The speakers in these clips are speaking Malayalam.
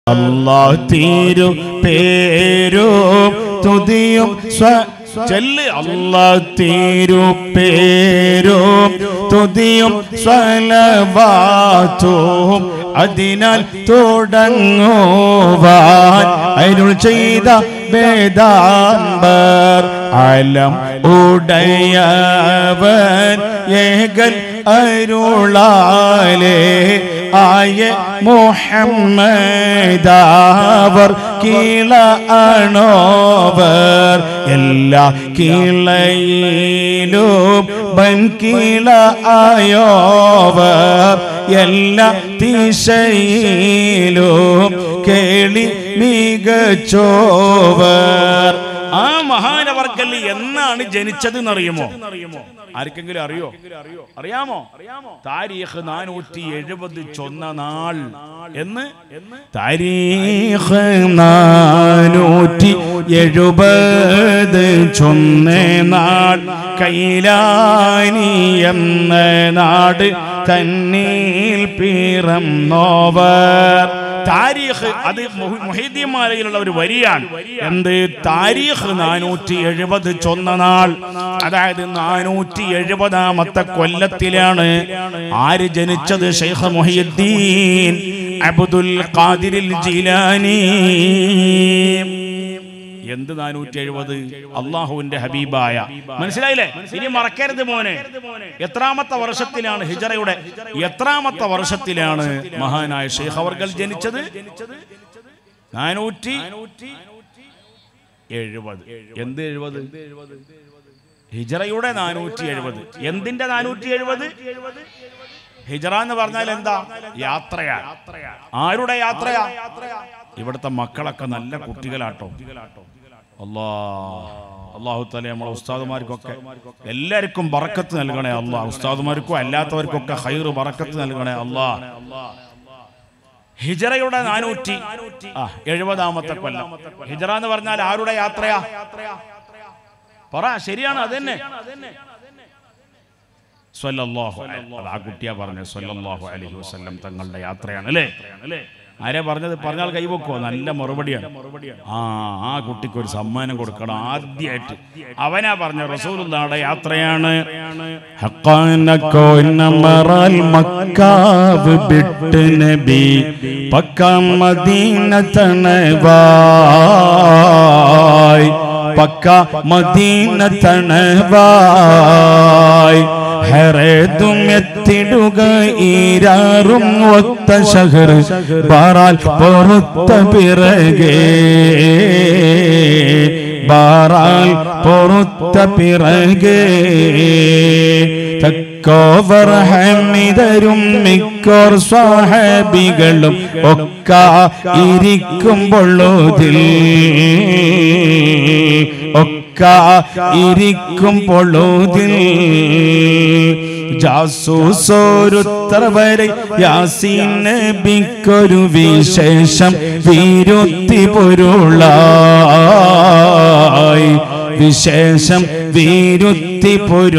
അല്ലാഹ് തീരു പേരും തുതിയും സ്വ ചെല്ല് അല്ലാഹ് തീരു പേരും തുതിയും സ്വലവാത്തും അതിനാൽ തുടങ്ങുവാൻ അരുൾ ചെയ്ത വേദാംബർ അലം ഉടയവൻ ഏകൻ അരുളാലേ ആയ മുഹമ്മദാവർ കീള അണോവർ എല്ലാ കീളയിലും ബൻ കീള ആയോവർ എല്ലാ ദിശയിലും കേളി മികച്ചോവർ ആ മഹാനവർക്കല് എന്നാണ് ജനിച്ചത് എന്നറിയുമോ ആർക്കെങ്കിലും അറിയോ അറിയാമോ താരീഖ് നാനൂറ്റി എഴുപത് ചൊന്ന നാൾ എന്ന് താരീഖ് നാനൂറ്റി എഴുപത് ചൊന്ന നാൾ കൈലാനി എന്ന നാട് തന്നീൽ പിറന്നോവർ താരീഖ് അത് മൊഹീദ്യന്മാരയിലുള്ള ഒരു വരിയാണ് എന്ത് താരീഖ് നാനൂറ്റി എഴുപത് ചൊന്ന നാൾ അതായത് നാനൂറ്റി എഴുപതാമത്തെ കൊല്ലത്തിലാണ് ആര് ജനിച്ചത് ഷെയ്ഖ് മൊഹീദ്ദീൻ അബ്ദുൽ ഖാദിരിൽ ജീലാനി എന്ത് നാനൂറ്റി എഴുപത് അള്ളാഹുവിന്റെ ഹബീബായ മനസ്സിലായില്ലേ ഇനി മറക്കരുത് മോനെ എത്രാമത്തെ വർഷത്തിലാണ് ഹിജറയുടെ എത്രാമത്തെ വർഷത്തിലാണ് മഹാനായ ഷെയ്ഖ് അവർകൾ ജനിച്ചത് നാനൂറ്റി എഴുപത് എന്ത് എഴുപത് ഹിജറയുടെ നാനൂറ്റി എഴുപത് എന്തിന്റെ നാനൂറ്റി എഴുപത് ഹിജറ എന്ന് പറഞ്ഞാൽ എന്താ യാത്രയാ ആരുടെ യാത്രയാ ഇവിടുത്തെ മക്കളൊക്കെ നല്ല കുട്ടികളാട്ടോ അല്ലാ അള്ളാഹു തല നമ്മളെ ഉസ്താദുമാർക്കൊക്കെ എല്ലാവർക്കും ബറക്കത്ത് നൽകണേ അല്ലാ ഉസ്താദുമാർക്കും അല്ലാത്തവർക്കൊക്കെ ഹൈറ് ബറക്കത്ത് നൽകണേ അല്ലാ ഹിജറയുടെ നാനൂറ്റി ആ എഴുപതാമത്തെ കൊല്ലം ഹിജറ എന്ന് പറഞ്ഞാൽ ആരുടെ യാത്രയാ പറ ശരിയാണ് അതന്നെ സ്വല്ലല്ലാഹു അലൈഹി അത് ആ കുട്ടിയാ പറഞ്ഞത് സ്വല്ലല്ലാഹു അലൈഹി വസല്ലം തങ്ങളുടെ യാത്രയാണ് അല്ലേ ആരാ പറഞ്ഞത് പറഞ്ഞാൽ കൈവക്കോ നല്ല മറുപടിയാണ് ആ ആ കുട്ടിക്ക് ഒരു സമ്മാനം കൊടുക്കണം ആദ്യമായിട്ട് അവനാ പറഞ്ഞ റസൂലുള്ളാടെ യാത്രയാണ് ഹക്കാനക്കോ നമറൽ മക്കാവ് ബിട്ട് നബി പക്ക മദീന തണവായ് പക്ക മദീന തണവായ് ഹെറേതും എത്തിടുക ഈരാറും ഒത്ത ഷഹർ ബാറാൽ പൊറുത്ത പിറകേ ബാറാൽ പൊറുത്ത പിറകേ തക്കോവർ ഹമിതരും മിക്കോർ സ്വാഹബികളും ഒക്ക ഇരിക്കുമ്പോഴതിൽ ഒക്ക ഇരിക്കുമ്പോഴതിൽ ജാസൂസോരുത്തർ വരെ യാസീൻ നബിക്കൊരു വിശേഷം വീരുത്തി പൊരുളായി വിശേഷം വീരുത്തി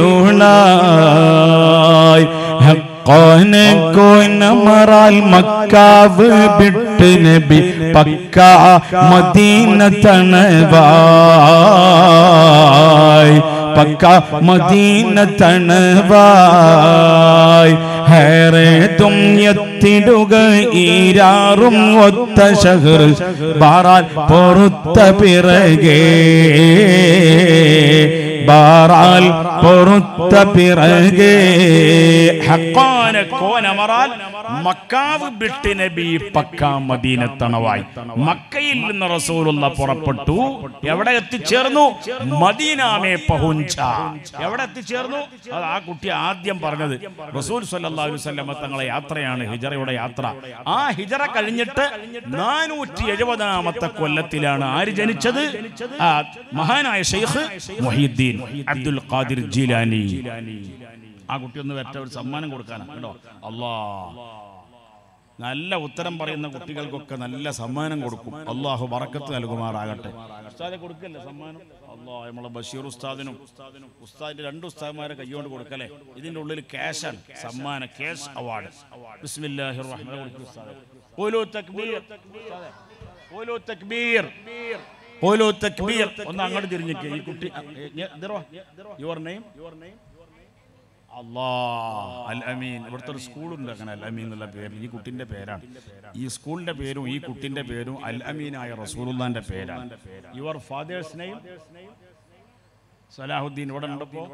പൊരുളായി ഹക്കോനെ കോനമറാൽ മക്കാവ് വിട്ട് നബി പക്ക മദീന തണവായ് പക്ക മദീന തണവായ് ഹേറെ തും എത്തിടുക ഈരാറും ഒത്ത ഷഹർ ബാറാൽ പൊറുത്ത പിറകേ ബാറാൽ പൊറുത്ത പിറകേ ഹക്കാന കോനമറാൽ മക്കാവ് ബിട്ട് നബി പക്ക മദീന തണവായി മക്കയിൽ നിന്ന് റസൂലുള്ള പുറപ്പെട്ടു എവിടെ എത്തിച്ചേർന്നു മദീനാമേ പഹുഞ്ച എവിടെ എത്തിച്ചേർന്നു അത് ആ കുട്ടി ആദ്യം പറഞ്ഞത് റസൂൽ സല്ലല്ലാഹു അലൈഹി വസല്ലമ തങ്ങളെ യാത്രയാണ് ഹിജറയുടെ യാത്ര ആ ഹിജറ കഴിഞ്ഞിട്ട് നാനൂറ്റി എഴുപതാമത്തെ കൊല്ലത്തിലാണ് ആര് ജനിച്ചത് ആ മഹാനായ ഷെയ്ഖ് മൊഹീദ്ദീൻ അബ്ദുൽ ഖാദിർ ജീലാനി ആ കുട്ടി ഒന്ന് വരട്ടെ ഒരു സമ്മാനം കൊടുക്കാനാ കേട്ടോ അല്ലാ നല്ല ഉത്തരം പറയുന്ന കുട്ടികൾക്കൊക്കെ നല്ല സമ്മാനം കൊടുക്കും അള്ളാഹു ബറക്കത്ത് നൽകുമാറാകട്ടെ ഉസ്താദെ കൊടുക്കല്ലേ സമ്മാനം അള്ളാഹ് നമ്മളെ ബഷീർ ഉസ്താദിനും ഉസ്താദിന്റെ രണ്ട് ഉസ്താദ്മാരെ കൈകൊണ്ട് കൊടുക്കല്ലേ ഇതിന്റെ ഉള്ളിൽ ക്യാഷാണ് സമ്മാന ക്യാഷ് അവാർഡ് ബിസ്മില്ലാഹിർ റഹ്മാനിർ റഹീം ഉസ്താദെ ഓലോ തക്ബീർ ഉസ്താദെ, ഓലോ തക്ബീർ ഓലോ തക്ബീർ ഒന്ന് അങ്ങോട്ട് തിരിഞ്ഞിക്ക് ഈ കുട്ടി യുവർ നെയിം യുവർ നെയിം അല്ലാ അൽ അമീൻ ഇവിടുത്തെ ഒരു സ്കൂളുണ്ട് അങ്ങനെ അൽ അമീൻ എന്നുള്ള പേര് ഈ കുട്ടിന്റെ പേരാണ് ഈ സ്കൂളിന്റെ പേരും ഈ കുട്ടിന്റെ പേരും അൽ അമീനായ റസൂലുള്ളാന്റെ പേരാണ് യുവർ ഫാദേഴ്സ് നെയിം സലാഹുദ്ദീൻ ഇവിടെ ഉണ്ടപ്പോ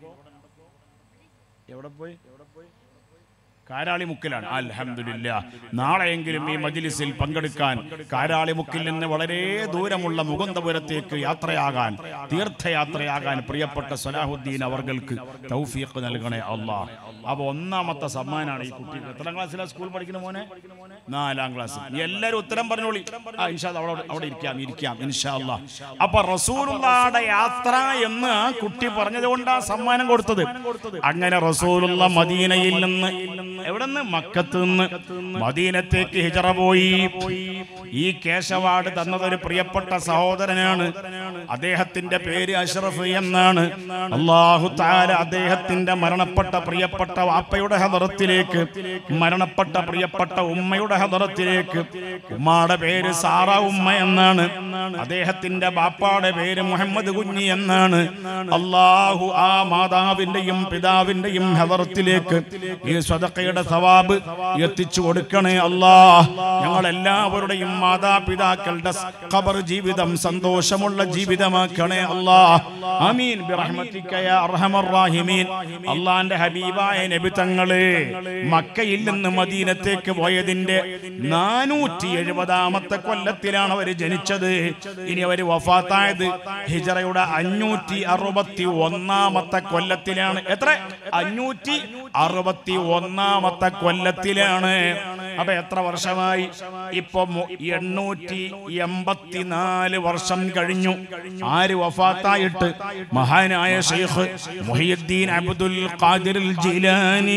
എവിടെ പോയി കാരാളിമുക്കിലാണ് അൽഹംദുലില്ല നാളെയെങ്കിലും ഈ മജ്ലിസിൽ പങ്കെടുക്കാൻ കാരാളിമുക്കിൽ നിന്ന് വളരെ ദൂരമുള്ള മുകുന്ദപുരത്തേക്ക് യാത്രയാകാൻ തീർത്ഥയാത്രയാകാൻ പ്രിയപ്പെട്ട സലാഹുദ്ദീൻ അവർക്ക് തൗഫീഖ് നൽകണേ അള്ളാ അപ്പൊ ഒന്നാമത്തെ സമ്മാനാണ് ഈ കുട്ടിക്ക് എത്രാം ക്ലാസ്സിലാണ് സ്കൂൾ പഠിക്കുന്ന മോനെ നാലാം ക്ലാസ് എല്ലാരും ഉത്തരം പറഞ്ഞോളി ആ ഇൻഷാ അല്ലാ, അവിടെ അവിടെ ഇരിക്കാം ഇരിക്കാം ഇൻഷാ അല്ലാ അപ്പൊ റസൂലുള്ളാടെ യാത്ര എന്ന് ആ കുട്ടി പറഞ്ഞത് കൊണ്ടാ സമ്മാനം കൊടുത്തത് അങ്ങനെ റസൂലുള്ള മദീനയിൽ നിന്ന് എവിടെ നിന്ന് മക്കത്ത് നിന്ന് മദീനത്തേക്ക് ഹിജറ പോയി ഈ കേശവാട് തന്നത് ഒരു പ്രിയപ്പെട്ട സഹോദരനാണ് അദ്ദേഹത്തിന്റെ പേര് അഷ്റഫ് എന്നാണ് അള്ളാഹു താല അദ്ദേഹത്തിന്റെ മരണപ്പെട്ട പ്രിയപ്പെട്ട വാപ്പയുടെ ഹദറത്തിലേക്ക് മരണപ്പെട്ട പ്രിയപ്പെട്ട ഉമ്മയുടെ ഹദറത്തിലേക്ക് ഉമ്മാടെ പേര് സാറ ഉമ്മ എന്നാണ് അദ്ദേഹത്തിന്റെ ബാപ്പാടെ പേര് മുഹമ്മദ് കുഞ്ഞി എന്നാണ് അള്ളാഹു ആ മാതാവിന്റെയും പിതാവിന്റെയും ഹദറത്തിലേക്ക് ഈ സ്വതക്കയുടെ സവാബ് എത്തിച്ചു കൊടുക്കണേ അല്ലാ ഞങ്ങൾ എല്ലാവരുടെയും മാതാപിതാക്കളുടെ ഖബർ ജീവിതം സന്തോഷമുള്ള ജീവിതമാക്കണേ അല്ലാ ആമീൻ ബിറഹ്മതിക യാ അർഹമർ റാഹിമീൻ അള്ളാന്റെ ഹബീബായ നബി തങ്ങള് മക്കയിൽ നിന്ന് മദീനത്തേക്ക് പോയതിന്റെ നാനൂറ്റി എഴുപതാമത്തെ കൊല്ലത്തിലാണ് അവർ ജനിച്ചത് ഇനി അവർ വഫാത്തായത് ഹിജറയുടെ അഞ്ഞൂറ്റി അറുപത്തി ഒന്നാമത്തെ കൊല്ലത്തിലാണ് എത്ര അഞ്ഞൂറ്റി അറുപത്തി ഒന്നാമത്തെ കൊല്ലത്തിലാണ് അപ്പൊ എത്ര വർഷമായി ഇപ്പൊ മു- എണ്ണൂറ്റി എൺപത്തിനാല് വർഷം കഴിഞ്ഞു ആര് വഫാത്തായിട്ട് മഹാനായ ഷെയ്ഖ് മുഹിയുദ്ദീൻ അബ്ദുൽ ഖാദിർ ജിലാനി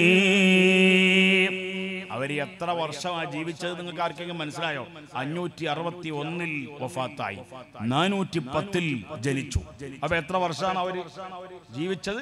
അവര് എത്ര വർഷമാ ജീവിച്ചത് നിങ്ങൾക്ക് ആർക്കെങ്കിലും മനസ്സിലായോ അഞ്ഞൂറ്റി അറുപത്തി ഒന്നിൽ വഫാത്തായി നാനൂറ്റി പത്തിൽ ജനിച്ചു അപ്പൊ എത്ര വർഷമാണ് അവര് ജീവിച്ചത്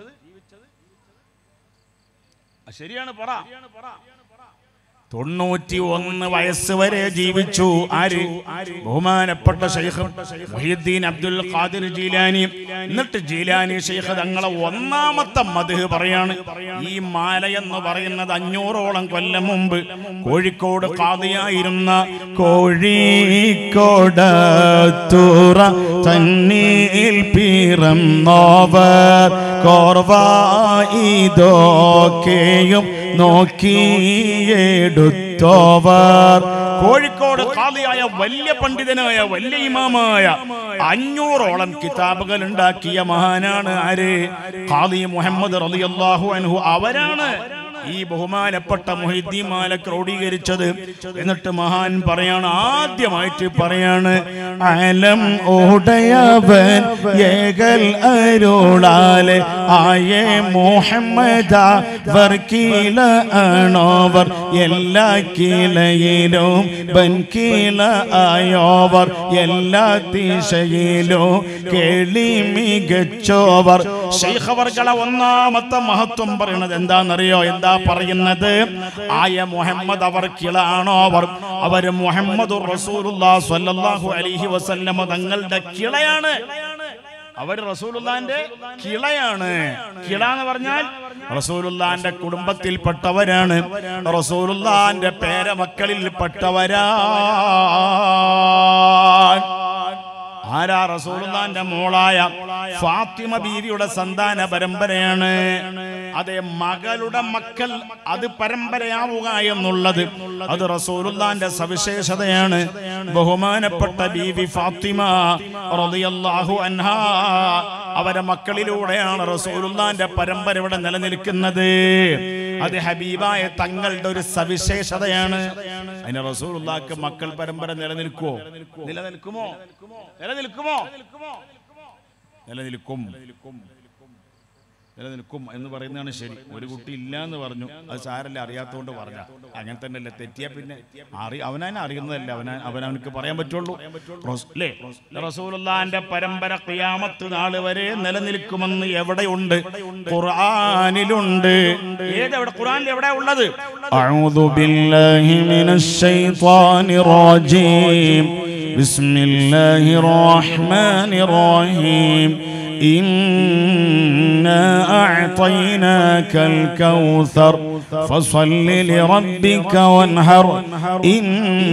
ആ, ശരിയാണ് പറ തൊണ്ണൂറ്റി ഒന്ന് വയസ്സ് വരെ ജീവിച്ചു ആര് ബഹുമാനപ്പെട്ട ഷെയ്ഖ് മുഹിയുദ്ദീൻ അബ്ദുൽ ഖാദിർ ജീലാനി എന്നിട്ട് ജീലാനി ഷെയ്ഖ് തങ്ങളെ ഒന്നാമത്തെ മധു പറയാണ് ഈ മാല എന്ന് പറയുന്നത് അഞ്ഞൂറോളം കൊല്ലം മുമ്പ് കോഴിക്കോട് കാതിയായിരുന്ന കോഴിക്കോട് തുറ തന്നീൽ പിറന്നോവർ കോർവായിതൊക്കെയും നോക്കിയെടുത്തോവർ കോഴിക്കോട് കാതിയായ വലിയ പണ്ഡിതനായ വലിയ ഇമാമായ അഞ്ഞൂറോളം കിതാബുകൾ ഉണ്ടാക്കിയ മഹാനാണ് ആര് ഖാദി മുഹമ്മദ് റളിയല്ലാഹു അൻഹു അവരാണ് ഈ ബഹുമാനപ്പെട്ട മൊഹിദ്ദീൻ മാല ക്രോഡീകരിച്ചത് എന്നിട്ട് മഹാൻ പറയാണ് ആദ്യമായിട്ട് പറയാണ് അലം ഉടയവൻ ഏകൽ അരുളാലെ ആയേ മുഹമ്മദ വർക്കീല ആണോവർ എല്ലാ കീലയിലും ബൻകീല ആയോവർ എല്ലാ ദിശയിലും കേളി മികച്ചോവർ ശൈഖവർകളെ ഒന്നാമത്തെ മഹത്വം പറയുന്നത് എന്താണെന്നറിയോ എന്താ പറയുന്നത് ആയ മുഹമ്മദ് അവർ കിളാണോ അവർ അവർ മുഹമ്മദ് സ്വല്ലല്ലാഹു അലൈഹി വസല്ലമ തങ്ങളുടെ കിളയാണ് അവർ റസൂലുള്ളാന്റെ കിളയാണ് കിള എന്ന് പറഞ്ഞാൽ റസൂലുള്ളാന്റെ കുടുംബത്തിൽപ്പെട്ടവരാണ് റസൂലുള്ളാന്റെ പേരമക്കളിൽ ആരാ റസൂലുള്ളാന്റെ മോളായ ഫാത്തിമ ബീവിയുടെ സന്താന പരമ്പരയാണ് അതെ മകളുടെ മക്കൾ അത് പരമ്പരയാവുക എന്നുള്ളത് അത് റസൂലുള്ളാന്റെ സവിശേഷതയാണ് ബഹുമാനപ്പെട്ട ബീവി ഫാത്തിമ റളിയല്ലാഹു അൻഹാ അവരെ മക്കളിലൂടെയാണ് റസൂലുള്ളാന്റെ പരമ്പര ഇവിടെ നിലനിൽക്കുന്നത് അത് ഹബീബായ തങ്ങളുടെ ഒരു സവിശേഷതയാണ് അതിന് റസൂലുള്ളാക്ക് മക്കൾ പരമ്പര നിലനിൽക്കുമോ നിലനിൽക്കുമോ നിലനിൽക്കുമോ നിലനിൽക്കും നിലനിൽക്കും എന്ന് പറയുന്നതാണ് ശരി ഒരു കുട്ടി ഇല്ല എന്ന് പറഞ്ഞു അത് സാരല്ല അറിയാത്തതുകൊണ്ട് പറഞ്ഞ അങ്ങനെ തന്നെയല്ലേ തെറ്റിയാ പിന്നെ അറി അവനാൻ അറിയുന്നതല്ല അവനാ അവനവനക്ക് പറയാൻ പറ്റുള്ളൂ റസ്- അല്ലേ റസൂലുള്ളാന്റെ പരമ്പര ഖിയാമത്ത് നാൾ വരെ നിലനിൽക്കുമെന്ന് എവിടെയുണ്ട് ഖുർആനിലുണ്ട് ഏതെവിടെ ഖുർആനിൽ എവിടെ ഉള്ളത് أعوذ بالله من الشيطان الرجيم بسم الله الرحمن الرحيم إنا أعطيناك الكوثر فصل لربك وانهر إن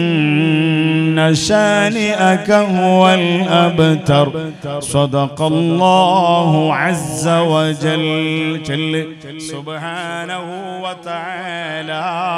شانئك هو الأبتر صدق الله عز وجل جل സുബ്ഹാനഹു വതആല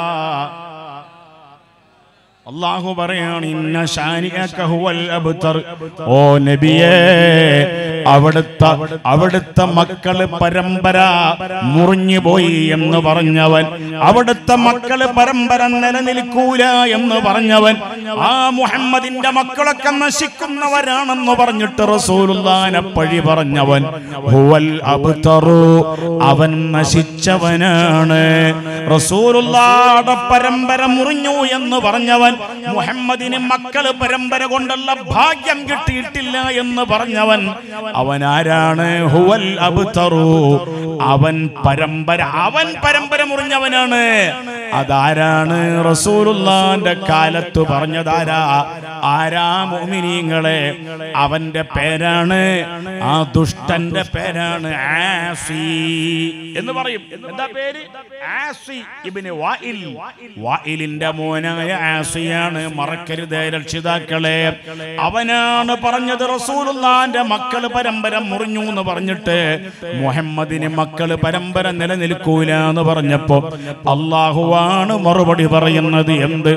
അള്ളാഹു പറയാണ് ഇന്ന ഷാനിഅക ഹുവൽ അബ്തർ ഓ നബിയേ അവിടുത്തെ അവിടുത്തെ മക്കള് പരമ്പര മുറിഞ്ഞു പോയി എന്ന് പറഞ്ഞവൻ അവിടുത്തെ മക്കള് പരമ്പര നിലനിൽക്കൂല എന്ന് പറഞ്ഞവൻ ആ മുഹമ്മദിന്റെ മക്കളൊക്കെ നശിക്കുന്നവരാണെന്ന് പറഞ്ഞിട്ട് റസൂലുള്ളാനെ പഴി പറഞ്ഞവൻ ഹുവൽ അബ്തറു അവൻ നശിച്ചവനാണ് റസൂലുള്ളാടെ പരമ്പര മുറിഞ്ഞു എന്ന് പറഞ്ഞവൻ മുഹമ്മദിന് മക്കള് പരമ്പര കൊണ്ടുള്ള ഭാഗ്യം കിട്ടിയിട്ടില്ല എന്ന് പറഞ്ഞവൻ അവൻ ആരാണ് ഹുവൽ അബ്തറു അവൻ പരമ്പര അവൻ പരമ്പര മുറിഞ്ഞവനാണ് അതാരാണ് റസൂലുള്ളാന്റെ കാലത്ത് പറഞ്ഞതാരാ ആരാ മോമിനീങ്ങളെ അവന്റെ പേരാണ് ആ ദുഷ്ടന്റെ പേരാണ് ആസി എന്ന് പറയും എന്താ പേര് ആസി ഇബ്നു വായിൽ വായിലിന്റെ മോനായ ആസിയാണ് മറക്കരുത് രക്ഷിതാക്കളെ അവനാണ് പറഞ്ഞത് റസൂലുള്ളാന്റെ മക്കള് പരമ്പര മുറിഞ്ഞു എന്ന് പറഞ്ഞിട്ട് മുഹമ്മദിന് മക്കള് പരമ്പര നിലനിൽക്കൂല എന്ന് പറഞ്ഞപ്പോ അള്ളാഹുവാണ് മറുപടി പറയുന്നത് എന്ത്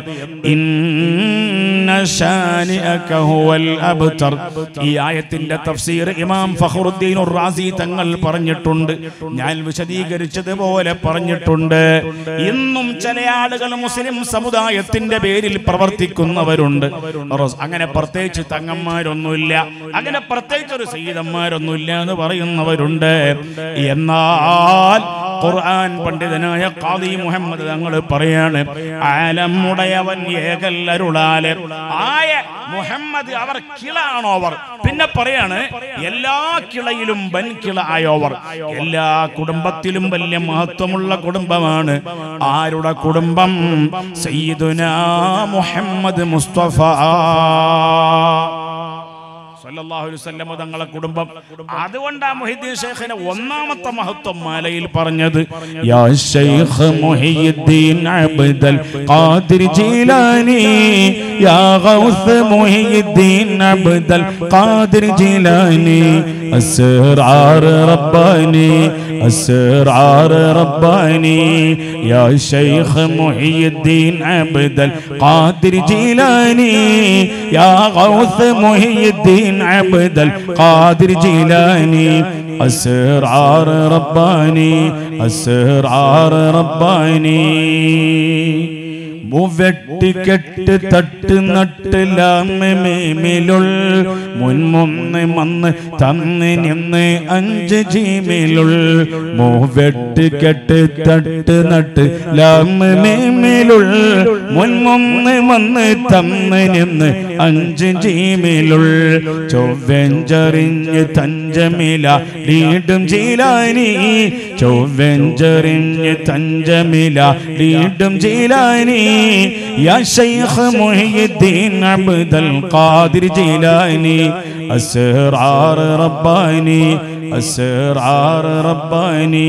ഇന്ന ശാനിഅക ഹുവൽ അബ്തർ ഈ ആയത്തിന്റെ തഫ്സീർ ഇമാം ഫഖറുദ്ദീൻ റാസി തങ്ങൾ പറഞ്ഞിട്ടുണ്ട് ഞാൻ വിശദീകരിച്ചതുപോലെ പറഞ്ഞിട്ടുണ്ട് ഇന്നും ചില ആളുകൾ മുസ്ലിം സമുദായത്തിന്റെ പേരിൽ പ്രവർത്തിക്കുന്നവരുണ്ട് റസ്- അങ്ങനെ പ്രത്യേകിച്ച് തങ്ങന്മാരൊന്നുമില്ല അങ്ങനെ പ്രത്യേകിച്ച് ഒരു സീതന്മാരൊന്നുമില്ല എന്ന് പറയുന്നവരുണ്ട് എന്നാൽ ഖുർആൻ പണ്ഡിതനായ ഖാദി മുഹമ്മദ് തങ്ങൾ പറയാണ് ആലമുടയവൻ ഏകല്ലരുളാലെ ആയ മുഹമ്മദ് അവർ കിളാണോ അവർ പിന്നെ പറയാണ് എല്ലാ കിളയിലും വൻ കിള ആയോവർ എല്ലാ കുടുംബത്തിലും വലിയ മഹത്വമുള്ള കുടുംബമാണ് ആരുടെ കുടുംബം സയ്യിദുന മുഹമ്മദ് മുസ്തഫ സല്ലല്ലാഹു അലൈഹി വസല്ലം തങ്ങളെ കുടുംബം അതുകൊണ്ടാ മുഹിദ്ദീൻ ഷേഖിനെ ഒന്നാമത്തെ മഹത്വം മാലയിൽ പറഞ്ഞത് يا شيخ محي الدين عبد القادر جيلاني يا غوث محي الدين عبد القادر جيلاني أسرار رباني أسرار رباني يا شيخ محي الدين عبد القادر جيلاني يا غوث محي الدين عبد القادر جيلاني أسرار رباني أسرار رباني വെട്ടിക്കെട്ട് തട്ട് നട്ട് ലാമേമിലുൾ മുൻമൊന്ന് മന്ന് തന്ന് നിന്ന് അഞ്ച് ജീമിലുൾ മൂവെട്ട് കെട്ട് തട്ട് നട്ട് ലാമേമിലുൾ മുൻമൊന്ന് മന്ന് തന്ന് നിന്ന് അഞ്ച് ജീമിലുൾ ചൊവ്വെഞ്ചറിഞ്ഞ് തഞ്ചമില വീണ്ടും ജീലാനി ചൊവ്വെഞ്ചറിഞ്ഞ് തഞ്ചമില വീണ്ടും ജീലാനി يا شيخ محي الدين عبد القادر جيلاني أسرار رباني أسرار رباني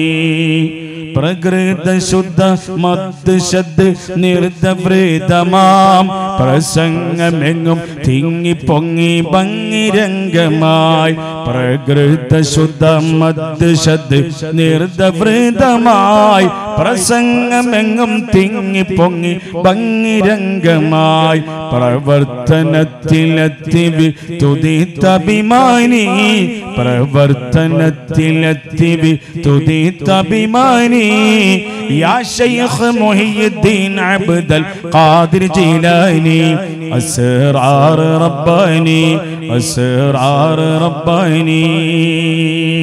പ്രകൃത ശുദ്ധ മദ് ശദ് നിർദ്ദവൃതമാം പ്രസംഗമെങ്ങും തിങ്ങി പൊങ്ങി ഭംഗിരംഗമായി പ്രകൃത ശുദ്ധ മദ് ശദ് നിർദ്ദവൃതമായി പ്രസംഗമെങ്ങും തിങ്ങി പൊങ്ങി ഭംഗിരംഗമായി പ്രവർത്തനത്തിലെത്തി തുതിത്തഭിമാനി പ്രവർത്തനത്തിലെത്തി തുതിത്തഭിമാനി يا شيخ محي الدين عبد القادر جيلاني أسرار رباني أسرار رباني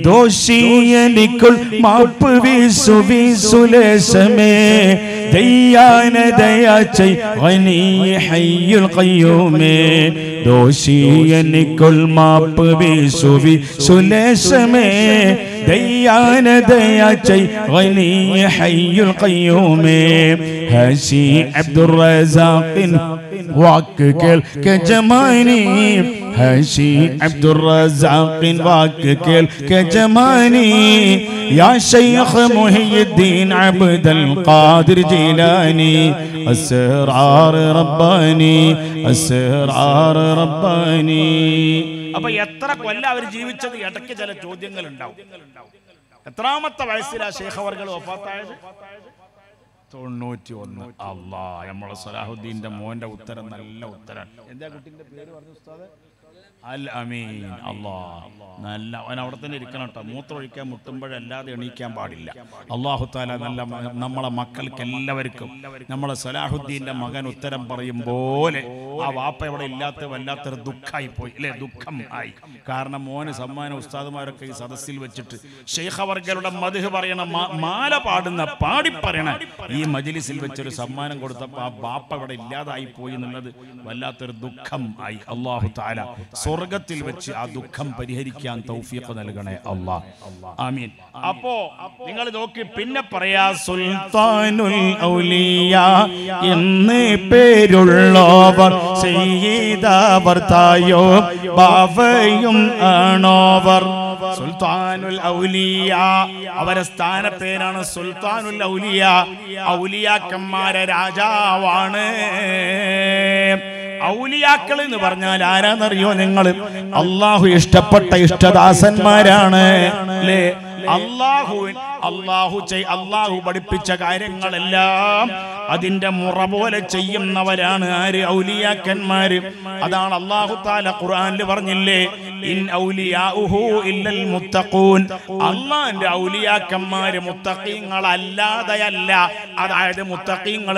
ദോഷിയനിക്കുൾ മാപ്പ് വീസു വീസുലേശമേ ദയ്യാന ദയാ ചെയ് ഗനിയ ഹയ്യുൽ ഖയ്യൂമേ ദോഷിയനിക്കുൾ മാപ്പ് വീസു വീസുലേശമേ ദയ്യാന ദയാ ചെയ് ഗനിയ ഹയ്യുൽ ഖയ്യൂമേ ഹസി അബ്ദുർ റസാഖിൻ വാക്ക് കേൾക്ക ജമാനി ഹസി അബ്ദുർ റസാഖിൻ വാക്ക് കേൾക്ക ജമാനി യാ ശൈഖ് മുഹിയുദ്ദീൻ അബ്ദുൽ ഖാദിർ ജീലാനി അസ്റാർ റബ്ബാനി അസ്റാർ റബ്ബാനി അപ്പൊ എത്ര കൊല്ലം അവർ ജീവിച്ചത് ഇടയ്ക്ക് ചില ചോദ്യങ്ങൾ ഉണ്ടാവും എത്രാമത്തെ വയസ്സിലാ ശേഖവർകൾ ഒഫാത്തായത് തൊണ്ണൂറ്റി ഒന്ന് അള്ളാ നമ്മളെ സലാഹുദ്ദീന്റെ മോന്റെ ഉത്തരം നല്ല ഉത്തരം എന്താ കുട്ടിന്റെ പേര് പറഞ്ഞു ഉസ്താദ് അൽ അമീൻ അള്ളാ നല്ല അവൻ അവിടെ തന്നെ ഇരിക്കണം കേട്ടോ മൂത്രമൊഴിക്കാൻ മുട്ടുമ്പോഴല്ലാതെ എണീക്കാൻ പാടില്ല അള്ളാഹു താല നല്ല മ- നമ്മളെ മക്കൾക്ക് എല്ലാവർക്കും നമ്മളെ സലാഹുദ്ദീന്റെ മകൻ ഉത്തരം പറയും പോലെ ആ വാപ്പ ഇവിടെ ഇല്ലാത്ത വല്ലാത്തൊരു ദുഃഖമായി പോയി അല്ലെ ദുഃഖം ആയി കാരണം മോന് സമ്മാന ഉസ്താദുമാരൊക്കെ ഈ സദസ്സിൽ വെച്ചിട്ട് ഷെയ്ഖവർഗരുടെ മധു പറയണ മാ- മാല പാടുന്ന പാടി പറയണ ഈ മജിലിസിൽ വെച്ചൊരു സമ്മാനം കൊടുത്തപ്പോൾ ആ ബാപ്പ ഇവിടെ ഇല്ലാതായി പോയി എന്നുള്ളത് വല്ലാത്തൊരു ദുഃഖം ആയി അള്ളാഹു താല സ്വർഗത്തിൽ വെച്ച് ആ ദുഃഖം പരിഹരിക്കാൻ തൗഫീഖ് നൽകണേ അള്ളാ ആമീൻ അപ്പോ നിങ്ങൾ നോക്കി പിന്നെ പറയാ സുൽത്താനുൽ ഔലിയ എന്ന് പേരുള്ളവർ ചെയ്തവർ തായോ ബാവയും ആണോവർ സുൽത്താനുൽ ഔലിയ അവരെ സ്ഥാനപ്പേരാണ് സുൽത്താനുൽ ഔലിയ ഔലിയാക്കന്മാരെ രാജാവാണ് ഔലിയാക്കൾ എന്ന് പറഞ്ഞാൽ ആരാന്നറിയോ നിങ്ങൾ അള്ളാഹു ഇഷ്ടപ്പെട്ട ഇഷ്ടദാസന്മാരാണ് അല്ലേ അള്ളാഹു അള്ളാഹു ചെയ് അള്ളാഹു പഠിപ്പിച്ച കാര്യങ്ങളെല്ലാം അതിന്റെ മുറ പോലെ ചെയ്യുന്നവരാണ് ആര് ഔലിയാക്കന്മാര് അതാണ് അള്ളാഹു താല ഖുർആനിൽ പറഞ്ഞില്ലേ ഇൻ ഔലിയാഉഹു ഇല്ലൽ മുത്തഖൂൻ അള്ളാഹിന്റെ ഔലിയാക്കന്മാര് മുത്തഖീങ്ങളല്ലാതെയല്ല അതായത് മുത്തഖീങ്ങൾ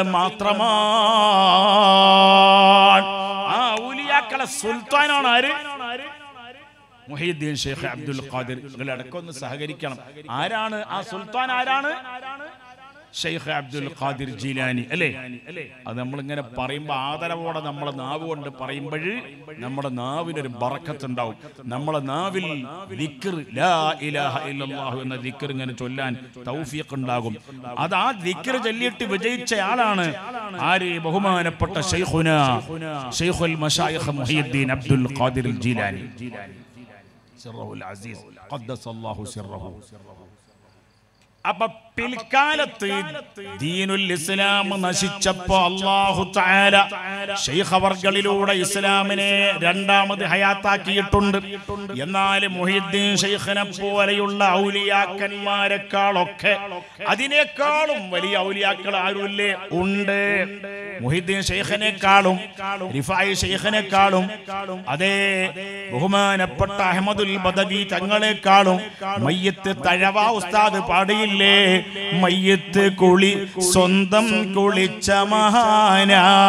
മാത്രമാണ് ആ ഔലിയാക്കളെ സുൽത്താനാണ് ആര് മുഹീദ്ദീൻ ഷെയ്ഖ് അബ്ദുൽ ഖാദിർ നിങ്ങൾ ഇടയ്ക്കൊന്ന് സഹകരിക്കണം ആരാണ് ആ സുൽത്താൻ ആരാണ് ഷെയ്ഖ് അബ്ദുൽ ഖാദിർ ജീലാനി അല്ലേ അത് നമ്മളിങ്ങനെ പറയുമ്പോൾ ആദരവോടെ നമ്മളെ നാവ് കൊണ്ട് പറയുമ്പോൾ നമ്മുടെ നാവിനൊരു ബറക്കത്തുണ്ടാവും നമ്മളെ നാവിൽ ദിക്ർ ലാ ഇലാഹ ഇല്ലല്ലാഹു എന്ന ദിക്ർ ഇങ്ങനെ ചൊല്ലാൻ തൗഫീഖ് ഉണ്ടാകും അത് ആ ദിക്ർ ചൊല്ലിയിട്ട് വിജയിച്ച ആളാണ് ആര് ബഹുമാനപ്പെട്ട ഷെയ്ഖുന ഷെയ്ഖുൽ മശായിഖ് മുഹീദ്ദീൻ അബ്ദുൽ ഖാദിർ ജീലാനി سره العزيز قدس الله سره അപ്പൊ പിൽക്കാലത്ത് ദീനുൽ ഇസ്ലാം നശിച്ചപ്പോ അള്ളാഹു തആല ശൈഖവർകളിലൂടെ ഇസ്ലാമിനെ രണ്ടാമത് ഹയാത്താക്കിയിട്ടുണ്ട് എന്നാൽ മുഹിദ്ദീൻ ഷെയ്ഖിനെ പോലെയുള്ള ഔലിയാക്കന്മാരെക്കാളൊക്കെ അതിനേക്കാളും വലിയ ഔലിയാക്കൾ ആരുമില്ലേ ഉണ്ട് മുഹിദ്ദീൻ ഷെയ്ഖിനെക്കാളും റിഫായി ഷെയ്ഖിനെക്കാളും അതേ ബഹുമാനപ്പെട്ട അഹമ്മദുൽ ബദവി തങ്ങളെക്കാളും മയ്യത്ത് തഴവ ഉസ്താദ് പാടിയില്ലേ മയ്യത്ത് കുളി സ്വന്തം കുളിച്ച മഹാന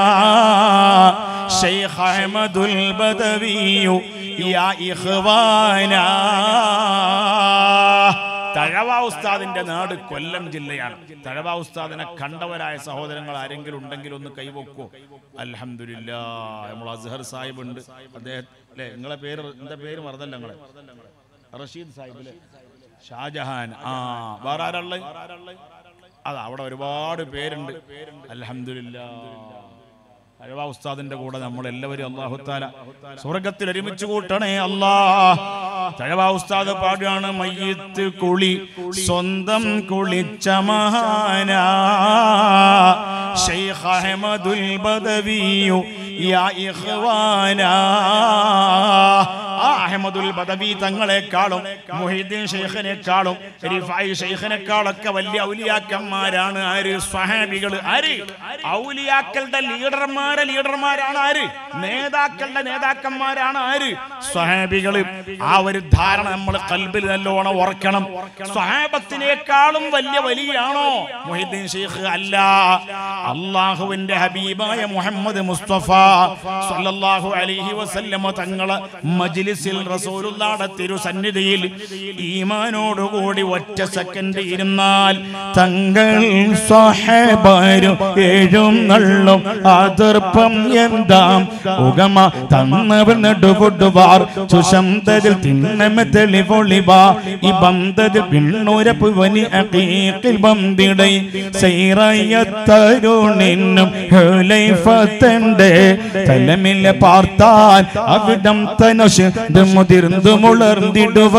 ഷെയ്ഖ് അഹമ്മദുൽ ബദവിയു യാ ഇഖ്വാന തഴവ ഉസ്താദിന്റെ നാട് കൊല്ലം ജില്ലയാണ് തഴവ ഉസ്താദിനെ കണ്ടവരായ സഹോദരങ്ങൾ ആരെങ്കിലും ഉണ്ടെങ്കിൽ ഒന്ന് കൈവക്കോ അൽഹംദുലില്ല നമ്മൾ അസ്ഹർ സാഹിബ് ഉണ്ട് അദ്ദേഹം അല്ലേ നിങ്ങളെ പേര് എന്താ പേര് മറന്നല്ല നിങ്ങളെ റഷീദ് സാഹിബ് അല്ലേ ഷാജഹാൻ ആ വേറെ ആരാള് അതാ അവിടെ ഒരുപാട് പേരുണ്ട് അൽഹംദുലില്ല അഴവ ഉസ്താദിന്റെ കൂടെ നമ്മൾ എല്ലാവരും അള്ളാഹുത്താല സ്വർഗത്തിൽ ഒരുമിച്ച് കൂട്ടണേ അല്ലാ തഴവ ഉസ്താദ് പാടുകയാണ് മയ്യത്ത് കുളി സ്വന്തം കുളിച്ച മഹാന ഷെയ്ഖ് അഹമ്മദുൽ ബദവിയു യാ ഇഖ്വാന ആ അഹമ്മദുൽ ബദവി തങ്ങളെക്കാളും മുഹീദ്ദീൻ ഷെയ്ഖിനെക്കാളും റിഫായി ഷെയ്ഖിനെക്കാളൊക്കെ വലിയ ഔലിയാക്കന്മാരാണ് ആര് സ്വഹാബികൾ ആര് ഔലിയാക്കളുടെ ലീഡർമാരെ ലീഡർമാരാണ് ആര് നേതാക്കളുടെ നേതാക്കന്മാരാണ് ആര് സ്വഹാബികൾ ആ ഒരു ധാരണ നമ്മൾ കൽബിൽ നല്ലോണം ഓർക്കണം സ്വഹാബത്തിനേക്കാളും വലിയ വലിയാണോ മുഹീദ്ദീൻ ഷെയ്ഖ് അല്ല അള്ളാഹുവിന്റെ ഹബീബായ മുഹമ്മദ് മുസ്തഫ സല്ലല്ലാഹു അലൈഹി വസല്ലമ തങ്ങളെ മജ്ലിസിൽ മജിലിസിൽ റസൂലുള്ളാടെ തിരുസന്നിധിയിൽ ഈമാനോടുകൂടി ഒറ്റ സെക്കൻഡ് ഇരുന്നാൽ തങ്ങൾ സ്വഹബരും ഏഴും നള്ളും അതിർപ്പം എന്താം ഉഗമ തന്നവർ നെടുകൊടുവാർ സുശന്തതിൽ തിന്നമ തെളിവൊളിവാ ഈ ബന്ധത്തിൽ പിണ്ണൂരപ്പ് വനി അകീക്കിൽ ബന്ധിടൈ സൈറയ തരുണിനും ഹുലൈഫത്തന്റെ തലമില്ല പാർത്താൻ അവിടം തനശ് മുതിർന്നു മുളർന്നിടുവ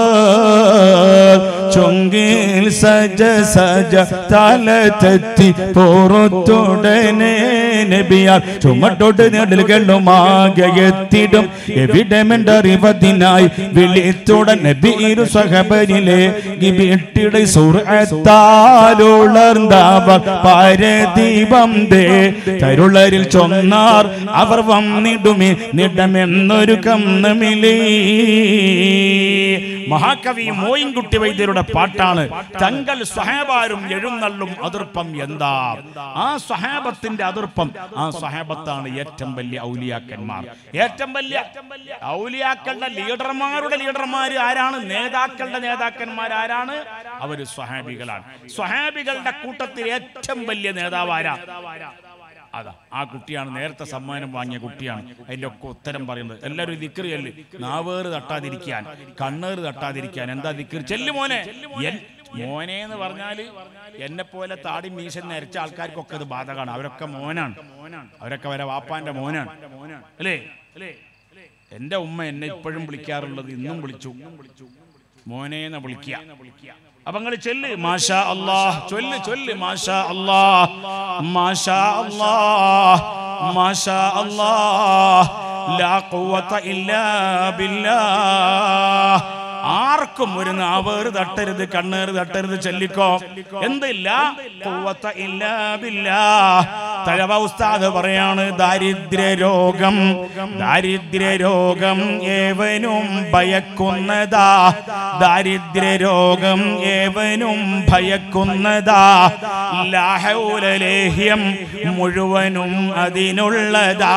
ചൊങ്കിൽ സജ സജ തല തെറ്റി പോറത്തുടനെ നബിയാർ ചുമട്ടോട്ട് നെടലുകളുമാകെ എത്തിടും എവിടെമെണ്ടറിവതിനായി വിളിത്തുടൻ നബി ഇരു സഹബരിലെ വീട്ടിടെ സുറത്താലുളർന്നവർ പാരദീപം ദേ തരുളരിൽ ചൊന്നാർ അവർ വന്നിടുമേ നിടമെന്നൊരു കന്നമിലേ മഹാകവി മോയിൻകുട്ടി വൈദ്യരുടെ പാട്ടാണ് തങ്ങൾ സ്വഹാബാരും എഴുന്നള്ളും അതിർപ്പം എന്താ ആ സ്വഹാബത്തിന്റെ അതിർപ്പം ആ സ്വഹാബത്താണ് ഏറ്റവും വലിയ ഔലിയാക്കന്മാർ ഏറ്റവും വലിയ ഔലിയാക്കളുടെ ലീഡർമാരുടെ ലീഡർമാർ ആരാണ് നേതാക്കളുടെ നേതാക്കന്മാർ ആരാണ് അവര് സ്വഹാബികളാണ് സ്വഹാബികളുടെ കൂട്ടത്തിൽ ഏറ്റവും വലിയ നേതാവ് ആരാ അതാ ആ കുട്ടിയാണ് നേരത്തെ സമ്മാനം വാങ്ങിയ കുട്ടിയാണ് അതിന്റെ ഒക്കെ ഉത്തരം പറയുന്നത് എല്ലാവരും ദിക്കറിയല്ലേ നാവേറ് തട്ടാതിരിക്കാൻ കണ്ണേറ് തട്ടാതിരിക്കാൻ എന്താ ദിക്കറി ചെല്ലു മോനെ എൻ- മോനെ എന്ന് പറഞ്ഞാല് എന്നെ പോലെ താടി മീശൻ നരച്ച ആൾക്കാർക്കൊക്കെ അത് ബാധകമാണ് അവരൊക്കെ മോനാണ് അവരൊക്കെ അവരെ വാപ്പാന്റെ മോനാണ് അല്ലേ എന്റെ ഉമ്മ എന്നെ ഇപ്പോഴും വിളിക്കാറുള്ളത് ഇന്നും വിളിച്ചു മോനേന്ന് വിളിക്കുക അപ്പൊ നിങ്ങൾ ചെല്ല് മാഷാ അല്ലാഹ് ചൊല്ല് ചൊല്ല് മാഷാ അല്ലാഹ് മാഷാ അല്ലാഹ് മാഷാ അല്ലാഹ് ലാ ഖുവത ഇല്ലാ ബില്ലാഹ് ആർക്കും ഒരു നാവേറ് തട്ടരുത് കണ്ണേറ് തട്ടരുത് ചൊല്ലിക്കോ എന്തില്ല ഖുവത ഇല്ലാ ബില്ലാഹ് തഴവ ഉസ്താദ് പറയാണ് ദാരിദ്ര്യ രോഗം ദാരിദ്ര്യ രോഗം ഏവനും ഭയക്കുന്നതാ ദാരിദ്ര്യ രോഗം ഏവനും ഭയക്കുന്നതാ ലാഹൗല ലേഹ്യം മുഴുവനും അതിനുള്ളതാ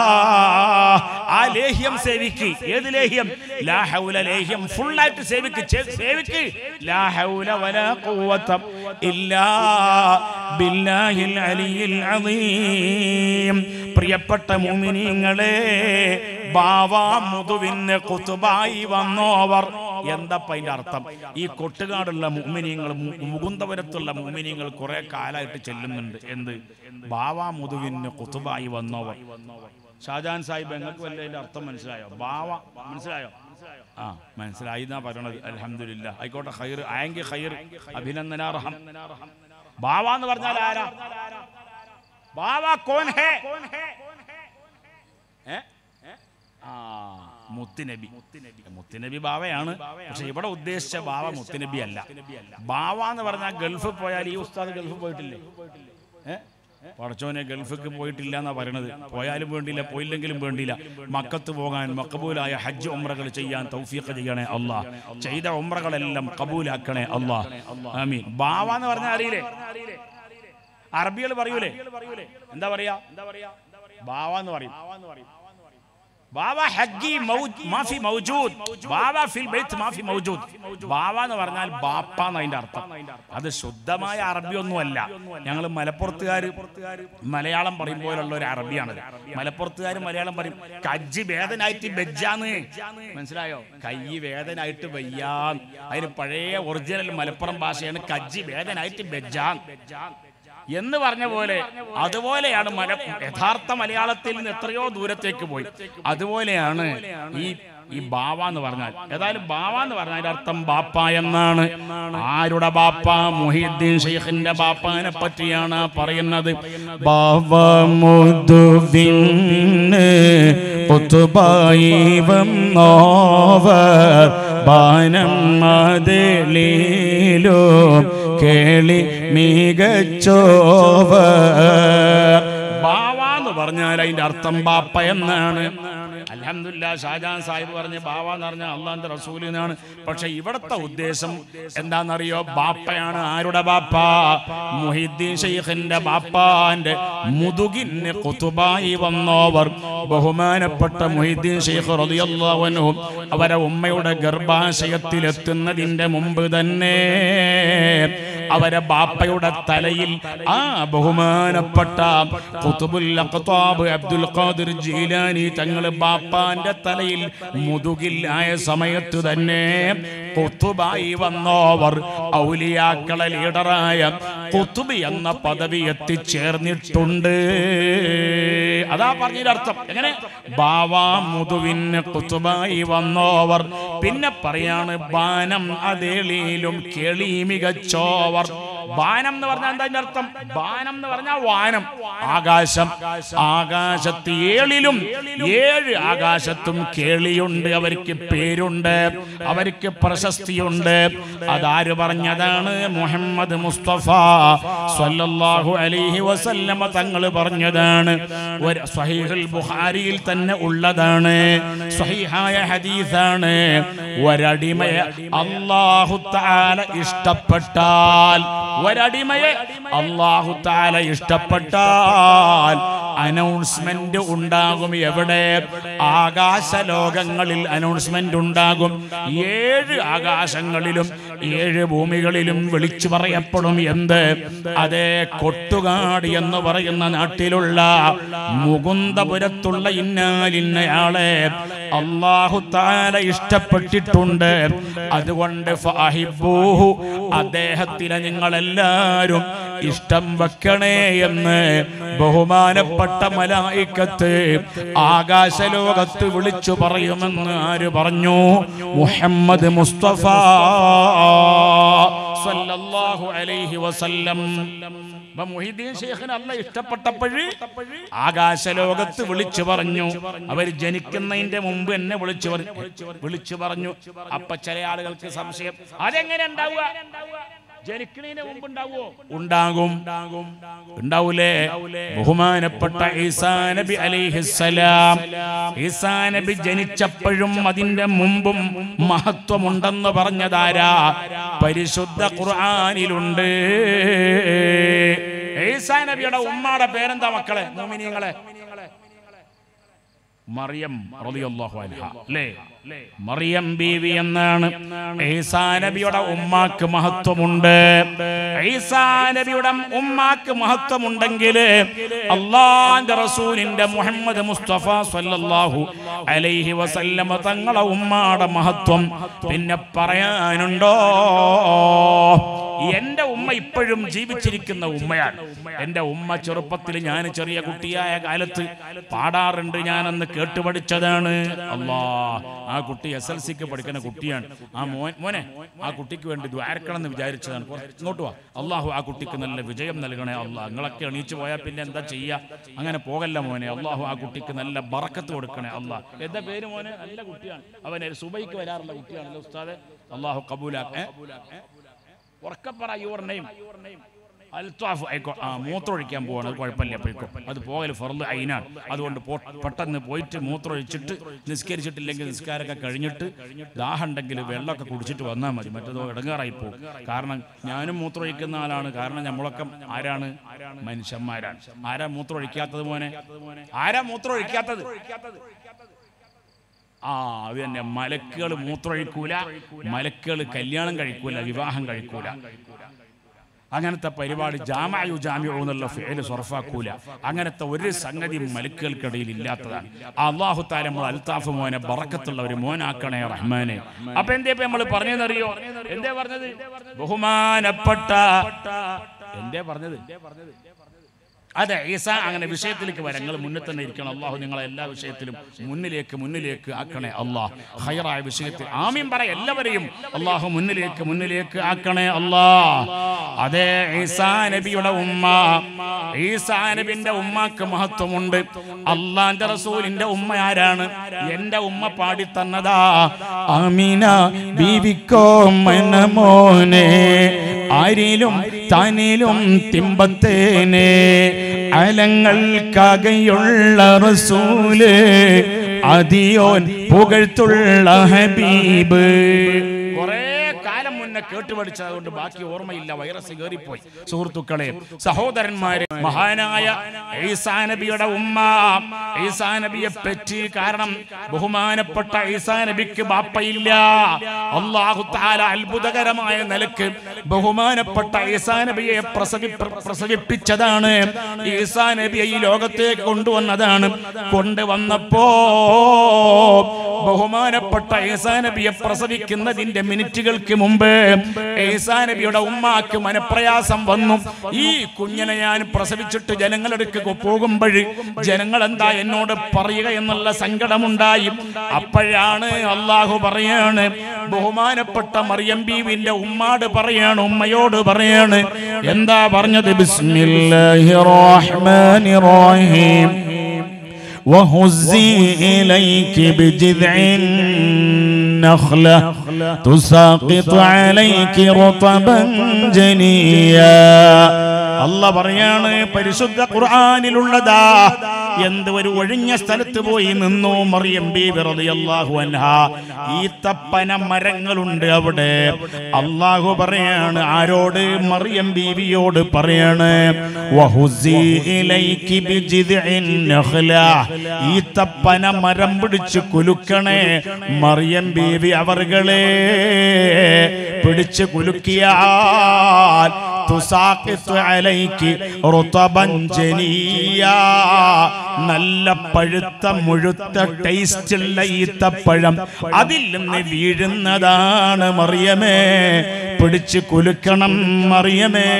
ആ ലേഹ്യം സേവിക്ക് ഏത് ലേഹ്യം ലാഹൗല ലേഹ്യം ഫുള്ളായിട്ട് സേവിക്ക് ചെ- സേവിക്ക് ലാഹൗല വലാ ഖുവത ഇല്ലാ ബില്ലാഹിൽ അലിയിൽ അദീം പ്രിയപ്പെട്ട മുമിനീങ്ങളെ ബാവാ മുതുവിന് കുത്തുബായി വന്നോവർ എന്തപ്പ അതിന്റെ അർത്ഥം ഈ കൊട്ടുകാടുള്ള മുമിനിയങ്ങൾ മുകുന്ദപുരത്തുള്ള മുമിനിയങ്ങൾ കുറെ കാലമായിട്ട് ചെല്ലുന്നുണ്ട് എന്ത് ബാവാ മുതുവിന് കുത്തുബായി വന്നോവർ ഷാജാൻ സാഹിബ് നിങ്ങൾക്ക് വല്ല അതിന്റെ അർത്ഥം മനസ്സിലായോ ബാവ മനസ്സിലായോ ആ മനസ്സിലായി എന്നാ പറയണത് അലഹമില്ല ആയിക്കോട്ടെ ഹൈർ ആയെങ്കിൽ ഹൈർ അഭിനന്ദനാർഹം ബാവ എന്ന് പറഞ്ഞാൽ ആരാ ബാവ കോൻ ഹേ ഏ? ആ മുത്തുനബി മുത്തുനബി ബാവയാണ് പക്ഷെ ഇവിടെ ഉദ്ദേശിച്ച ബാവ മുത്തുനബി അല്ല ബാവ എന്ന് പറഞ്ഞാൽ ഗൾഫിൽ പോയാൽ ഈ ഉസ്താദ് ഗൾഫിൽ പോയിട്ടില്ലേ ഏ? പടച്ചോനെ ഗൾഫിക്ക് പോയിട്ടില്ല എന്നാ പറയണത് പോയാലും വേണ്ടിയില്ല പോയില്ലെങ്കിലും വേണ്ടിയില്ല മക്കത്ത് പോകാൻ മക്കബൂലായ ഹജ്ജ് ഉംറകൾ ചെയ്യാൻ തൗഫീഖ് ചെയ്യണേ അല്ലാ ചെയ്ത ഉംറകളെല്ലാം കബൂലാക്കണേ അല്ലാ ആമീൻ ബാവ എന്ന് പറഞ്ഞാൽ അറിയില്ലേ അറബികൾ പറയൂലേ എന്താ പറയാ എന്താ പറയാ ബാവ എന്ന് പറയും ബാവ ഹഗ്ഗി മൗജ് മാഫി മൗജൂദ് ബാവ ഫിൽ ബൈത്ത് മാഫി മൗജൂദ് ബാവ എന്ന് പറഞ്ഞാൽ ബാപ്പ എന്നതിന്റെ അർത്ഥം അത് ശുദ്ധമായ അറബി ഒന്നുമല്ല ഞങ്ങൾ മലപ്പുറത്തുകാർ മലയാളം പറയും പോലുള്ള ഒരു അറബിയാണത് മലപ്പുറത്തുകാർ മലയാളം പറയും കജ്ജി വേദനായിട്ട് ബെജ്ജാന്ന് മനസ്സിലായോ കൈ വേദനായിട്ട് വയ്യാൻ അതിന് പഴയ ഒറിജിനൽ മലപ്പുറം ഭാഷയാണ് കജ്ജി വേദനായിട്ട് ബെജ്ജാൻ എന്ന് പറഞ്ഞ പോലെ അതുപോലെയാണ് മല യഥാർത്ഥ മലയാളത്തിൽ നിന്ന് എത്രയോ ദൂരത്തേക്ക് പോയി അതുപോലെയാണ് ഈ ഈ ബാവ എന്ന് പറഞ്ഞാൽ ഏതായാലും ബാവ എന്ന് പറഞ്ഞാൽ അതിന്റെ അർത്ഥം ബാപ്പ എന്നാണ് ആരുടെ ബാപ്പ മുഹിദ്ദീൻ ഷെയ്ഖിന്റെ ബാപ്പാനെ പറ്റിയാണ് പറയുന്നത് ബാവ മുതുവിന് പുത്തുബായി വന്നോവർ ബാനം മതിലീലോ കേളി മികച്ചോവർ ബാവ എന്ന് പറഞ്ഞാൽ അതിന്റെ അർത്ഥം ബാപ്പ എന്നാണ് അലഹമില്ല ഷാജാൻ സാഹിബ് പറഞ്ഞ് ബാവ എന്ന് പറഞ്ഞ അള്ളാന്റെ റസൂലിനാണ് പക്ഷെ ഇവിടുത്തെ ഉദ്ദേശം എന്താണെന്നറിയോ ബാപ്പയാണ് ആരുടെ ബാപ്പ മുഹിദ്ദീൻ ഷെയ്ഖിന്റെ ബാപ്പാന്റെ മുതുകിന് കുത്തുബായി വന്നോവർ ബഹുമാനപ്പെട്ട മുഹിദ്ദീൻ ഷെയ്ഖ് റളിയല്ലാഹു അൻഹു അവരെ ഉമ്മയുടെ ഗർഭാശയത്തിൽ എത്തുന്നതിന്റെ മുമ്പ് തന്നെ അവരെ ബാപ്പയുടെ തലയിൽ ആ ബഹുമാനപ്പെട്ട ഖുതുബുൽ അഖ്താബ് അബ്ദുൽ ഖാദിർ ജീലാനി തങ്ങൾ ബാപ്പാന്റെ തലയിൽ മുതുകിൽ ആയ സമയത്ത് തന്നെ കുത്തുബായി വന്നോവർ ഔലിയാക്കളെ ലീഡറായ കുത്തുബ് എന്ന പദവി എത്തിച്ചേർന്നിട്ടുണ്ട് അതാ പറഞ്ഞതിന്റെ അർത്ഥം എങ്ങനെ ബാവാ മുതുവിന് കുത്തുബായി വന്നോവർ പിന്നെ പറയാണ് ബാനം അതേളിയിലും കേളി മികച്ചോവർ ബാനം എന്ന് പറഞ്ഞാൽ എന്താ അതിന്റെ അർത്ഥം ബാനം എന്ന് പറഞ്ഞാൽ വാനം ആകാശം ആകാശത്ത് ഏഴിലും ഏഴ് ആകാശത്തും കേളിയുണ്ട് അവർക്ക് പേരുണ്ട് അവർക്ക് പ്രശസ്തിയുണ്ട് അതാര് പറഞ്ഞതാണ് മുഹമ്മദ് മുസ്തഫ സ്വല്ലല്ലാഹു അലൈഹി വസല്ലമ തങ്ങൾ പറഞ്ഞതാണ് ഒരു സ്വഹീഹുൽ ബുഖാരിയിൽ തന്നെ ഉള്ളതാണ് സ്വഹീഹായ ഹദീസാണ് ഒരടിമയെ അല്ലാഹു തആല ഇഷ്ടപ്പെട്ടാൽ ഒരടിമയെ അല്ലാഹു തആല ഇഷ്ടപ്പെട്ടാൽ അനൗൺസ്മെന്റ് ഉണ്ടാകും എവിടെ ആകാശ ലോകങ്ങളിൽ അനൗൺസ്മെന്റ് ഉണ്ടാകും ഏഴ് ആകാശങ്ങളിലും ഏഴ് ഭൂമികളിലും വിളിച്ചു പറയപ്പെടും എന്ത് അതേ കൊട്ടുകാട് എന്ന് പറയുന്ന നാട്ടിലുള്ള മുകുന്ദപുരത്തുള്ള ഇന്നാലിന്നയാളെ അള്ളാഹു താല ഇഷ്ടപ്പെട്ടിട്ടുണ്ട് അതുകൊണ്ട് ഫാഹിബൂഹു അദ്ദേഹത്തിനെ നിങ്ങളെല്ലാവരും ഇഷ്ടം വെക്കണേ എന്ന് ബഹുമാനപ്പെട്ട മലായിക്കത്ത് ആകാശലോകത്ത് വിളിച്ചു പറയുമെന്ന് ആര് പറഞ്ഞു മുഹമ്മദ് മുസ്തഫ സല്ലല്ലാഹു അലൈഹി വസല്ലം അപ്പൊ മുഹിദ്ദീൻ ഷേഖിന് അല്ല ഇഷ്ടപ്പെട്ടപ്പോഴ് ആകാശലോകത്ത് വിളിച്ചു പറഞ്ഞു അവർ ജനിക്കുന്നതിന്റെ മുമ്പ് എന്നെ വിളിച്ചു പറഞ്ഞു വിളിച്ചു പറഞ്ഞു അപ്പൊ ചില ആളുകൾക്ക് സംശയം അതെങ്ങനെ ഉണ്ടാവുക ജനിക്കുന്നതിന് മുമ്പ് ഉണ്ടാവോ ഉണ്ടാകും ഉണ്ടാവൂലേ ബഹുമാനപ്പെട്ട ഈസാ നബി അലൈഹിസ്സലാം ഈസാ നബി ജനിച്ചപ്പോഴും അതിന്റെ മുമ്പും മഹത്വമുണ്ടെന്ന് പറഞ്ഞതാരാ പരിശുദ്ധ ഖുർആനിലുണ്ട് ഈസാ നബിയുടെ ഉമ്മാടെ പേരെന്താ മക്കളെ മോമിനിയങ്ങളെ മറിയം റളിയല്ലാഹു അൻഹ അല്ലേ മറിയം ബീവി എന്നാണ് ഈസാ നബിയുടെ ഉമ്മാക്ക് മഹത്വമുണ്ട് ഈസാ നബിയുടെ ഉമ്മാക്ക് മഹത്വമുണ്ടെങ്കിൽ അള്ളാന്റെ റസൂലിന്റെ മുഹമ്മദ് മുസ്തഫ സല്ലല്ലാഹു അലൈഹി വസല്ലമ തങ്ങളെ ഉമ്മാടെ മഹത്വം പിന്നെ പറയാനുണ്ടോ എന്റെ ഉമ്മ ഇപ്പോഴും ജീവിച്ചിരിക്കുന്ന ഉമ്മയാണ് എന്റെ ഉമ്മ ചെറുപ്പത്തിൽ ഞാൻ ചെറിയ കുട്ടിയായ കാലത്ത് പാടാറുണ്ട് ഞാനന്ന് കേട്ടുപഠിച്ചതാണ് അല്ലാ ആ കുട്ടി എസ് എൽ സിക്ക് പഠിക്കുന്ന കുട്ടിയാണ് ആ മോൻ മോനെ ആ കുട്ടിക്ക് വേണ്ടി ദ്വാരക്കണം എന്ന് വിചാരിച്ചതാണ് കുറച്ച് ഇങ്ങോട്ട് വാ അള്ളാഹു ആ കുട്ടിക്ക് നല്ല വിജയം നൽകണേ അള്ളാഹ് നിങ്ങളൊക്കെ എണീച്ചു പോയാൽ പിന്നെ എന്താ ചെയ്യുക അങ്ങനെ പോകല്ല മോനെ അള്ളാഹു ആ കുട്ടിക്ക് നല്ല ബറക്കത്ത് കൊടുക്കണേ അള്ളാഹ് എന്താ പേര് മോനെ നല്ല കുട്ടിയാണ് അവൻ സുബൈക്ക് വരാറുള്ള കുട്ടിയാണല്ലോ ഉസ്താദെ അള്ളാഹു കബൂലാ ഉറക്കപ്പറ യുവർ നെയിം അൽത്താഫ് ആയിക്കോ ആ മൂത്രമൊഴിക്കാൻ പോവാണ് അത് കുഴപ്പമില്ല പോയിക്കോ അത് പോകൽ ഫർദ് അയിനാണ് അതുകൊണ്ട് പോ- പെട്ടെന്ന് പോയിട്ട് മൂത്രമൊഴിച്ചിട്ട് നിസ്കരിച്ചിട്ടില്ലെങ്കിൽ നിസ്കാരമൊക്കെ കഴിഞ്ഞിട്ട് ദാഹം ഉണ്ടെങ്കിൽ വെള്ളമൊക്കെ കുടിച്ചിട്ട് വന്നാൽ മതി മറ്റേതോ ഇടങ്ങാറായി പോകും കാരണം ഞാനും മൂത്രമൊഴിക്കുന്ന ആളാണ് കാരണം നമ്മളൊക്കെ ആരാണ് മനുഷ്യന്മാരാണ് ആരാ മൂത്രമൊഴിക്കാത്തത് മോനെ ആരാ മൂത്രമൊഴിക്കാത്തത് ആ അത് തന്നെ മലക്കുകൾ മൂത്രമൊഴിക്കൂല മലക്കുകൾ കല്യാണം കഴിക്കൂല വിവാഹം കഴിക്കൂല അങ്ങനത്തെ പരിപാടി ജാമായു ജാമ്യു എന്നുള്ള ഫേല് സ്വർഫാക്കൂല അങ്ങനത്തെ ഒരു സംഗതി മലക്കുകൾക്കിടയിൽ ഇല്ലാത്തതാണ് അള്ളാഹു താല നമ്മൾ അൽത്താഫ് മോനെ ബറക്കത്തുള്ള ഒരു മോനാക്കണേ റഹ്മാനെ അപ്പൊ എന്തേ ഇപ്പൊ നമ്മൾ പറഞ്ഞതെന്നറിയോ എന്തേ പറഞ്ഞത് ബഹുമാനപ്പെട്ട എന്തേ പറഞ്ഞത് അതെ ഈസ അങ്ങനെ വിഷയത്തിലേക്ക് വരാം നിങ്ങൾ മുന്നിൽ തന്നെ ഇരിക്കണം അള്ളാഹു നിങ്ങളെ എല്ലാ വിഷയത്തിലും മുന്നിലേക്ക് മുന്നിലേക്ക് ആക്കണേ അള്ളാഹ് ഹൈറായ വിഷയത്തിൽ ആമീൻ പറ എല്ലാവരെയും അള്ളാഹു മുന്നിലേക്ക് മുന്നിലേക്ക് ആക്കണേ അല്ലാ അതെ ഈസാ നബിയുടെ ഉമ്മ ഈസാ നബിന്റെ ഉമ്മക്ക് മഹത്വമുണ്ട് അള്ളാന്റെ റസൂലിന്റെ ഉമ്മ ആരാണ് എന്റെ ഉമ്മ പാടി തന്നതാ അമീന ബീവിക്കോ മനമോനെ ആരിലും താനിലും തിമ്പത്തേനെ അലങ്ങൾക്കാകെയുള്ള റസൂല് അതിയോൻ പുകഴ്ത്തുള്ള ഹബീബ് കുറെ കാലം മുന്നേ കേട്ടുപഠിച്ചത് അതുകൊണ്ട് ബാക്കി ഓർമ്മയില്ല വൈറസ് കയറിപ്പോയി സുഹൃത്തുക്കളെ സഹോദരന്മാരെ മഹാനായ ഈസാ നബിയുടെ ഉമ്മ ഈസാ നബിയെ പറ്റി കാരണം ബഹുമാനപ്പെട്ട ഈസാ നബിക്ക് ബാപ്പയില്ല അള്ളാഹു താല അത്ഭുതകരമായ നിലക്ക് ബഹുമാനപ്പെട്ട ഈസാ നബിയെ പ്രസവി പ്രസവിപ്പിച്ചതാണ് ഈസാ നബിയെ ഈ ലോകത്തേക്ക് കൊണ്ടുവന്നതാണ് കൊണ്ടുവന്നപ്പോ ബഹുമാനപ്പെട്ട ഈസാ നബിയെ പ്രസവിക്കുന്നതിന്റെ മിനിറ്റുകൾക്ക് മുമ്പ് ഈസാ നബിയുടെ ഉമ്മാക്ക് മനപ്രയാസം വന്നു ഈ കുഞ്ഞിനെ ഞാൻ പ്രസവിച്ചിട്ട് ജനങ്ങളെടുക്ക് പോകുമ്പോൾ ജനങ്ങൾ എന്താ എന്നോട് പറയുക എന്നുള്ള സങ്കടമുണ്ടായി അപ്പോഴാണ് അള്ളാഹു പറയാണ് ബഹുമാനപ്പെട്ട മറിയം ബീവിന്റെ ഉമ്മാട് പറയാണ് ഉമ്മയോട് പറയാണ് എന്താ പറഞ്ഞത് ബിസ്മില്ലാഹിർ റഹ്മാനിർ റഹീം وهزي إليك بجذع النخلة تساقط عليك رطبا جنيا അല്ല പറയാണ് പരിശുദ്ധ ഖുർആനിലുള്ളതാ എന്ത് ഒരു ഒഴിഞ്ഞ സ്ഥലത്ത് പോയി നിന്നു മറിയം ബീബി റളിയല്ലാഹു അൻഹ ഈത്തപ്പന മരങ്ങളുണ്ട് അവിടെ അള്ളാഹു പറയാണ് ആരോട് മറിയം ബീവിയോട് പറയാണ് വഹുസി ഇലൈക്കി ബിജിദ്ഇൻ നഖ്ല ഈത്തപ്പന മരം പിടിച്ച് കുലുക്കണേ മറിയം ബീവി അവർകളെ പിടിച്ച് കുലുക്കിയാൽ തുസാഖിത്തു അലൈക്ക് റുതബൻ ജനിയ നല്ല പഴുത്ത മുഴുത്ത ടേസ്റ്റുള്ള ഈത്തപ്പഴം അതിൽ നിന്ന് വീഴുന്നതാണ് മറിയമേ പിടിച്ച് കുലുക്കണം മറിയമേ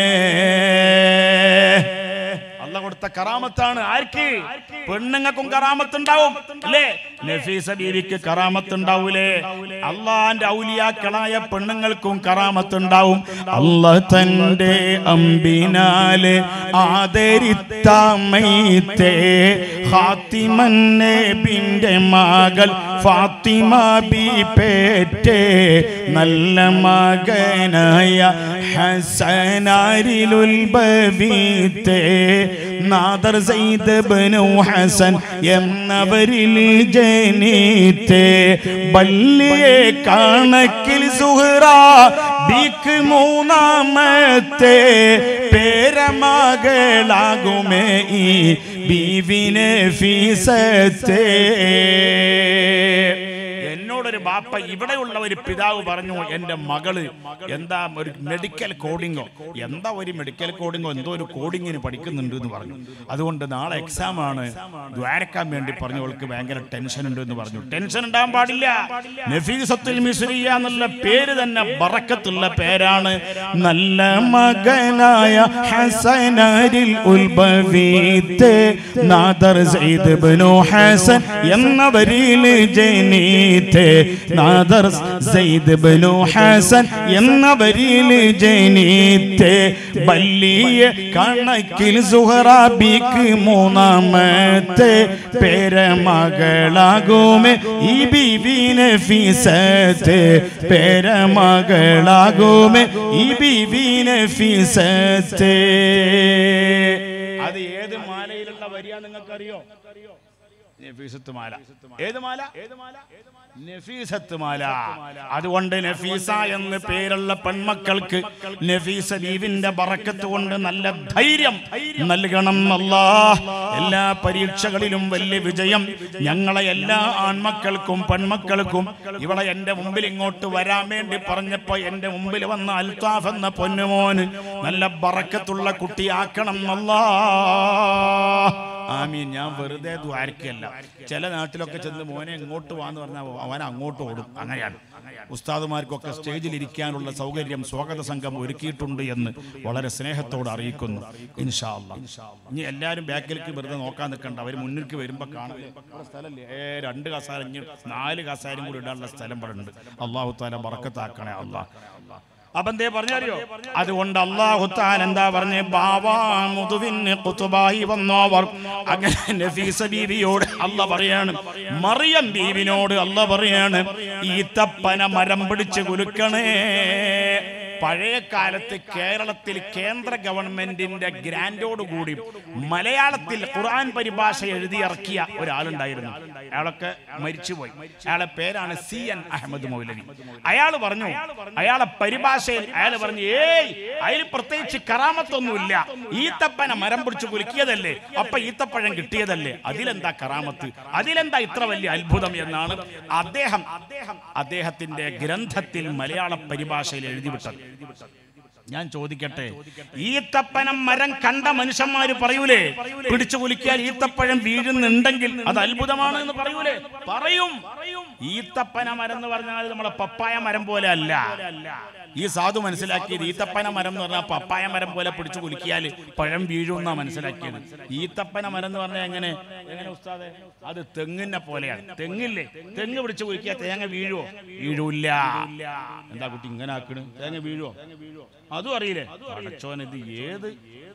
അല്ല കൊടുത്ത കറാമത്താണ് ആർക്ക് പെണ്ണുങ്ങൾക്കും കറാമത്തുണ്ടാവും അല്ലേ നഫീസ ബീവിക്ക് കറാമത്തുണ്ടാവൂലേ അള്ളാന്റെ ഔലിയാക്കളായ പെണ്ണുങ്ങൾക്കും കറാമത്തുണ്ടാവും അല്ല തന്റെ അമ്പിനാല് ആദരിത്താമൈത്തേ ഹാത്തിമന്നെ ബിന്റെ മകൾ ഫാത്തിമ ബി പേറ്റേ നല്ല മകനായ ഹസനാരിലുൽഭവീത്തേ നാദർ സൈദ് ബനു ഹസൻ എന്നവരിൽ ജനീത്തേ ബല്ലിയെ കണക്കിൽ സുഹറ ബിക്ക് മൂന്നാമത്തെ പേരമകളാകുമേ ഈ ബീവിനെ ഫീസത്തെ എന്നോടൊരു ബാപ്പ ഇവിടെയുള്ള ഒരു പിതാവ് പറഞ്ഞു എന്റെ മകള് എന്താ ഒരു മെഡിക്കൽ കോഡിങ്ങോ എന്താ ഒരു മെഡിക്കൽ കോഡിങ്ങോ എന്തോ ഒരു കോഡിങ്ങിന് പഠിക്കുന്നുണ്ട് എന്ന് പറഞ്ഞു അതുകൊണ്ട് നാളെ എക്സാം ആണ് ദ്വാരക്കാൻ വേണ്ടി പറഞ്ഞവൾക്ക് ഭയങ്കര ടെൻഷൻ ഉണ്ട് എന്ന് പറഞ്ഞു ടെൻഷൻ ഉണ്ടാകാൻ പാടില്ല നഫീസത്തുൽ മിസ്രിയ എന്നുള്ള പേര് തന്നെ ബറക്കത്തുള്ള പേരാണ് നല്ല മകനായ ഹസനരിൽ ഉത്ഭവീത്തെ നാദർ സൈദ് ബനു ഹസൻ എന്നവരിൽ ജനീത്തെ നാദർ സൈദ് ബനു ഹസൻ എന്നവരിൽ ജനീത്തെ ബല്ലിയ കണക്കിൽ സുഹറാബിക്ക് മൂന്നാമത്തെ പേരമകളാകുമേ ഈ ബീവിനെ ഫീസത്തെ പേരമകളാകുമേ ഈ ബീവിനെ ഫീസത്തെ അത് ഏത് മാലയിലുള്ള വരിയാ നിങ്ങൾക്കറിയോ നഫീസത്ത് മാല ഏത് മാല ഏത് മാല നഫീസത്ത് മാല അതുകൊണ്ട് നഫീസ എന്ന് പേരുള്ള പെൺമക്കൾക്ക് നഫീസ ദീവിന്റെ ബറക്കത്ത് കൊണ്ട് നല്ല ധൈര്യം നൽകണം അല്ലാ എല്ലാ പരീക്ഷകളിലും വലിയ വിജയം ഞങ്ങളെ എല്ലാ ആൺമക്കൾക്കും പെൺമക്കൾക്കും ഇവിടെ എന്റെ മുമ്പിൽ ഇങ്ങോട്ട് വരാൻ വേണ്ടി പറഞ്ഞപ്പോ എന്റെ മുമ്പിൽ വന്ന അൽത്താഫ് എന്ന പൊന്നുമോന് നല്ല ബറക്കത്തുള്ള കുട്ടിയാക്കണം അല്ലാ ആമീൻ ഞാൻ വെറുതെ ദ്വാരക്കല്ല ചില നാട്ടിലൊക്കെ ചെന്ന് മോനെ ഇങ്ങോട്ട് വാന്ന് പറഞ്ഞാൽ അവൻ അങ്ങോട്ട് ഓടും അങ്ങനെയാണ് ഉസ്താദുമാർക്കൊക്കെ സ്റ്റേജിൽ ഇരിക്കാനുള്ള സൗകര്യം സ്വാഗത സംഘം ഒരുക്കിയിട്ടുണ്ട് എന്ന് വളരെ സ്നേഹത്തോട് അറിയിക്കുന്നു ഇൻഷാ അല്ലാ ഇനി എല്ലാവരും ബാക്കിലേക്ക് വെറുതെ നോക്കാൻ നിൽക്കണ്ട അവർ മുന്നിലേക്ക് വരുമ്പോൾ കാണാം ഇവിടെ സ്ഥലമില്ലേ ഏ രണ്ട് കസാര ഇനി നാല് കസാരം കൂടി ഇടാനുള്ള സ്ഥലം ഇവിടെ ഉണ്ട് അള്ളാഹു താല ബറക്കത്താക്കണേ അള്ളാഹ് അപ്പൊ എന്തേ പറഞ്ഞറിയോ അതുകൊണ്ട് അള്ളാഹു താൻ എന്താ പറഞ്ഞ ബാവാ മുതുവിന് കുത്തുബായി വന്നോവർ അങ്ങനെ നഫീസ ബീവിയോട് അല്ല പറയാണ് മറിയം ബീവിനോട് അല്ല പറയാണ് ഈത്തപ്പന മരം പിടിച്ച് കുലുക്കണേ പഴയ കാലത്ത് കേരളത്തിൽ കേന്ദ്ര ഗവൺമെന്റിന്റെ ഗ്രാൻഡോട് കൂടി മലയാളത്തിൽ ഖുർആൻ പരിഭാഷ എഴുതിയിറക്കിയ ഒരാളുണ്ടായിരുന്നു അയാളൊക്കെ മരിച്ചുപോയി അയാളെ പേരാണ് സി എൻ അഹമ്മദ് മൗലവി അയാൾ പറഞ്ഞു അയാളെ പരിഭാഷയിൽ അയാൾ പറഞ്ഞു ഏയ് അതിൽ പ്രത്യേകിച്ച് കറാമത്തൊന്നുമില്ല ഈത്തപ്പന മരം പിടിച്ച് കുലുക്കിയതല്ലേ അപ്പൊ ഈത്തപ്പഴം കിട്ടിയതല്ലേ അതിലെന്താ കറാമത്ത് അതിലെന്താ ഇത്ര വലിയ അത്ഭുതം എന്നാണ് അദ്ദേഹം അദ്ദേഹം അദ്ദേഹത്തിന്റെ ഗ്രന്ഥത്തിൽ മലയാള പരിഭാഷയിൽ എഴുതിവിട്ടത് ഞാൻ ചോദിക്കട്ടെ ഈത്തപ്പനം മരം കണ്ട മനുഷ്യന്മാര് പറയൂലേ പിടിച്ചു കുലിക്കാൻ ഈത്തപ്പഴം വീഴുന്നുണ്ടെങ്കിൽ അത് അത്ഭുതമാണ് എന്ന് പറയൂലേ പറയും ഈത്തപ്പന മരം എന്ന് പറഞ്ഞാൽ നമ്മളെ പപ്പായ മരം പോലെ അല്ല ഈ സാധു മനസ്സിലാക്കിയത് ഈത്തപ്പന മരം എന്ന് പറഞ്ഞാൽ പപ്പായ മരം പോലെ പിടിച്ചു കുലുക്കിയാൽ പഴം വീഴുമെന്നാ മനസ്സിലാക്കിയത് ഈത്തപ്പന മരം എന്ന് പറഞ്ഞാൽ എങ്ങനെ എങ്ങനെ ഉസ്താദെ അത് തെങ്ങിനെ പോലെയാണ് തെങ്ങില്ലേ തെങ്ങ് പിടിച്ചു കുലുക്കിയാൽ തേങ്ങ വീഴുവോ വീഴൂല്ല എന്താ കുട്ടി ഇങ്ങനെ ആക്കണ് തേങ്ങ വീഴുവോ അതും അറിയില്ലേ അടച്ചോൻ ഇത് ഏത്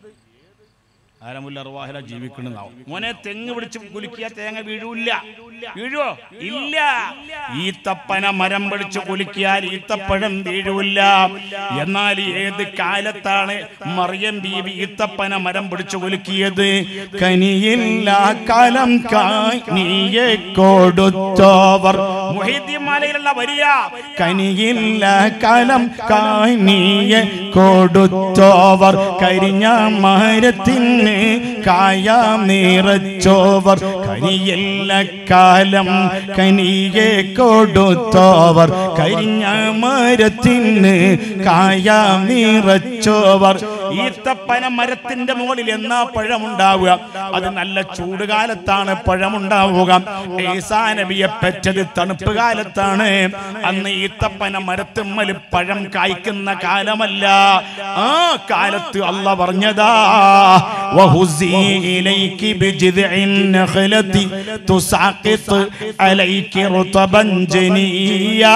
ആരമുല്ല അറുവാഹില ജീവിക്കണെന്നാവും മോനെ തെങ്ങ് പിടിച്ച് കുലുക്കിയ തേങ്ങ വീഴൂല്ല വീഴുവോ ഇല്ല ഈത്തപ്പന മരം പിടിച്ച് കുലുക്കിയാൽ ഈത്തപ്പഴം വീഴൂല്ല എന്നാൽ ഏത് കാലത്താണ് മറിയം ബീവി ഈത്തപ്പന മരം പിടിച്ച് കുലുക്കിയത് കനിയില്ല കാലം നീയെ കൊടുത്തവർ മുഹീദ്ദീൻ മാലയിലുള്ള വരിക കനിയില്ല കാലം നീയെ കൊടുത്തവർ കരിഞ്ഞ മരത്തിന് കായാം നിറച്ചോവർ കനിയല്ല കാലം കനിയെ കൊടുത്തോവർ കരിഞ്ഞ മരത്തിന് കായാം നിറച്ചോവർ ഈത്തപ്പന മരത്തിന്റെ മുകളിൽ എന്നാ പഴമുണ്ടാവുക അത് നല്ല ചൂടുകാലത്താണ് പഴമുണ്ടാവുക ഈസാ നബിയെ പെറ്റത് തണുപ്പ് കാലത്താണ് അന്ന് ഈത്തപ്പന മരത്തുമ്മൽ പഴം കായ്ക്കുന്ന കാലമല്ല ആ കാലത്ത് അല്ല പറഞ്ഞതാ വഹുസി ഇലൈകി ബിജിദ്ഇൻ നഖലതി തുസാഖിത് അലൈകി റുതബൻ ജനിയാ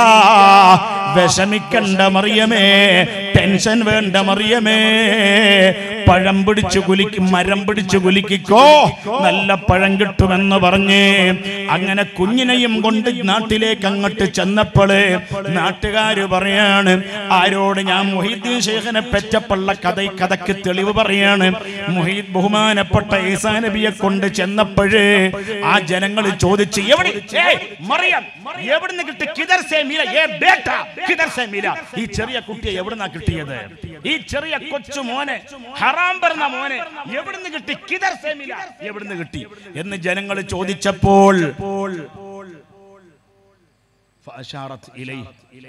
വിഷമിക്കണ്ട മറിയമേ ടെൻഷൻ വേണ്ട മറിയമേ പഴം പിടിച്ചു കുലിക്ക് മരം പിടിച്ചു കുലിക്കോ നല്ല പഴം കിട്ടുമെന്ന് പറഞ്ഞ് അങ്ങനെ കുഞ്ഞിനെയും കൊണ്ട് നാട്ടിലേക്ക് അങ്ങോട്ട് ചെന്നപ്പോള് നാട്ടുകാര് പറയാണ് ആരോട് ഞാൻ മൊഹീദ്ദീൻ ഷേഖിനെ പെറ്റപ്പള്ള കഥ കഥയ്ക്ക് തെളിവ് പറയാണ് മൊഹീദ് ബഹുമാനപ്പെട്ട ഈസാ നബിയെ കൊണ്ട് ചെന്നപ്പോഴേ ആ ജനങ്ങൾ ചോദിച്ചു എവിടെ ഏയ്, മറിയം എവിടുന്ന് കിട്ടി കിതർ സേ മീര ഏ ബേട്ട കിതർ സേ മീര ഈ ചെറിയ കുട്ടിയെ എവിടുന്നാ കിട്ടിയത് ഈ ചെറിയ കൊച്ചു മോനെ ഹറാം പറഞ്ഞ മോനെ എവിടുന്ന് കിട്ടി കിതർ സേ മീര എവിടുന്ന് കിട്ടി എന്ന് ജനങ്ങൾ ചോദിച്ചപ്പോൾ فأشارت إليه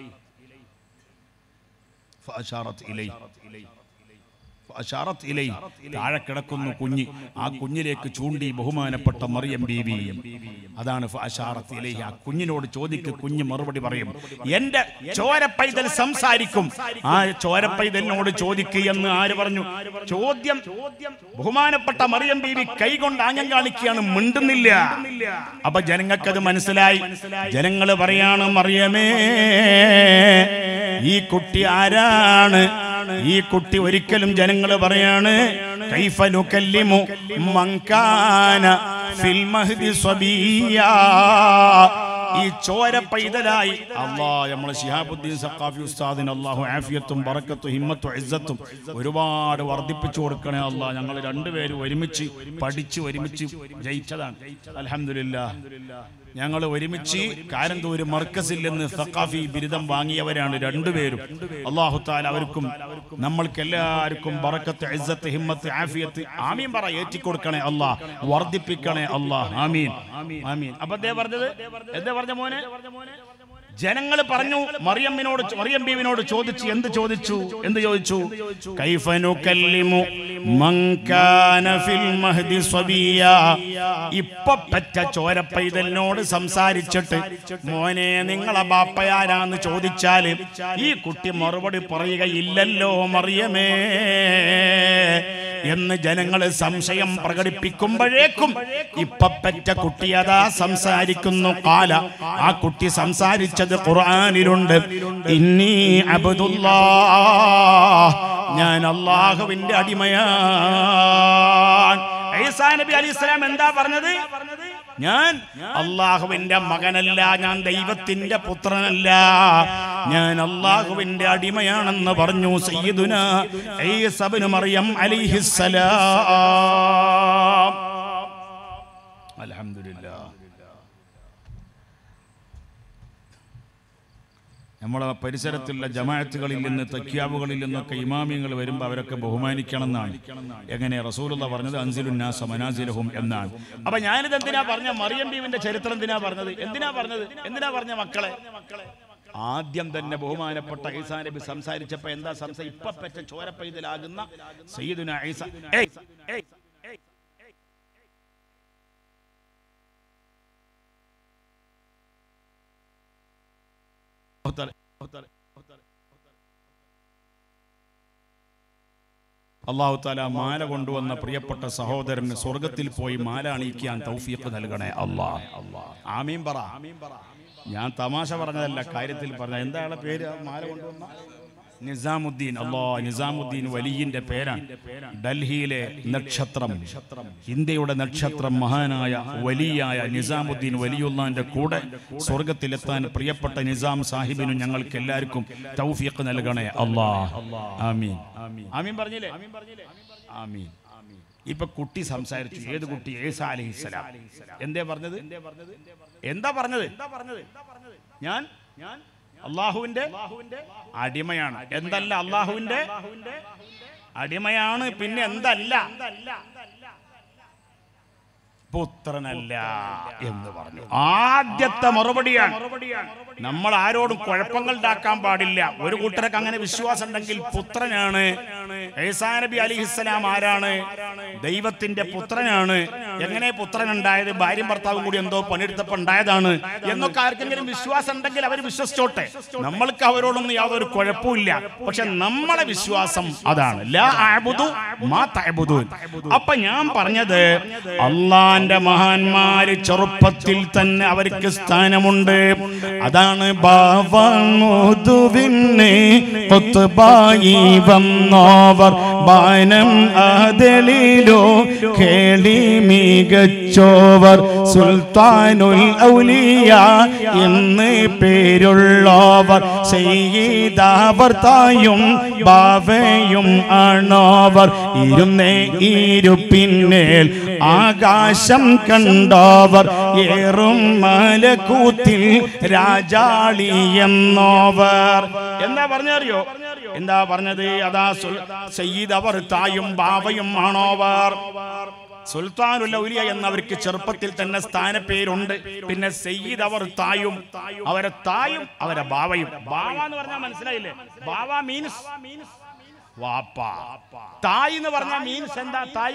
فأشارت إليه ഫഅശാറത്ത് ഇലൈ. താഴെ കിടക്കുന്നു കുഞ്ഞ് ആ കുഞ്ഞിലേക്ക് ചൂണ്ടി ബഹുമാനപ്പെട്ട മറിയം ബീവി അതാണ് ഫഅശാറത്ത് ഇലൈഹി. ആ കുഞ്ഞിനോട് ചോദിക്ക് കുഞ്ഞ് മറുപടി പറയും എന്റെ ചോരപ്പൈതൽ സംസാരിക്കും ആ ചോരപ്പൈതലിനോട് ചോദിക്ക് എന്ന് ആര് പറഞ്ഞു ചോദ്യം ബഹുമാനപ്പെട്ട മറിയം ബീവി കൈകൊണ്ട് ആഞ്ഞം കാണിക്കുകയാണ് മിണ്ടുന്നില്ല അപ്പൊ ജനങ്ങൾക്കത് മനസ്സിലായി ജനങ്ങള് പറയാണ് മറിയമേ ഈ കുട്ടി ആരാണ് ഈ കുട്ടി ഒരിക്കലും ജനങ്ങൾ പറയാണ് കൈഫ നുകല്ലിമു മങ്കാന ഫിൽ മഹ്ദി സ്വബിയ്യാ ഈ ചോര പൈതലായി അള്ളാ നമ്മളെ ശിഹാബുദ്ദീൻ സഖാഫി ഉസ്താദിന് അള്ളാഹു ആഫിയത്തും ബറക്കത്തും ഹിമ്മത്തും ഇസ്സത്തും ഒരുപാട് വർദ്ധിപ്പിച്ചു കൊടുക്കണേ അള്ളാ ഞങ്ങൾ രണ്ടുപേരും ഒരുമിച്ച് പഠിച്ച് ഒരുമിച്ച് ജയിച്ചതാണ് അൽഹംദുലില്ലാ ഞങ്ങൾ ഒരുമിച്ച് കാരന്തൂര് മർക്കസിൽ നിന്ന് സഖാഫി ബിരുദം വാങ്ങിയവരാണ് രണ്ടുപേരും അള്ളാഹു താല അവർക്കും നമ്മൾക്ക് എല്ലാവർക്കും ബറക്കത്ത് ഇസ്സത്ത് ഹിമ്മത്ത് ആഫിയത്ത് ആമീൻ പറ ഏറ്റിക്കൊടുക്കണേ അല്ലാ വർദ്ധിപ്പിക്കണേ അല്ലാ ആമീൻ ആമീൻ അപ്പൊ ദേ പറഞ്ഞത് എന്താ പറഞ്ഞ മോനെ ജനങ്ങൾ പറഞ്ഞു മറിയമ്മിനോട് മറിയം ബീവിനോട് ചോദിച്ചു എന്ത് ചോദിച്ചു എന്ത് ചോദിച്ചു കൈഫനു കല്ലിമു മങ്കാന ഫിൽ മഹ്ദി സ്വബിയ ഇപ്പൊ പറ്റ ചോരപ്പൈതലിനോട് സംസാരിച്ചിട്ട് മോനെ നിങ്ങളെ ബാപ്പയാരാന്ന് ചോദിച്ചാല് ഈ കുട്ടി മറുപടി പറയുകയില്ലല്ലോ മറിയമേ എന്ന് ജനങ്ങൾ സംശയം പ്രകടിപ്പിക്കുമ്പോഴേക്കും ഇപ്പൊ പറ്റ കുട്ടി അതാ സംസാരിക്കുന്നു കാല ആ കുട്ടി സംസാരിച്ചത് ഖുർആനിലുണ്ട് ഇന്നീ അബ്ദുല്ലാ ഞാൻ അള്ളാഹുവിന്റെ അടിമയാണ് ഈസാ നബി അലി ഇസ്ലാം എന്താ പറഞ്ഞത് ഞാൻ അള്ളാഹുവിന്റെ മകനല്ല ഞാൻ ദൈവത്തിന്റെ പുത്രനല്ല ഞാൻ അള്ളാഹുവിന്റെ അടിമയാണെന്ന് പറഞ്ഞു സയ്യിദുന ഈസബ്നു മറിയം അലൈഹിസ്സലാം അൽഹംദുലില്ലാ നമ്മളെ പരിസരത്തുള്ള ജമാഅത്തുകളിൽ നിന്ന് തക്യാബുകളിൽ നിന്നൊക്കെ ഇമാമിയങ്ങൾ വരുമ്പോൾ അവരൊക്കെ ബഹുമാനിക്കണം എന്നാണ് എങ്ങനെ റസൂലുള്ള പറഞ്ഞത് അൻസിലുന്നാസ മനാസിലഹും എന്നാണ് അപ്പൊ ഞാനിത് എന്തിനാ പറഞ്ഞ മറിയം ബീവിന്റെ ചരിത്രം എന്തിനാ പറഞ്ഞത് എന്തിനാ പറഞ്ഞത് എന്തിനാ പറഞ്ഞ മക്കളെ ആദ്യം തന്നെ ബഹുമാനപ്പെട്ട ഈസാ നബി സംസാരിച്ചപ്പോ എന്താ സംസാ ഇപ്പൊ പെറ്റ ചോരപ്പൈതലാകുന്ന സയ്യിദുന ഈസ ഏയ്, ഏയ്, ഏയ്, ഏയ്. അള്ളാഹു താല മാല കൊണ്ടുവന്ന പ്രിയപ്പെട്ട സഹോദരന് സ്വർഗത്തിൽ പോയി മാല അണിയിക്കാൻ തൗഫീഖ് നൽകണേ അള്ളാഹ് ആമീൻ പറ ഞാൻ തമാശ പറഞ്ഞതല്ല കാര്യത്തിൽ പറഞ്ഞ എന്താണ് പേര് ആ മാല കൊണ്ടുവന്ന നിസാമുദ്ദീൻ അള്ളാ നിസാമുദ്ദീൻ വലിയന്റെ പേരാണ് ഡൽഹിയിലെ നക്ഷത്രം ഇന്ത്യയുടെ നക്ഷത്രം മഹാനായ വലിയായ നിസാമുദ്ദീൻ വലിയുള്ളാന്റെ കൂടെ സ്വർഗത്തിലെത്താൻ പ്രിയപ്പെട്ട നിസാം സാഹിബിനും ഞങ്ങൾക്ക് എല്ലാവർക്കും തൗഫീഖ് നൽകണേ അള്ളാ ആമീൻ ആമീൻ പറഞ്ഞില്ലേ ആമീൻ ഇപ്പൊ കുട്ടി സംസാരിച്ചു ഏത് കുട്ടി ഏസ അലഹിസ്സലാം എന്തേ പറഞ്ഞത് എന്താ പറഞ്ഞത് ഞാൻ ഞാൻ അള്ളാഹുവിന്റെ അടിമയാണ് എന്തല്ല അള്ളാഹുവിന്റെ അടിമയാണ് പിന്നെ എന്തല്ല പുത്രനല്ല എന്ന് പറഞ്ഞു ആദ്യത്തെ മറുപടിയാണ് നമ്മൾ ആരോടും കുഴപ്പങ്ങൾ ഉണ്ടാക്കാൻ പാടില്ല ഒരു കൂട്ടരൊക്കെ അങ്ങനെ വിശ്വാസം ഉണ്ടെങ്കിൽ പുത്രനാണ് ഈസാ നബി അലിഹിസ്സലാം ആരാണ് ദൈവത്തിന്റെ പുത്രനാണ് എങ്ങനെ പുത്രൻ ഉണ്ടായത് ഭാര്യയും ഭർത്താവും കൂടി എന്തോ പണിയെടുത്തപ്പോ ഉണ്ടായതാണ് എന്നൊക്കെ ആർക്കെങ്കിലും വിശ്വാസം ഉണ്ടെങ്കിൽ അവർ വിശ്വസിച്ചോട്ടെ നമ്മൾക്ക് അവരോടൊന്നും യാതൊരു കുഴപ്പമില്ല പക്ഷെ നമ്മളെ വിശ്വാസം അതാണ് ലാ അഅ്ബുദു മാ തഅ്ബുദൂൻ. അപ്പൊ ഞാൻ പറഞ്ഞത് അള്ളാന്റെ മഹാന്മാര് ചെറുപ്പത്തിൽ തന്നെ അവർക്ക് സ്ഥാനമുണ്ട് അതാണ് ബാവമുതുവിന്നെ കൊത്തുബായി വന്നോവർ ബാനം ആദലിലോ കേളി മികച്ചോവർ സുൽത്താനുൽ ഔലിയ എന്ന് പേരുള്ളോവർ ചെയ്താവർ തായും ബാവയും ആണോവർ ഇരുന്നേ ഇരുപ്പിന്നേൽ ആകാശം കണ്ടോവർ ഏറും മലക്കൂത്തിൽ രാജാളി എന്നോവർ എന്താ പറഞ്ഞറിയോ എന്താ പറഞ്ഞത് അതാ സുൽ- സയ്യിദ് അവർ തായും ബാവയും ആണോവർ സുൽത്താനുൽ ഔലിയ എന്നവർക്ക് ചെറുപ്പത്തിൽ തന്നെ സ്ഥാനപ്പേരുണ്ട് പിന്നെ സയ്യിദ് അവർ തായും അവരെ തായും അവരെ ബാവയും ബാവ എന്ന് പറഞ്ഞാൽ മനസ്സിലായില്ലേ ബാവ മീൻസ് വാപ്പ തായ് എന്ന് പറഞ്ഞാൽ മീൻസ് എന്താ തായ്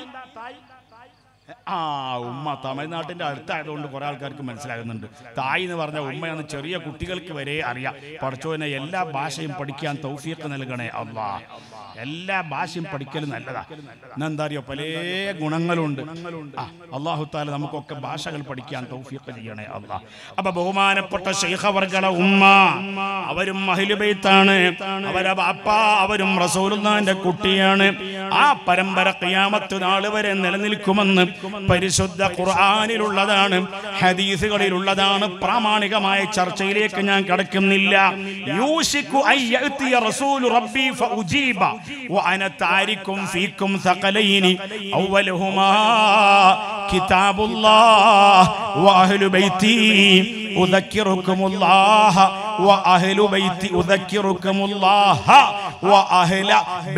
ആ ഉമ്മ തമിഴ്നാട്ടിന്റെ അടുത്തായതുകൊണ്ട് കുറെ ആൾക്കാർക്ക് മനസ്സിലാകുന്നുണ്ട് തായ് എന്ന് പറഞ്ഞ ഉമ്മയെന്ന് ചെറിയ കുട്ടികൾക്ക് വരെ അറിയാം പഠിച്ചോനെ എല്ലാ ഭാഷയും പഠിക്കാൻ തൗഫീഖ് നൽകണേ അള്ളാ എല്ലാ ഭാഷയും പഠിക്കൽ നല്ലതാ എന്താ അറിയോ പല ഗുണങ്ങളുണ്ട് ആ, അള്ളാഹു താല നമുക്കൊക്കെ ഭാഷകൾ പഠിക്കാൻ തൗഫീഖ് ചെയ്യണേ അള്ളാ അപ്പൊ ബഹുമാനപ്പെട്ട ശൈഖവർഗള ഉമ്മ അവരും മഹിലുബൈത്താണ് അവരെ ബാപ്പ അവരും റസൂലുള്ളാന്റെ കുട്ടിയാണ് ആ പരമ്പര ഖിയാമത്ത് നാൾ വരെ നിലനിൽക്കുമെന്ന് പരിശുദ്ധ ഖുർആനിലുള്ളതാണ് ഹദീസുകളിലുള്ളതാണ് പ്രാമാണികമായ ചർച്ചയിലേക്ക് ഞാൻ കടക്കുന്നില്ല യൂഷിക്കു അൻ യഅ്തിയ റസൂലു റബ്ബി ഫഉജീബ വഅന താരിക്കും ഫീക്കും ثقلين أولهما كتاب الله وأهل بيتي أذكركم الله وأهل بيتي أذكركم الله وأهل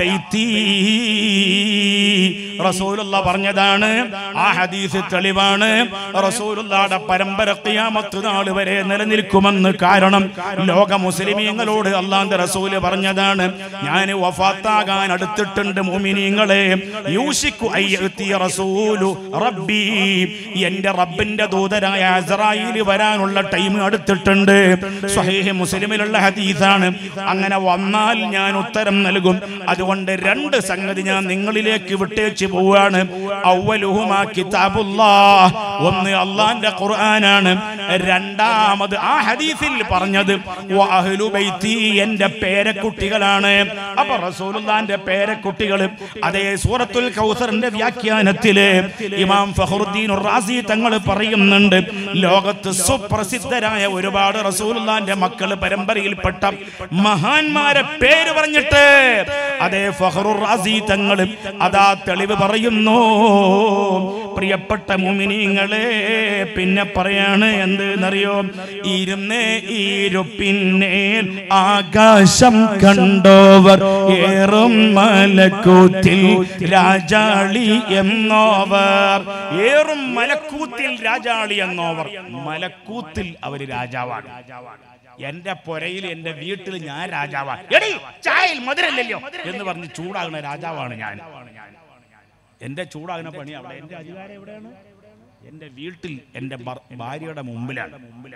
بيتي റസൂലുള്ള പറഞ്ഞതാണ് ആ ഹദീസ് തെളിവാണ് റസൂലുള്ളാടെ പരമ്പര ഖിയാമത്ത് നാൾ വരെ നിലനിൽക്കുമെന്ന് കാരണം ലോക മുസ്ലിമീങ്ങളോട് അള്ളാന്റെ റസൂല് പറഞ്ഞതാണ് ഞാൻ വഫാത്താകാൻ അടുത്തിട്ടുണ്ട് മുഅ്മിനീങ്ങളെ യൂഷിക്കു അയ്യത്തിയ റസൂലു റബ്ബി എന്റെ റബ്ബിന്റെ ദൂതരായ അസ്രായേൽ വരാനുള്ള ടൈം അടുത്തിട്ടുണ്ട് സ്വഹീഹ് മുസ്ലിമിലുള്ള ഹദീസാണ് അങ്ങനെ വന്നാൽ ഞാൻ ഉത്തരം നൽകും അതുകൊണ്ട് രണ്ട് സംഗതി ഞാൻ നിങ്ങളിലേക്ക് വിട്ടേച്ച് പോവാണ് അവലുഹുമാ കിതാബുല്ലാഹ് ഒന്ന് അള്ളാന്റെ ഖുർആനാണ് രണ്ടാമത് ആ ഹദീസിൽ പറഞ്ഞത് വഅഹ്ലു ബൈത്തി എന്റെ പേരക്കുട്ടികളാണ് അപ്പൊ റസൂലുള്ളാന്റെ പേരക്കുട്ടികൾ അതേ സൂറത്തുൽ കൗസറിന്റെ വ്യാഖ്യാനത്തില് ഇമാം ഫഖറുദ്ദീൻ റാസി തങ്ങൾ പറയുന്നുണ്ട് ലോകത്ത് സുപ്രസിദ്ധരായ ഒരുപാട് റസൂലുള്ളാന്റെ മക്കൾ പരമ്പരയിൽപ്പെട്ട മഹാന്മാരെ പേര് പറഞ്ഞിട്ട് അതേ ഫഖറുർ റാസി തങ്ങൾ അതാ തെളിവ് പറയുന്നു പ്രിയപ്പെട്ട മുമിനിങ്ങളെ പിന്നെ പറയാണ് എന്ത് എന്നറിയോ ഇരുന്ന് ഇരുപ്പിന്നേൽ ആകാശം കണ്ടോവർ ഏറും മലക്കൂത്തിൽ രാജാളി എന്നോവർ ഏറും മലക്കൂത്തിൽ രാജാളി എന്നോവർ മലക്കൂത്തിൽ അവര് രാജാവാണ് എന്റെ പൊരയിൽ എന്റെ വീട്ടിൽ ഞാൻ രാജാവാണ് എടീ ചായയിൽ മധുരല്ലല്ലോ എന്ന് പറഞ്ഞ് ചൂടാകുന്ന രാജാവാണ് ഞാൻ എന്റെ ചൂടാകുന്ന പണി അവിടെ എന്റെ അധികാരം എവിടെയാണ് എന്റെ വീട്ടിൽ എന്റെ ഭർ- ഭാര്യയുടെ മുമ്പിലാണ്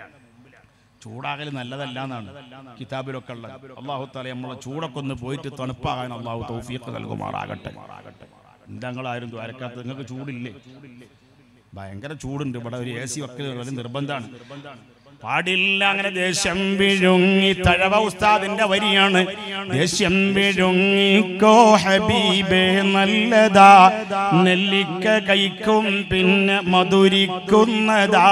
ചൂടാകൽ നല്ലതല്ല എന്നാണ് കിതാബിലൊക്കെ ഉള്ളത് അള്ളാഹു താല നമ്മളെ ചൂടൊക്കെ ഒന്ന് പോയിട്ട് തണുപ്പാകാൻ അള്ളാഹു തൗഫീഖ് നൽകുമാറാകട്ടെ എന്താ നിങ്ങളാരും ദ്വാരക്കാത്ത നിങ്ങൾക്ക് ചൂടില്ലേ ഭയങ്കര ചൂടുണ്ട് ഇവിടെ ഒരു എ സി വെക്കൽ വളരെ നിർബന്ധമാണ് പാടില്ല അങ്ങനെ ദേഷ്യം വിഴുങ്ങി തഴവ ഉസ്താദിന്റെ വരിയാണ് ദേഷ്യം വിഴുങ്ങിക്കോ ഹബീബേ നല്ലതാ നെല്ലിക്ക കൈക്കും പിന്നെ മധുരിക്കുന്നതാ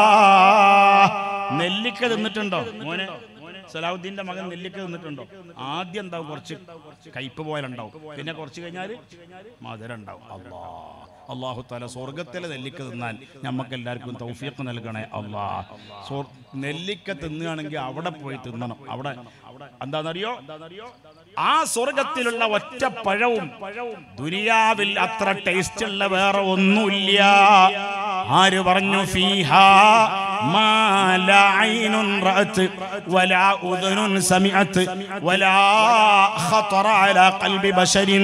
നെല്ലിക്ക തിന്നിട്ടുണ്ടോ മോനെ സലാഹുദ്ദീന്റെ മകൻ നെല്ലിക്ക തിന്നിട്ടുണ്ടോ ആദ്യം എന്താവും കുറച്ച് കയ്പ് പോലെ ഉണ്ടാവും പിന്നെ കുറച്ച് കഴിഞ്ഞാൽ മധുരം ഉണ്ടാവും അള്ളാ അള്ളാഹു താല സ്വർഗത്തിലെ നെല്ലിക്ക തിന്നാൽ നമുക്ക് എല്ലാവർക്കും തൗഫീഖ് നൽകണേ അള്ളാ സ്വർ- നെല്ലിക്ക തിന്നുകയാണെങ്കിൽ അവിടെ പോയി തിന്നണം അവിടെ എന്താണെന്നറിയോ ആ സ്വർഗത്തിലുള്ള ഒറ്റ പഴവും ദുനിയാവിൽ അത്ര ടേസ്റ്റ് ഉള്ള വേറെ ഒന്നുമില്ല ആര് പറഞ്ഞു ഫീഹാ മാ ലാ ഐനുൻ റഅത്ത് വലാ ഉദുനുൻ സമിഅത്ത് വലാ ഖതറ അലാ ഖൽബി ബശരിൻ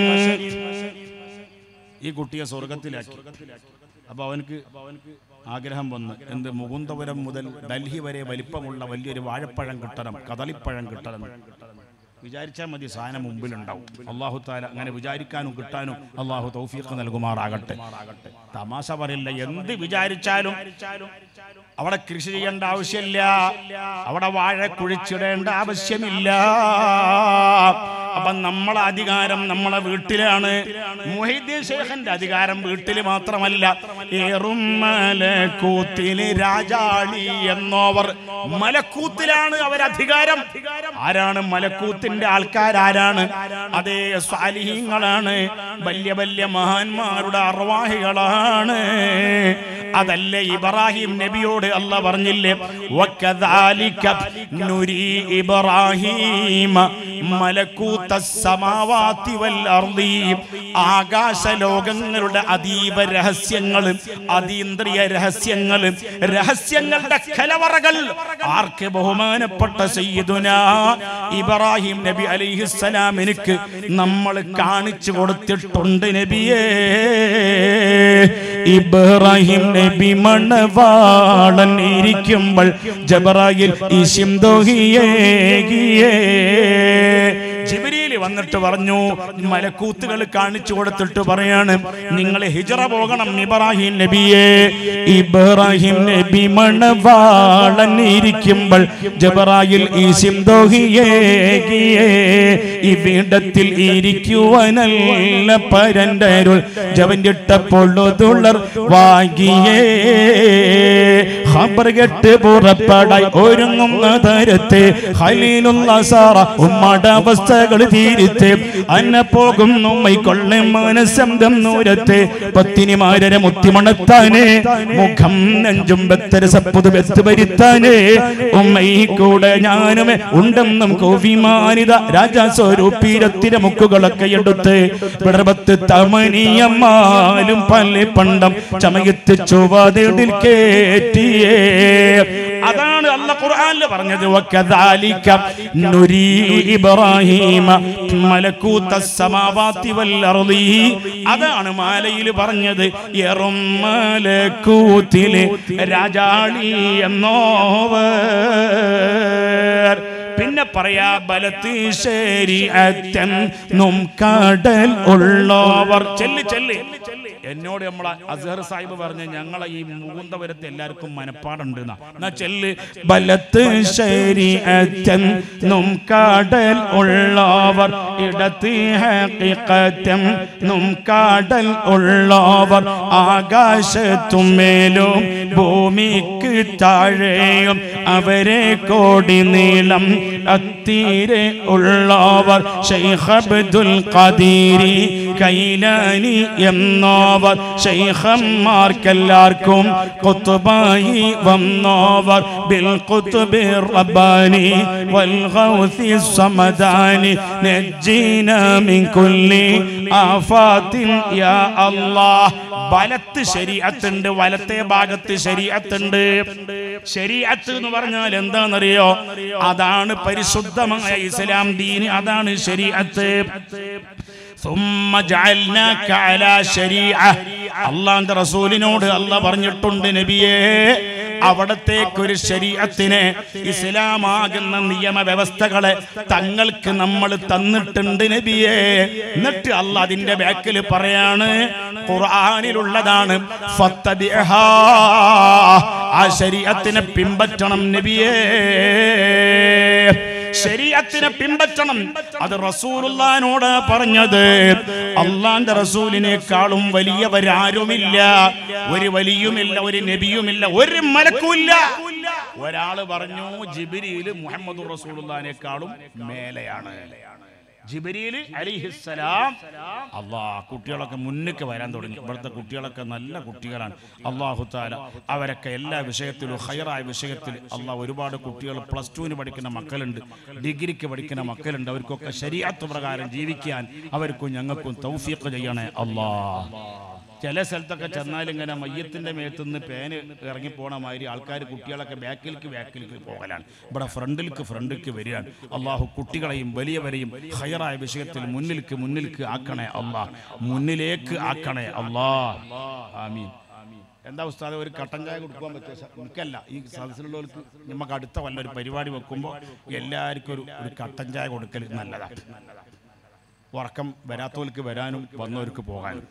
ഈ കുട്ടിയെ സ്വർഗത്തിലാക്കി അപ്പൊ അവനക്ക് ആഗ്രഹം വന്ന് എന്ത് മുകുന്ദപുരം മുതൽ ഡൽഹി വരെ വലിപ്പമുള്ള വലിയൊരു വാഴപ്പഴം കിട്ടണം കദളിപ്പഴം കിട്ടണം വിചാരിച്ചാൽ മതി സാധനം മുമ്പിലുണ്ടാവും അള്ളാഹു താല അങ്ങനെ വിചാരിക്കാനും കിട്ടാനും അള്ളാഹു തൗഫീഖ് നൽകുമാറാകട്ടെ തമാശ പറയില്ല എന്ത് വിചാരിച്ചാലും അവിടെ കൃഷി ചെയ്യേണ്ട ആവശ്യമില്ല അവിടെ വാഴ കുഴിച്ചിടേണ്ട ആവശ്യമില്ല അപ്പൊ നമ്മളെ അധികാരം നമ്മളെ വീട്ടിലാണ് മുഹീദ്ദീൻ ശേഖന്റെ അധികാരം വീട്ടിൽ മാത്രമല്ല ഏറും മലക്കൂത്തില് രാജാളി എന്നോവർ മലക്കൂത്തിലാണ് അവരധികാരം ആരാണ് മലക്കൂത്തിന്റെ ആൾക്കാരാരാണ് അതേ സ്വാലിഹീങ്ങളാണ് വലിയ വലിയ മഹാന്മാരുടെ അർവാഹികളാണ് അതല്ലേ ഇബ്രാഹിം നബിയോട് അല്ല പറഞ്ഞില്ലേ വക്കദാലിക നുരി ഇബ്രാഹിമ മലക്കൂത്ത സമാവാതി വൽ അർളി ആകാശ ലോകങ്ങളുടെ അതീവ രഹസ്യങ്ങളും അതീന്ദ്രിയ രഹസ്യങ്ങളും രഹസ്യങ്ങളുടെ കലവറകൾ ആർക്ക് ബഹുമാനപ്പെട്ട സയ്യിദുന ഇബ്രാഹിം നബി അലൈഹിസ്സലാം എനിക്ക് നമ്മൾ കാണിച്ചു കൊടുത്തിട്ടുണ്ട് നബിയേ ഇബ്രാഹിം നബി മണവാളൻ ഇരിക്കുമ്പോൾ ജബറായിൽ ഈശിം ദോഹിയേകിയേ ജിബിരിയിൽ വന്നിട്ട് പറഞ്ഞു മലക്കൂത്തുകൾ കാണിച്ചു കൊടുത്തിട്ട് പറയാണ് നിങ്ങൾ ഹിജറ പോകണം ഇബ്രാഹിം നബിയെ ഇബ്രാഹിം നബി മണവാളൻ ഇരിക്കുമ്പോൾ ജബറായിൽ ഈശിം ദോഹിയേകിയേ ഇവിടത്തിൽ ഇരിക്കുവാനല്ല പരന്റെ അരുൾ ജവന്റിട്ടപ്പൊള്ളുതുള്ളർ വാങ്ങിയേ ഖബർ കെട്ട് പുറപ്പെടായി ഒരുങ്ങുന്ന തരത്തെ ഹലീലുള്ള സാറ ഉമ്മയുടെ അവസ്ഥകൾ തീരുത്തെ അന്ന പോകുന്നു മൈക്കൊള്ളെ മനസ്സന്തം നൂരത്തെ പത്തിനിമാരെ മുത്തിമണത്താനേ മുഖം നെഞ്ചും ബത്തര സപ്പുത് ബത്ത് വരുത്താനേ ഉമ്മൈ കൂടെ ഞാനുമേ ഉണ്ടെന്നും കോവിമാനിത രാജാസ്വരൂപീരത്തിര മുക്കുകളൊക്കെ എടുത്ത് പിടർപത്ത് തമനിയമ്മാലും പല പണ്ടം ചമയത്ത് ചൊവ്വാതിൽ കേറ്റിയേ അതാണ് അല്ല ഖുർആനിൽ പറഞ്ഞത് وكذلك نري إبراهيم ملكوت السماوات والأرض അതാണ് മാലയിൽ പറഞ്ഞത് എറും മലക്കൂത്തിലെ രാജാളി എന്നോവർ പിന്നെ പറയാ ബലത്ത് ശരിയത്തെന്നും കടൽ ഉള്ളവർ ചെല്ല് ചെല്ല് എന്നോട് നമ്മളെ അസഹർ സാഹിബ് പറഞ്ഞ ഞങ്ങളെ ഈ മുകുന്ദപുരത്ത് എല്ലാവർക്കും മനപ്പാടുണ്ട് എന്നാ എന്നാ ചെല്ല് ബലത്ത് ശരീഅത്തെന്നും കാടൽ ഉള്ളവർ ഇടത്ത് ഹഖീഖത്തെന്നും കാടൽ ഉള്ളവർ ആകാശത്തും മേലും ഭൂമിക്ക് താഴെയും അവരെ കോടി നീളം അത്തീരെ ഉള്ളവർ ഷെയ്ഖ് അബ്ദുൽ ഖദീരി കൈലാനി എന്നോവർ ഷെയ്ഖന്മാർക്കെല്ലാവർക്കും കുത്തുബായി വന്നോവർ ബിൽ കുത്തുബി റബ്ബാനി വൽ ഗൗസി സമദാനി നജ്ജീന മിൻ കുല്ലി ആഫാത്തിൻ യാ അല്ലാഹ് വലത്ത് ശരീഅത്തുണ്ട് വലത്തെ ഭാഗത്ത് ശരീഅത്തുണ്ട് ശരീഅത്ത് എന്ന് പറഞ്ഞാൽ എന്താണെന്നറിയോ അതാണ് പരിശുദ്ധമായ ഇസ്ലാം ദീന് അതാണ് ശരീഅത്ത് ثم جعلناك على شريعة അള്ളാന്റെ റസൂലിനോട് അല്ല പറഞ്ഞിട്ടുണ്ട് നബിയേ അവിടത്തേക്കൊരു ശരീരത്തിനെ ഇസ്ലാമാകുന്ന നിയമവ്യവസ്ഥകളെ തങ്ങൾക്ക് നമ്മൾ തന്നിട്ടുണ്ട് നബിയേ എന്നിട്ട് അല്ല അതിന്റെ ബാക്കിൽ പറയാണ് ഖുർആനിലുള്ളതാണ് ഫത്തബിഅഹാ. ആ ശരീരത്തിനെ പിമ്പറ്റണം നബിയേ ശരീരത്തിനെ പിമ്പറ്റണം അത് റസൂലുള്ളാനോട് പറഞ്ഞത് അള്ളാന്റെ റസൂലിനേക്കാളും വലിയവരാരുമില്ല ഒരു വലിയുമില്ല ഒരു നബിയുമില്ല ഒരു മലക്കുമില്ല ഒരാള് പറഞ്ഞു ജിബിരിയിൽ മുഹമ്മദ് റസൂലുള്ളാനേക്കാളും മേലെയാണ് ജിബരീൽ അലിഹിസ്സലാം അള്ളാ കുട്ടികളൊക്കെ മുന്നിക്ക് വരാൻ തുടങ്ങി ഇവിടുത്തെ കുട്ടികളൊക്കെ നല്ല കുട്ടികളാണ് അള്ളാഹു താല അവരൊക്കെ എല്ലാ വിഷയത്തിലും ഹയറായ വിഷയത്തിൽ അള്ളാഹ് ഒരുപാട് കുട്ടികൾ പ്ലസ് ടുവിന് പഠിക്കുന്ന മക്കളുണ്ട് ഡിഗ്രിക്ക് പഠിക്കുന്ന മക്കളുണ്ട് അവർക്കൊക്കെ ശരീരത്ത് പ്രകാരം ജീവിക്കാൻ അവർക്കും ഞങ്ങൾക്കും തൗഫീഖ് ചെയ്യണേ അള്ളാ ചില സ്ഥലത്തൊക്കെ ചെന്നാൽ ഇങ്ങനെ മയ്യത്തിന്റെ മേത്തുനിന്ന് പേന് ഇറങ്ങി പോണ മാതിരി ആൾക്കാർ കുട്ടികളൊക്കെ ബാക്കിലേക്ക് ബാക്കിലേക്ക് പോകലാണ് ഇവിടെ ഫ്രണ്ടിലേക്ക് ഫ്രണ്ടിലേക്ക് വരികയാണ് അള്ളാഹു കുട്ടികളെയും വലിയവരെയും ഹയറായ വിഷയത്തിൽ മുന്നിലേക്ക് മുന്നിലേക്ക് ആക്കണേ അള്ളാഹ് മുന്നിലേക്ക് ആക്കണേ അള്ളാ ആമീൻ എന്താ ഉസ്താദ് ഒരു കട്ടൻ ചായ കൊടുക്കാൻ പറ്റുമോ സ- എനിക്കല്ല ഈ സദസ്സിലുള്ളവർക്ക് നമുക്ക് അടുത്ത വല്ല ഒരു പരിപാടി വെക്കുമ്പോൾ എല്ലാവർക്കും ഒരു ഒരു കട്ടൻ ചായ കൊടുക്കൽ നല്ലതാണ് ഉറക്കം വരാത്തവർക്ക് വരാനും വന്നവർക്ക് പോകാനും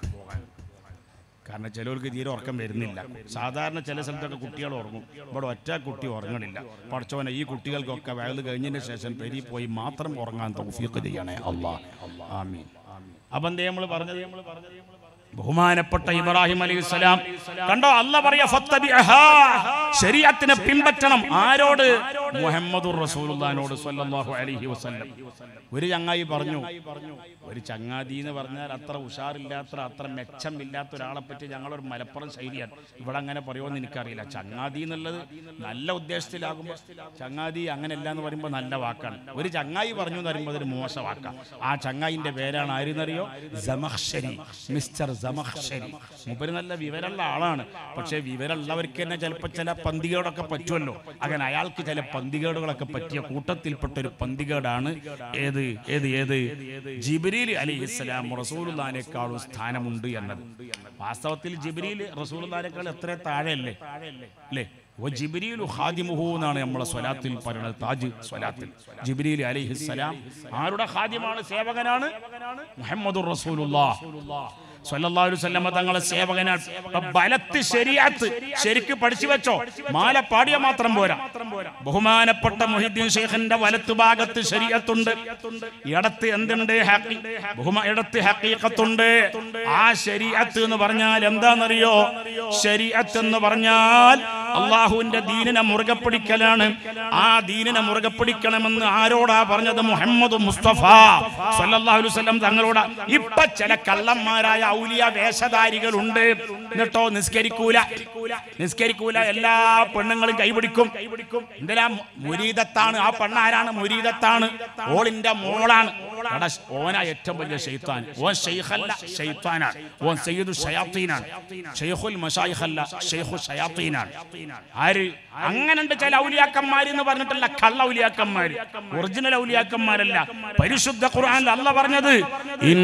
കാരണം ചിലവർക്ക് തീരെ ഉറക്കം വരുന്നില്ല സാധാരണ ചില സ്ഥലത്തൊക്കെ കുട്ടികൾ ഉറങ്ങും ഇവിടെ ഒറ്റ കുട്ടി ഉറങ്ങണില്ല പഠിച്ചവനെ ഈ കുട്ടികൾക്കൊക്കെ വയൽ കഴിഞ്ഞതിന് ശേഷം പെരി പോയി മാത്രം ഉറങ്ങാൻ തൗഫീഖ് ചെയ്യണേ അള്ളാ ആമീൻ അപ്പം എന്തേ നമ്മൾ പറഞ്ഞത് നമ്മൾ പറഞ്ഞത് ബഹുമാനപ്പെട്ട ഇബ്രാഹിം അലൈഹിസ്സലാം കണ്ടോ അല്ല പറയാ ഫത്തബിഅഹാ. ശരീഅത്തിനെ പിൻപറ്റണം ആരോട് മുഹമ്മദുർ റസൂലുള്ളാഹിനോട് സ്വല്ലല്ലാഹു അലൈഹി വസല്ലം ഒരു ചങ്ങായി പറഞ്ഞു ഒരു ചങ്ങാതി എന്ന് പറഞ്ഞാൽ അത്ര ഉഷാറില്ലാത്ത അത്ര മെച്ചമില്ലാത്ത ഒരാളെ പറ്റി ഞങ്ങളൊരു മലപ്പുറം ശൈലിയാണ് ഇവിടെ അങ്ങനെ പറയുമെന്ന് എനിക്കറിയില്ല ചങ്ങാതി എന്നുള്ളത് നല്ല ഉദ്ദേശത്തിലാകുമ്പോൾ ചങ്ങാതി അങ്ങനെയല്ല എന്ന് പറയുമ്പോൾ നല്ല വാക്കാണ് ഒരു ചങ്ങായി പറഞ്ഞു എന്ന് പറയുമ്പോൾ അതൊരു മോശ വാക്കാണ് ആ ചങ്ങായിന്റെ പേരാണ് ആരെന്നറിയോ ജമഹ്ഷരി മിസ്റ്റർ ജമഹ്ഷരി മൂപ്പര് നല്ല വിവരമുള്ള ആളാണ് പക്ഷേ വിവരമുള്ളവർക്ക് തന്നെ ചിലപ്പോൾ ചില പന്തികേടൊക്കെ പറ്റുമല്ലോ അങ്ങനെ അയാൾക്ക് ചില പന്തികേടുകളൊക്കെ പറ്റിയ കൂട്ടത്തിൽപ്പെട്ട ഒരു പന്തികേടാണ് ഏത് ഏത് ഏത് ജിബിരിൽ അലി ഇസ്ലാം റസൂലുല്ലാനേക്കാളും സ്ഥാനമുണ്ട് എന്നത് വാസ്തവത്തിൽ ജിബിരിൽ റസൂലുല്ലാനേക്കാൾ എത്ര താഴെയല്ലേ അല്ലേ ഓ ജിബിരിയിലു ഖാദിമുഹു എന്നാണ് നമ്മളെ സ്വലാത്തിൽ പറയുന്നത് താജ് സ്വലാത്തിൽ ജിബിരിയിൽ അലൈഹിസ്സലാം ആരുടെ ഖാദിമാണ് സേവകനാണ് മുഹമ്മദുർ റസൂലുള്ളാഹ് സ്വല്ലല്ലാഹു അലൈഹി വസല്ലമ തങ്ങളെ സേവകനാണ് അപ്പൊ ബലത്ത് ശരിയാത്ത് ശരിക്ക് പഠിച്ചു വെച്ചോ മാല പാടിയ മാത്രം പോരാ ബഹുമാനപ്പെട്ട മുഹിദ്ദീൻ ഷെയ്ഖിന്റെ വലത്ത് ഭാഗത്ത് ശരീഅത്തുണ്ട് ഇടത്ത് എന്തുണ്ട് ഹഖി- ബഹുമാ ഇടത്ത് ഹഖീഖത്തുണ്ട് ആ ശരീഅത്ത് എന്ന് പറഞ്ഞാൽ എന്താണെന്നറിയോ ശരീഅത്ത് എന്ന് പറഞ്ഞാൽ അള്ളാഹുവിന്റെ ദീനിനെ മുറുകെ പിടിക്കലാണ് ആ ദീനിനെ മുറുകെ പിടിക്കണമെന്ന് ആരോടാ പറഞ്ഞത് മുഹമ്മദ് മുസ്തഫ സല്ലല്ലാഹു അലൈഹി വസല്ലം തങ്ങളോട് ഇപ്പൊ ചില കള്ളന്മാരായ ഔലിയ വേഷധാരികളുണ്ട് എന്നിട്ടോ നിസ്കരിക്കൂല നിസ്കരിക്കൂല എല്ലാ പെണ്ണുങ്ങളും കൈപിടിക്കും എന്തിനാ മുരീദത്താണ് ആ പെണ്ണാരാണ് മുരീദത്താണ് ഓളിന്റെ മോളാണ് എടാ, ഓനാ ഏറ്റവും വലിയ ഷെയ്ത്താൻ ഓൻ ഷെയ്ഖല്ല ഷെയ്ത്താനാണ് ഓൻ സയ്യിദു ഷയാത്തീനാണ് ഷെയ്ഖുൽ മഷായിഖല്ല ഷെയ്ഖു ഷയാത്തീനാണ് ആര് അങ്ങനുണ്ട് ചില ഔലിയാക്കന്മാര് എന്ന് പറഞ്ഞിട്ടല്ല കള്ള ഔലിയാക്കന്മാര് ഒറിജിനൽ ഔലിയാക്കന്മാരല്ല പരിശുദ്ധ ഖുർആനിൽ അല്ല പറഞ്ഞത് إن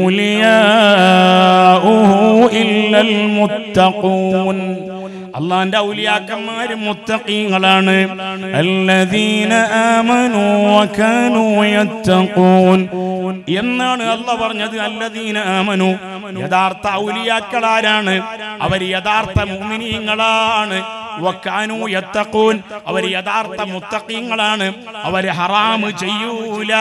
أولياؤه إلا المتقون അള്ളാന്റെ ഔലിയാക്കന്മാര് മുത്തഖീങ്ങളാണ് الذين آمنوا وكانوا يتقون എന്നാണ് അല്ല പറഞ്ഞത് അല്ലദീന ആമനു യഥാർത്ഥ ഔലിയാക്കളാരാണ് അവർ യഥാർത്ഥ മുമിനീങ്ങളാണ് വക്കാനു യത്തഖൂൻ അവർ യഥാർത്ഥ മുത്തഖീങ്ങളാണ് അവർ ഹറാമ് ചെയ്യൂല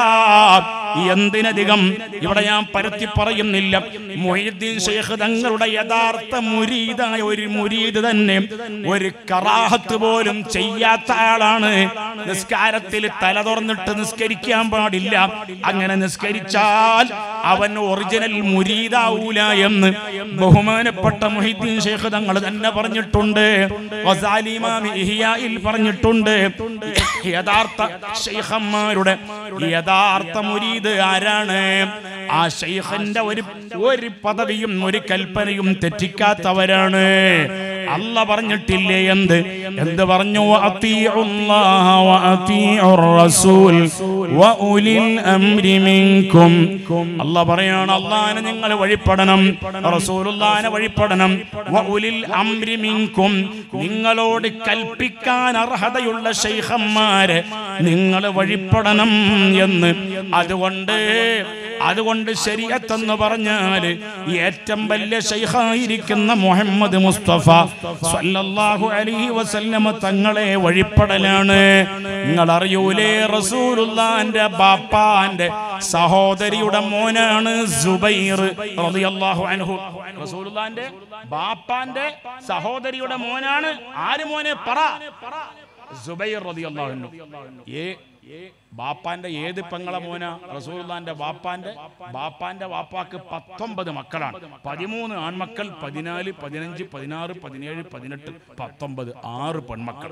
എന്തിനധികം ഇവിടെ ഞാൻ പരത്തി പറയുന്നില്ല മൊഹീദ്ദീൻ ഷെയ്ഖ് തങ്ങളുടെ യഥാർത്ഥ മുരീദായ ഒരു മുരീദ് തന്നെ ഒരു കറാഹത്ത് പോലും ചെയ്യാത്ത ആളാണ് നിസ്കാരത്തിൽ തല തുറന്നിട്ട് നിസ്കരിക്കാൻ പാടില്ല അങ്ങനെ നിസ്കരിച്ചാൽ അവൻ ഒറിജിനൽ മുരീദാവൂല എന്ന് ബഹുമാനപ്പെട്ട മൊഹീദ്ദീൻ ഷെയ്ഖ് തങ്ങൾ തന്നെ പറഞ്ഞിട്ടുണ്ട് ഗസാലി ഇമാം ഇഹ്യായിൽ പറഞ്ഞിട്ടുണ്ട് യഥാർത്ഥ ഷെയ്ഖന്മാരുടെ യഥാർത്ഥ മുരീദ് ആരാണ് ആ ഷെയ്ഖിന്റെ ഒരു ഒരു പദവിയും ഒരു കൽപ്പനയും തെറ്റിക്കാത്തവരാണ് അല്ല പറഞ്ഞിട്ടില്ലേ എന്ത് എന്ത് പറഞ്ഞു അത്തിഉല്ലാഹ വ അത്തിഉർ റസൂൽ വ ഉലിൽ അംരി മിൻകും അല്ല പറയാണ് അള്ളാഹനെ നിങ്ങൾ വഴിപ്പെടണം റസൂലുള്ളാഹിനെ വഴിപ്പെടണം വ ഉലിൽ അംരി മിൻകും നിങ്ങളോട് കൽപ്പിക്കാൻ അർഹതയുള്ള ശൈഖന്മാരെ നിങ്ങൾ വഴിപ്പെടണം എന്ന് അതുകൊണ്ട് അതുകൊണ്ട് ശരീഅത്തെന്ന് പറഞ്ഞാൽ ഏറ്റവും വലിയ ശൈഖായിരിക്കുന്ന മുഹമ്മദ് മുസ്തഫ സല്ലല്ലാഹു അലൈഹി വസല്ലമ തങ്ങളെ വഴിപ്പെടലാണ് നിങ്ങൾ അറിയൂലേ റസൂലുള്ളാന്റെ ബാപ്പാന്റെ സഹോദരിയുടെ മോനാണ് സുബൈർ റളിയല്ലാഹു അൻഹു റസൂലുള്ളാന്റെ ബാപ്പാന്റെ സഹോദരിയുടെ മോനാണ് ആര് മോനെ പറ സുബൈർ റളിയല്ലാഹു അൻഹു ഏ ബാപ്പാന്റെ ഏത് പെങ്ങളെ മോന റസൂലുള്ളാന്റെ ബാപ്പാന്റെ ബാപ്പാന്റെ വാപ്പാക്ക് പത്തൊമ്പത് മക്കളാണ് പതിമൂന്ന് ആൺമക്കൾ പതിനാല് പതിനഞ്ച് പതിനാറ് പതിനേഴ് പതിനെട്ട് പത്തൊമ്പത് ആറ് പെൺമക്കൾ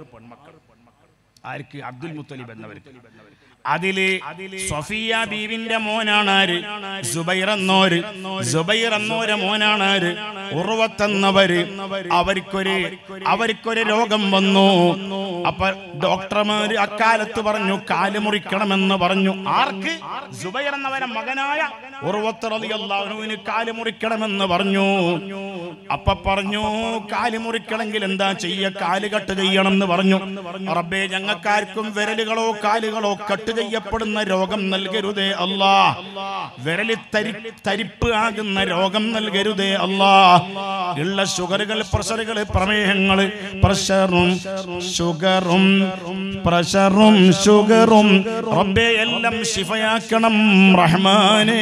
ആർക്ക് അബ്ദുൽ മുത്തലിബ് എന്നവർക്ക് അതില് സഫിയ ബീവിന്റെ മോനാണ് ആര് സുബൈർ എന്നോര് സുബൈർ എന്നോരെ മോനാണ് ആര് ഉറവത്തെന്നവര് അവർക്കൊരു അവർക്കൊരു രോഗം വന്നു അപ്പൊ ഡോക്ടർമാര് അക്കാലത്ത് പറഞ്ഞു കാല് മുറിക്കണമെന്ന് പറഞ്ഞു ആർക്ക് സുബൈർ എന്നവരെ മകനായ ഉറവത്ത് റളിയല്ലാഹുവിന് കാല് മുറിക്കണമെന്ന് പറഞ്ഞു അപ്പൊ പറഞ്ഞു കാല് മുറിക്കണമെങ്കിൽ എന്താ ചെയ്യ കാല് കട്ട് ചെയ്യണം എന്ന് പറഞ്ഞു റബ്ബേ ഞങ്ങൾക്കാർക്കും വിരലുകളോ കാലുകളോ കട്ട് ചെയ്യപ്പെടുന്ന രോഗം നൽകരുതേ അല്ലാ വിരല് തരി തരിപ്പ് ആകുന്ന രോഗം നൽകരുതേ അല്ലാ ഉള്ള ഷുഗറുകൾ പ്രഷറുകൾ പ്രമേഹങ്ങൾ പ്രഷറും ഷുഗറും പ്രഷറും ഷുഗറും റബ്ബേ എല്ലാം ശിഫയാക്കണം റഹ്മാനേ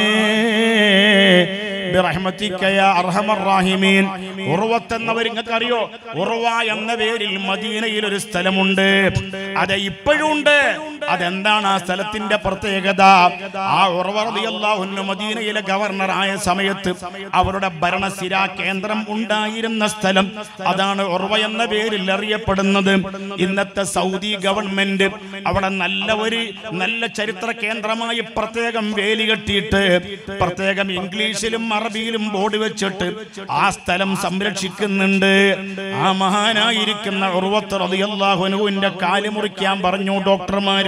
ബിറഹ്മതിക യാ അർഹമർ റാഹിമീൻ ഉർവത്ത് എന്നവർ നിങ്ങൾക്ക് അറിയോ ഉർവ എന്ന പേരിൽ മദീനയിൽ ഒരു സ്ഥലമുണ്ട് അത് ഇപ്പോഴും ഉണ്ട് അതെന്താണ് ആ സ്ഥലത്തിന്റെ പ്രത്യേകത ആ ഉർവ റളിയല്ലാഹു മദീനയിലെ ഗവർണർ ആയ സമയത്ത് അവരുടെ ഭരണസിരാ കേന്ദ്രം ഉണ്ടായിരുന്ന സ്ഥലം അതാണ് ഉർവ എന്ന പേരിൽ അറിയപ്പെടുന്നത് ഇന്നത്തെ സൗദി ഗവൺമെന്റ് അവിടെ നല്ല ഒരു നല്ല ചരിത്ര കേന്ദ്രമായി പ്രത്യേകം വേലി കെട്ടിയിട്ട് പ്രത്യേകം ഇംഗ്ലീഷിലും അറബിയിലും ബോർഡ് വെച്ചിട്ട് ആ സ്ഥലം സംരക്ഷിക്കുന്നുണ്ട് ആ മഹാനായിരിക്കുന്ന ഉർവത്ത് റളിയല്ലാഹുവിന്റെ കാല് മുറിക്കാൻ പറഞ്ഞു ഡോക്ടർമാര്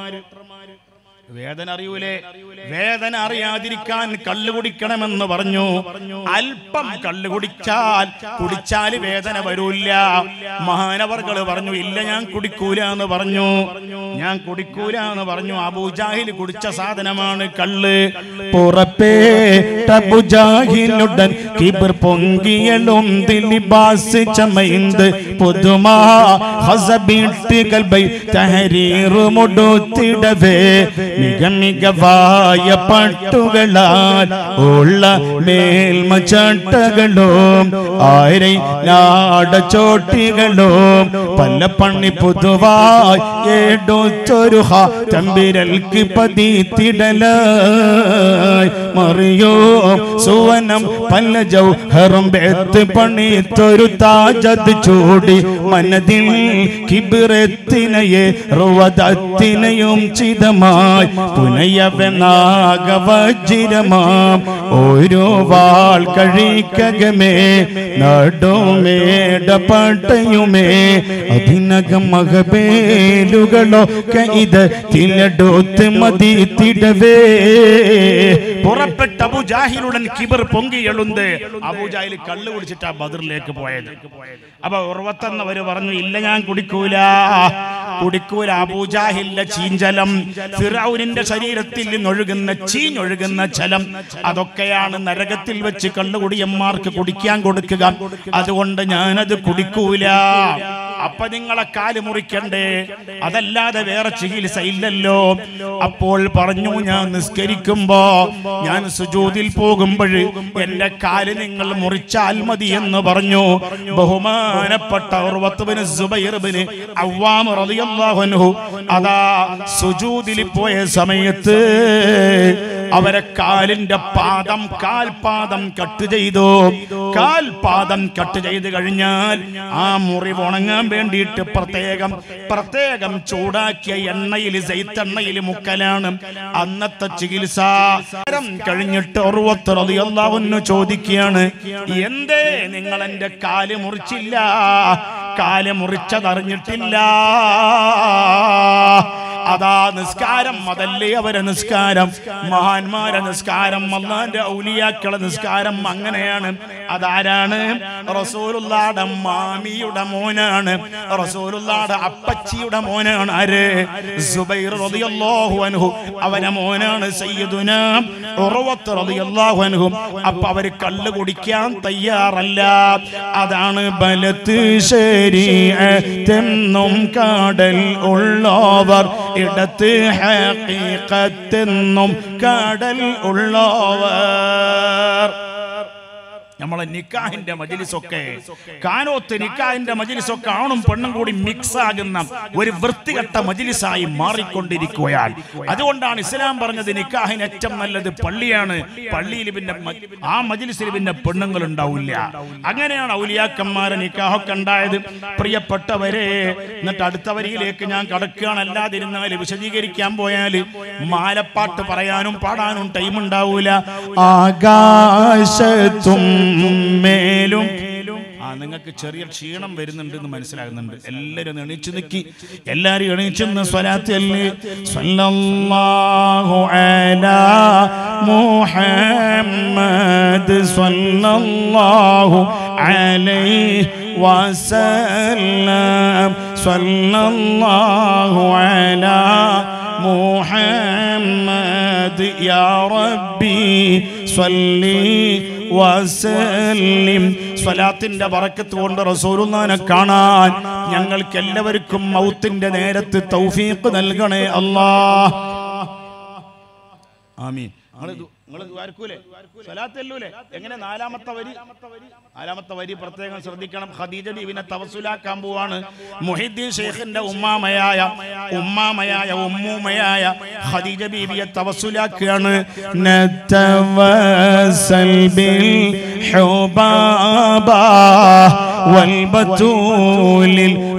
വേദന അറിയൂലേ വേദന അറിയാതിരിക്കാൻ കള്ളു കുടിക്കണമെന്ന് പറഞ്ഞു അല്പം കള്ളു കുടിച്ചാൽ കുടിച്ചാൽ വേദന വരൂല്ല മഹാനവർകൾ പറഞ്ഞു ഇല്ല ഞാൻ കുടിക്കൂല എന്ന് പറഞ്ഞു ഞാൻ കുടിക്കൂല എന്ന് പറഞ്ഞു അബൂജാഹിൽ കുടിച്ച സാധനമാണ് കള്ള് പുറപ്പേട്ട ബുജാഹിനുടൻ കിബർ പൊങ്കിയലും ദിലിബാസ് ചമൈന്ത് പുതുമാ ഹസബീട്ട് കൽബൈ തഹരീറ് മുടുത്തിടവേ മിക മികവായ പട്ടുകളാൽ ഉള്ള മേൽമ ചട്ടകളും ആയിര നാട ചോട്ടികളും പല പണി പുതുവായി എടുത്തൊരു ഹാ തമ്പിരൽക്ക് പതിത്തിടലായി മറിയോ സുവനം പല ജൗഹറും ബേത്ത് പണിത്തൊരു താജത് ചൂടി മനതിൽ കിബിറത്തിനയെ റുവദത്തിനയും ചിതമായി പുനയവനാഗവജിരമാം ഓരോ വാൾ കഴിക്കകമേ നടുമേട പട്ടയുമേ അതിനകം മകബേലുകളൊക്കെ ഇത് തിലടോത്ത് മതി തിടവേ പുറപ്പെട്ട അബുജാഹിലുടൻ കിബർ പൊങ്കിയെളുണ്ട് അബുജാഹിൽ കള്ളു കുടിച്ചിട്ടാ ബദറിലേക്ക് പോയത് അപ്പൊ ഉറവത്തെന്നവര് പറഞ്ഞു ഇല്ല ഞാൻ കുടിക്കൂല കുടിക്കൂല അബൂജാഹിലിന്റെ ചീഞ്ചലം ഫിറൌനിന്റെ ശരീരത്തിൽ നിന്നൊഴുകുന്ന ചീഞ്ഞൊഴുകുന്ന ജലം അതൊക്കെയാണ് നരകത്തിൽ വെച്ച് കള്ളുകുടിയന്മാർക്ക് കുടിക്കാൻ കൊടുക്കുക അതുകൊണ്ട് ഞാനത് കുടിക്കൂല അപ്പൊ നിങ്ങളെ കാല് മുറിക്കണ്ടേ അതല്ലാതെ വേറെ ചികിത്സ ഇല്ലല്ലോ അപ്പോൾ പറഞ്ഞു ഞാൻ നിസ്കരിക്കുമ്പോ ഞാൻ സുജൂതിൽ പോകുമ്പോൾ എന്റെ കാല് നിങ്ങൾ മുറിച്ചാൽ മതി എന്ന് പറഞ്ഞു ബഹുമാനപ്പെട്ട ഉർവത്തുബിന് സുബൈർബിന് അവ്വാം റളിയല്ലാഹു അൻഹു അതാ സുജൂദിൽ പോയ സമയത്ത് അവരെ കാലിന്റെ പാദം കാൽപാദം കട്ട് ചെയ്തു കാൽപാദം കട്ട് ചെയ്ത് കഴിഞ്ഞാൽ ആ മുറിവ് ഉണങ്ങാൻ വേണ്ടിയിട്ട് പ്രത്യേകം പ്രത്യേകം ചൂടാക്കിയ എണ്ണയിൽ സെയ്ത്തെണ്ണയിൽ മുക്കലാണ് അന്നത്തെ ചികിത്സ നേരം കഴിഞ്ഞിട്ട് ഉറുവത്ത് റളിയല്ലാഹുവിന് ചോദിക്കുകയാണ് എന്തേ നിങ്ങൾ എന്റെ കാല് മുറിച്ചില്ല കാല് മുറിച്ചതറിഞ്ഞിട്ടില്ല അതാ നിസ്കാരം അതല്ലേ അവരെ നിസ്കാരം മഹാന്മാരെ നിസ്കാരം അള്ളാന്റെ ഔലിയാക്കളെ നിസ്കാരം അങ്ങനെയാണ് അതാരാണ് റസൂലുള്ളാടെ മാമിയുടെ മോനാണ് റസൂലുള്ളാടെ അപ്പച്ചിയുടെ മോനാണ് ആര് സുബൈർ റളിയല്ലാഹു അൻഹു അവനെ മോനാണ് സയ്യിദുന ഉറവത്ത് റളിയല്ലാഹു അൻഹു അപ്പൊ അവര് കള്ള് കുടിക്കാൻ തയ്യാറല്ല അതാണ് ബലത്ത് ശരീഅത്തെന്നും കാടൽ ഉള്ളവർ ഇടത്ത് ഹഖീഖത്തെന്നും കാടൽ ഉള്ളവർ നമ്മളെ നിക്കാഹിന്റെ മജിലിസൊക്കെ കാനോത്ത് നിക്കാഹിന്റെ മജിലിസൊക്കെ ആണും പെണ്ണും കൂടി മിക്സ് ആകുന്ന ഒരു വൃത്തികെട്ട മജിലിസായി മാറിക്കൊണ്ടിരിക്കുകയാണ് അതുകൊണ്ടാണ് ഇസ്ലാം പറഞ്ഞത് നിക്കാഹിന് ഏറ്റവും നല്ലത് പള്ളിയാണ് പള്ളിയിൽ പിന്നെ മ- ആ മജിലിസിൽ പിന്നെ പെണ്ണുങ്ങൾ ഉണ്ടാവില്ല അങ്ങനെയാണ് ഔലിയാക്കന്മാരെ നിക്കാഹൊക്കെ ഉണ്ടായത് പ്രിയപ്പെട്ടവരെ എന്നിട്ട് അടുത്ത വരിയിലേക്ക് ഞാൻ കടക്കുകയാണ് അല്ലാതിരുന്നാൽ വിശദീകരിക്കാൻ പോയാൽ മാലപ്പാട്ട് പറയാനും പാടാനും ടൈം ഉണ്ടാവൂല ആകാശത്തും മേലും ആ നിങ്ങൾക്ക് ചെറിയ ക്ഷീണം വരുന്നുണ്ട് എന്ന് മനസ്സിലാകുന്നുണ്ട് എല്ലാവരും ഒന്ന് എണീച്ചു നിൽക്കി എല്ലാവരും എണീച്ചെന്ന് സ്വലാത്തല്ലേ സല്ലല്ലാഹു അലാ മുഹമ്മദ് സല്ലല്ലാഹു അലൈഹി വസല്ലം സല്ലല്ലാഹു അലാ മുഹമ്മദ് യാ റബ്ബി സ്വല്ലി വസല്ലിം സ്വലാത്തിന്റെ പറക്കത്ത് കൊണ്ട് റസൂലുള്ളാനെ കാണാൻ ഞങ്ങൾക്ക് എല്ലാവർക്കും മൗത്തിന്റെ നേരത്ത് തൗഫീഖ് നൽകണേ അല്ലാ ആമീൻ നിങ്ങൾ ദ്വാരക്കൂലേ സ്വലാത്തല്ലൂലേ എങ്ങനെ നാലാമത്തെ വരി നാലാമത്തെ വരി പ്രത്യേകം ശ്രദ്ധിക്കണം ഖദീജ ബീവിനെ തവസുലാക്കാൻ പോവാണ് മുഹിദ്ദീൻ ഷെയ്ഖിന്റെ ഉമ്മാമയായ ഉമ്മാമയായ ഉമ്മൂമയായ ഖദീജ ബീവിയെ തവസുലാക്കുകയാണ് نتوسل بالحبابة والبتول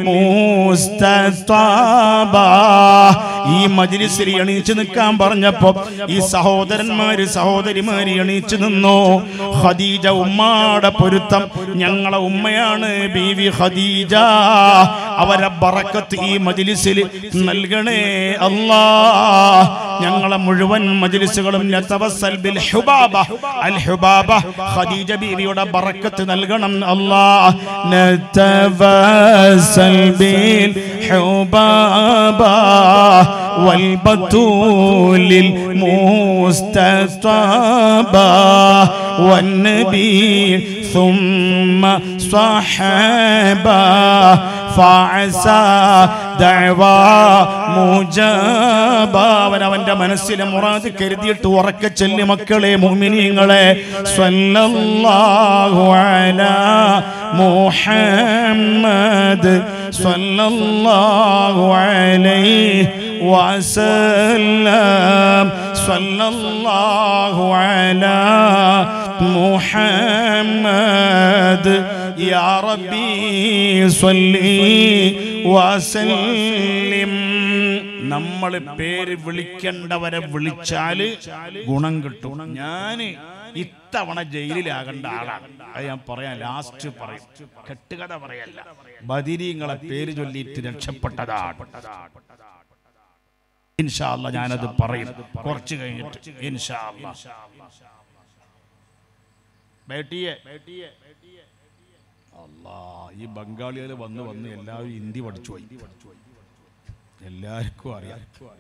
المستطابة ഈ മജ്ലിസിൽ എണീച്ചു നിൽക്കാൻ പറഞ്ഞപ്പോ ഈ സഹോദരന്മാര് സഹോദരിമാര് എണീച്ചു നിന്നു ഖദീജ ഉമ്മാടെ പൊരുത്തം ഞങ്ങളെ ഉമ്മയാണ് ബീവി ഖദീജ അവരെ ബറക്കത്ത് ഈ മജ്ലിസിൽ നൽകണേ അല്ലാ ഞങ്ങളെ മുഴുവൻ മജ്ലിസുകളും നതവസ്സൽ ബിൽ ഹുബാബ അൽ ഹുബാബ ഖദീജ ബീവിയുടെ ബറക്കത്ത് നൽകണം അല്ലാ نتوسل بالحبابة والبتول المستطابة والنبي ثم صحابة فعسى دعوى مجابة അവൻ അവന്റെ മനസ്സിലെ മുറാദ് കരുതിയിട്ട് ഉറക്ക ചെല്ലി മക്കളെ മുഅ്മിനീങ്ങളെ സ്വല്ലല്ലാഹു അലാ മുഹമ്മദ് സ്വല്ലല്ലാഹു അലൈഹി വസല്ലം സ്വല്ലല്ലാഹു അലാ മുഹമ്മദ് യാ റബ്ബി സ്വല്ലി വസല്ലിം നമ്മൾ പേര് വിളിക്കേണ്ടവരെ വിളിച്ചാല് ഗുണം കിട്ടും ഞാന് ഇത്തവണ ജയിലിലാകേണ്ട ആളാണ് അത് ഞാൻ പറയാം ലാസ്റ്റ് പറയും കെട്ടുകഥ പറയല്ല ബദിരീങ്ങളെ പേര് ചൊല്ലിയിട്ട് രക്ഷപ്പെട്ടതാണ് ഇൻഷാല്ല ഞാനത് പറയും കുറച്ച് കഴിഞ്ഞിട്ട് ഇൻഷാല്ല ബേട്ടിയെ അല്ലാ ഈ ബംഗാളികൾ വന്ന് വന്ന് എല്ലാവരും ഹിന്ദി പഠിച്ചു പോയി എല്ലാവർക്കും അറിയാം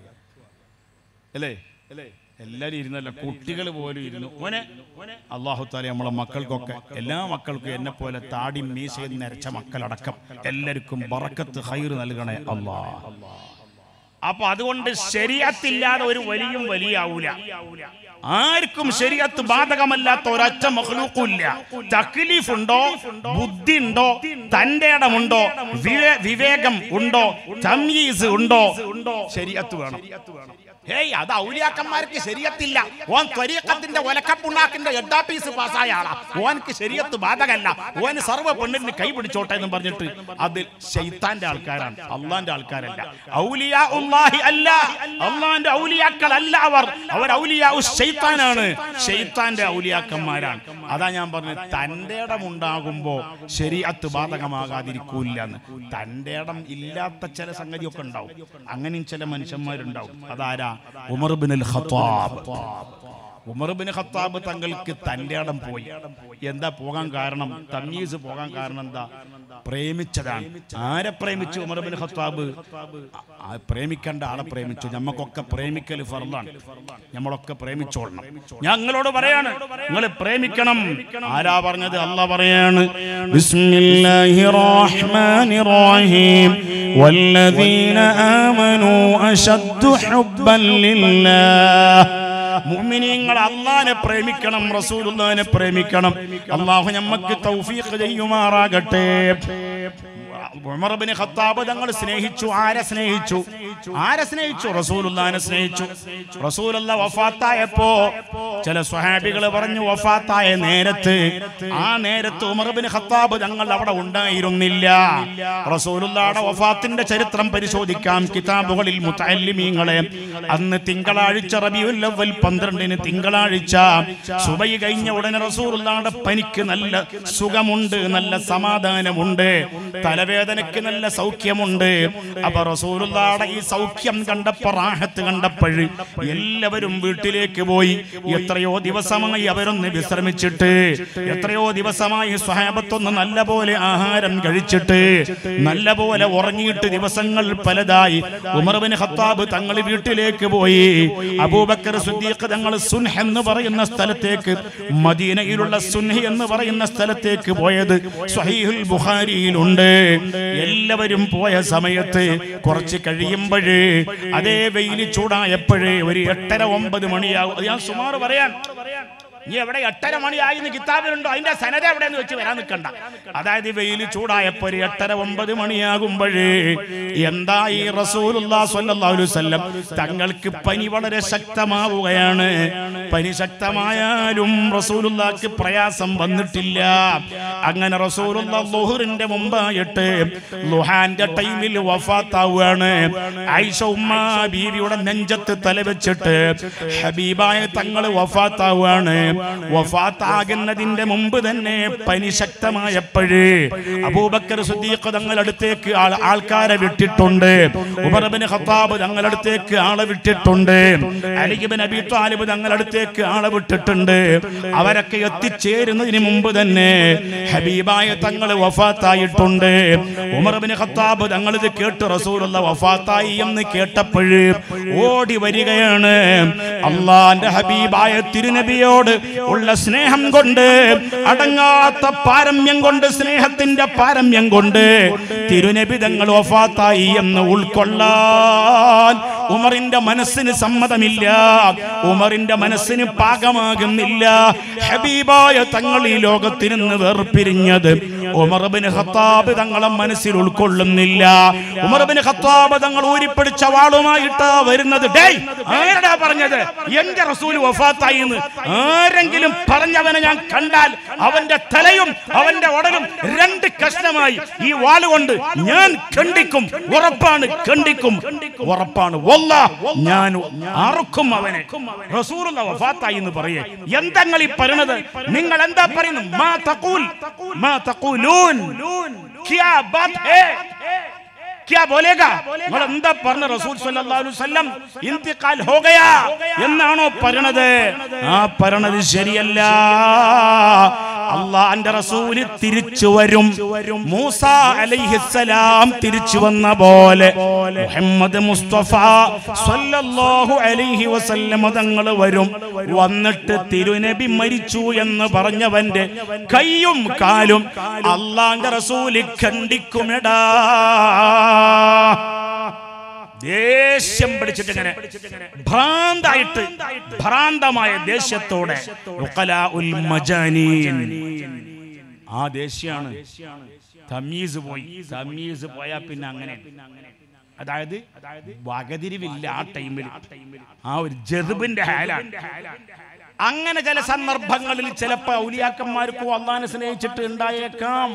അല്ലേ അല്ലേ എല്ലാവരും ഇരുന്നല്ല കുട്ടികൾ പോലും ഇരുന്നു ഓനെ അള്ളാഹു താല നമ്മളെ മക്കൾക്കൊക്കെ എല്ലാ മക്കൾക്കും എന്നെ പോലെ താടി മീശയിൽ നരച്ച മക്കളടക്കം എല്ലാവർക്കും ബറക്കത്ത് ഹൈർ നൽകണേ അള്ളാ അപ്പൊ അതുകൊണ്ട് ശരിയത്തില്ലാതെ ഒരു വലിയും വലിയാവൂല ആർക്കും ശരിയത്ത് ബാധകമല്ലാത്ത ഒരൊറ്റ മഹ്ലൂക്കുമില്ല തക്ലീഫ് ഉണ്ടോ ബുദ്ധി ഉണ്ടോ തന്റെ ഇടമുണ്ടോ വിവേ- വിവേകം ഉണ്ടോ തമീസ് ഉണ്ടോ ശരിയത്ത് വേണം ഹേയ് അത് ഔലിയാക്കന്മാർക്ക് ശരിയത്തില്ല ഓൻ ത്വരീക്കത്തിന്റെ ഒലക്കപ്പുണ്ണാക്കിന്റെ എട്ടാ പീസ് പാസ്സായ ആളാ ഓനക്ക് ശരിയത്ത് ബാധകല്ല ഓന് സർവ്വ പെണ്ണിന് കൈ പിടിച്ചോട്ടെ എന്ന് പറഞ്ഞിട്ട് അത് ശൈത്താന്റെ ആൾക്കാരാണ് അള്ളാന്റെ ആൾക്കാരല്ല ഔലിയാ ഉള്ളാഹി അല്ല അള്ളാന്റെ ഔലിയാക്കൾ അല്ല അവർ അവർ ഔലിയാ ശൈത്താനാണ് ശൈത്താന്റെ ഔലിയാക്കന്മാരാണ് അതാ ഞാൻ പറഞ്ഞത് തന്റെ ഇടം ഉണ്ടാകുമ്പോ ശരിയത്ത് ബാധകമാകാതിരിക്കൂല എന്ന് തന്റെ ഇടം ഇല്ലാത്ത ചില സംഗതിയൊക്കെ ഉണ്ടാവും അങ്ങനെയും ചില മനുഷ്യന്മാരുണ്ടാവും അതാരാ Umar bin al Khattab Umar bin Khattab തങ്ങൾക്ക് തന്റെ ഇടം പോയി എന്താ പോകാൻ കാരണം തമീസ് പോകാൻ കാരണം എന്താ പ്രേമിച്ചതാണ് ആരെ പ്രേമിച്ചു ഉമർ ബിൻ ഖത്താബ് ആ പ്രേമിക്കേണ്ട ആളെ പ്രേമിച്ചു നമ്മക്കൊക്കെ പ്രേമിക്കൽ ഫർദാണ് നമ്മളൊക്കെ പ്രേമിച്ചോളണം ഞങ്ങളോട് പറയാണ് നിങ്ങൾ പ്രേമിക്കണം ആരാ പറഞ്ഞത് അല്ല പറയാണ് ബിസ്മില്ലാഹിർ റഹ്മാനിർ റഹീം വല്ലദീന ആമനൂ അശദ്ദു ഹുബ്ബൻ ലില്ലാഹ് മുഅ്മിനീങ്ങൾ അള്ളാനെ പ്രേമിക്കണം റസൂലുള്ളാഹിനെ പ്രേമിക്കണം അള്ളാഹു നമ്മക്ക് തൗഫീഖ് ചെയ്യുമാറാകട്ടെ ഉമർ ബിൻ ഖത്താബ് തങ്ങൾ സ്നേഹിച്ചു ആരെ സ്നേഹിച്ചു ആരെ സ്നേഹിച്ചു റസൂലുള്ളാഹിനെ സ്നേഹിച്ചു റസൂലുള്ള വഫാത്തായപ്പോ ചില സ്വഹാബികൾ പറഞ്ഞു വഫാത്തായ നേരത്ത് ആ നേരത്ത് ഉമർ ബിൻ ഖത്താബ് തങ്ങൾ അവിടെ ഉണ്ടായിരുന്നില്ല റസൂലുള്ളാഹിയുടെ വഫാത്തിന്റെ ചരിത്രം പരിശോധിക്കാം കിതാബുകളിൽ മുത്തല്ലിമീങ്ങളെ അന്ന് തിങ്കളാഴ്ച റബിയുൽ അവ്വൽ പന്ത്രണ്ടിന് തിങ്കളാഴ്ച സുബൈ കഴിഞ്ഞ ഉടനെ റസൂലുള്ളാഹിയുടെ പനിക്ക് നല്ല സുഖമുണ്ട് നല്ല സമാധാനമുണ്ട് തലവേദനയ്ക്ക് നല്ല സൗഖ്യമുണ്ട് അപ്പൊ റസൂലുള്ളാഹിയുടെ ഈ സൗഖ്യം കണ്ടപ്പോ റാഹത്ത് കണ്ടപ്പോഴ് എല്ലാവരും വീട്ടിലേക്ക് പോയി എത്രയോ ദിവസമായി അവരൊന്ന് വിശ്രമിച്ചിട്ട് എത്രയോ ദിവസമായി സ്വഹാബത്തൊന്ന് നല്ല പോലെ ആഹാരം കഴിച്ചിട്ട് നല്ല പോലെ ഉറങ്ങിയിട്ട് ദിവസങ്ങൾ പലതായി ഉമർബിൻ ഖത്താബ് തങ്ങൾ വീട്ടിലേക്ക് പോയി അബൂബക്കർ സുദ്ദീഖ് തങ്ങൾ സുൻഹ് എന്ന് പറയുന്ന സ്ഥലത്തേക്ക് മദീനയിലുള്ള സുൻഹി എന്ന് പറയുന്ന സ്ഥലത്തേക്ക് പോയത് സ്വഹീഹുൽ ബുഖാരിയിലുണ്ട് എല്ലാവരും പോയ സമയത്ത് കുറച്ച് കഴിയുമ്പോഴേ അതേ വെയിൽ ചൂടായപ്പോഴേ ഒരു എട്ടര ഒമ്പത് മണിയാവും അത് ഞാൻ സുമാർ പറയാൻ നീ എവിടെ എട്ടര മണിയായി എന്ന് കിതാബിലുണ്ടോ അതിന്റെ സനത എവിടെയെന്ന് വെച്ച് വരാൻ നിൽക്കണ്ട അതായത് വെയിൽ ചൂടായപ്പോ ഒരു എട്ടര ഒമ്പത് മണിയാകുമ്പോഴേ എന്താ ഈ റസൂലുള്ളാ സ്വല്ലല്ലാഹു അലൈഹി വസല്ലം തങ്ങൾക്ക് പനി വളരെ ശക്തമാവുകയാണ് പനി ശക്തമായാലും റസൂലുള്ളാക്ക് പ്രയാസം വന്നിട്ടില്ല അങ്ങനെ റസൂലുള്ള ലുഹറിന്റെ മുമ്പായിട്ട് ലുഹാന്റെ ടൈമിൽ വഫാത്താവുകയാണ് ആയിഷ ഉമ്മ ബീവിയുടെ നെഞ്ചത്ത് തലവെച്ചിട്ട് ഹബീബായ തങ്ങള് വഫാത്താവുകയാണ് വഫാത്താകുന്നതിന്റെ മുമ്പ് തന്നെ പനി ശക്തമായപ്പോഴേ അബൂബക്കർ സുദ്ദീഖ് തങ്ങളടുത്തേക്ക് ആൾ- ആൾക്കാരെ വിട്ടിട്ടുണ്ട് ഉമർബിന് ഖത്താബ് തങ്ങളടുത്തേക്ക് ആളെ വിട്ടിട്ടുണ്ട് അലിബിൻ അബി താലിബ് തങ്ങളടുത്തേക്ക് ആളെ വിട്ടിട്ടുണ്ട് അവരൊക്കെ എത്തിച്ചേരുന്നതിന് മുമ്പ് തന്നെ ഹബീബായ തങ്ങൾ വഫാത്തായിട്ടുണ്ട് ഉമർബിന് ഖത്താബ് തങ്ങൾ ഇത് കേട്ട് റസൂലുള്ള വഫാത്തായി എന്ന് കേട്ടപ്പോഴ് ഓടി വരികയാണ് അള്ളാന്റെ ഹബീബായ തിരുനബിയോട് ഉള്ള സ്നേഹം കൊണ്ട് അടങ്ങാത്ത പാരമ്യം കൊണ്ട് സ്നേഹത്തിന്റെ പാരമ്യം കൊണ്ട് തിരുനബി തങ്ങൾ വഫാത്തായി എന്ന് ഉൾക്കൊള്ളാൻ ഉമറിന്റെ മനസ്സിന് സമ്മതമില്ല ഉമറിന്റെ മനസ്സിന് പാകമാകുന്നില്ല ഹബീബായ തങ്ങൾ ഈ ലോകത്തിൽ നിന്ന് വേർപിരിഞ്ഞത് ഉമർബിന് ഖത്താബ് തങ്ങളെ മനസ്സിൽ ഉൾക്കൊള്ളുന്നില്ല ഉമർബിന് ഖത്താബ് തങ്ങൾ ഊരിപ്പിടിച്ച വാളുമായിട്ടാ വരുന്നത് ഡേയ് ആരടാ പറഞ്ഞത് എന്റെ റസൂൽ വഫാത്തായി എന്ന് ആരെങ്കിലും പറഞ്ഞവനെ ഞാൻ കണ്ടാൽ അവന്റെ തലയും അവന്റെ ഉടലും രണ്ട് കഷ്ണമായി ഈ വാളുകൊണ്ട് ഞാൻ ഖണ്ഡിക്കും ഉറപ്പാണ് ഖണ്ഡിക്കും ഉറപ്പാണ് വല്ല ഞാൻ അറുക്കും അവനെ റസൂലുള്ള വഫാത്തായി എന്ന് പറയേ എന്തെങ്ങൾ ഈ പറയണത് നിങ്ങൾ എന്താ പറയുന്നത് മാ തഖൂൽ മാ തഖൂലൂൻ ക്യാ ബാത് ഹേ ക്യാ ബോലേഗാ നിങ്ങൾ എന്താ പറഞ്ഞ റസൂൽ സല്ലല്ലാഹു അലൈഹി വസല്ലം ഇന്തിഖാൽ ഹോ ഗയാ എന്നാണോ പറയണത് ആ പറയണത് ശരിയല്ല അള്ളാന്റെ റസൂല് തിരിച്ചു വരും മൂസ അലൈഹിസ്സലാം തിരിച്ചു വന്ന പോലെ മുഹമ്മദ് മുസ്തഫ സല്ലല്ലാഹു അലൈഹി വസല്ലം തങ്ങൾ വരും വന്നിട്ട് തിരുനബി മരിച്ചു എന്ന് പറഞ്ഞവന്റെ കൈയും കാലും അള്ളാന്റെ റസൂല് ഖണ്ഡിക്കുമെടാ ദേഷ്യം പിടിച്ചിട്ട് ഇങ്ങനെ ഭ്രാന്തായിട്ട് ഭ്രാന്തമായ ദേഷ്യത്തോടെ ഉഖലാഉൽ മജാനീൻ. ആ ദേഷ്യാണ് തമീസ് പോയി തമീസ് പോയാ പിന്നെ അങ്ങനെ അതായത് വകതിരിവില്ല ആ ടൈമിൽ ആ ഒരു ജെറുബിന്റെ ഹാലാണ് അങ്ങനെ ചില സന്ദർഭങ്ങളിൽ ചിലപ്പോ ഔലിയാക്കന്മാർക്കും അള്ളാനെ സ്നേഹിച്ചിട്ട് ഉണ്ടായേക്കാം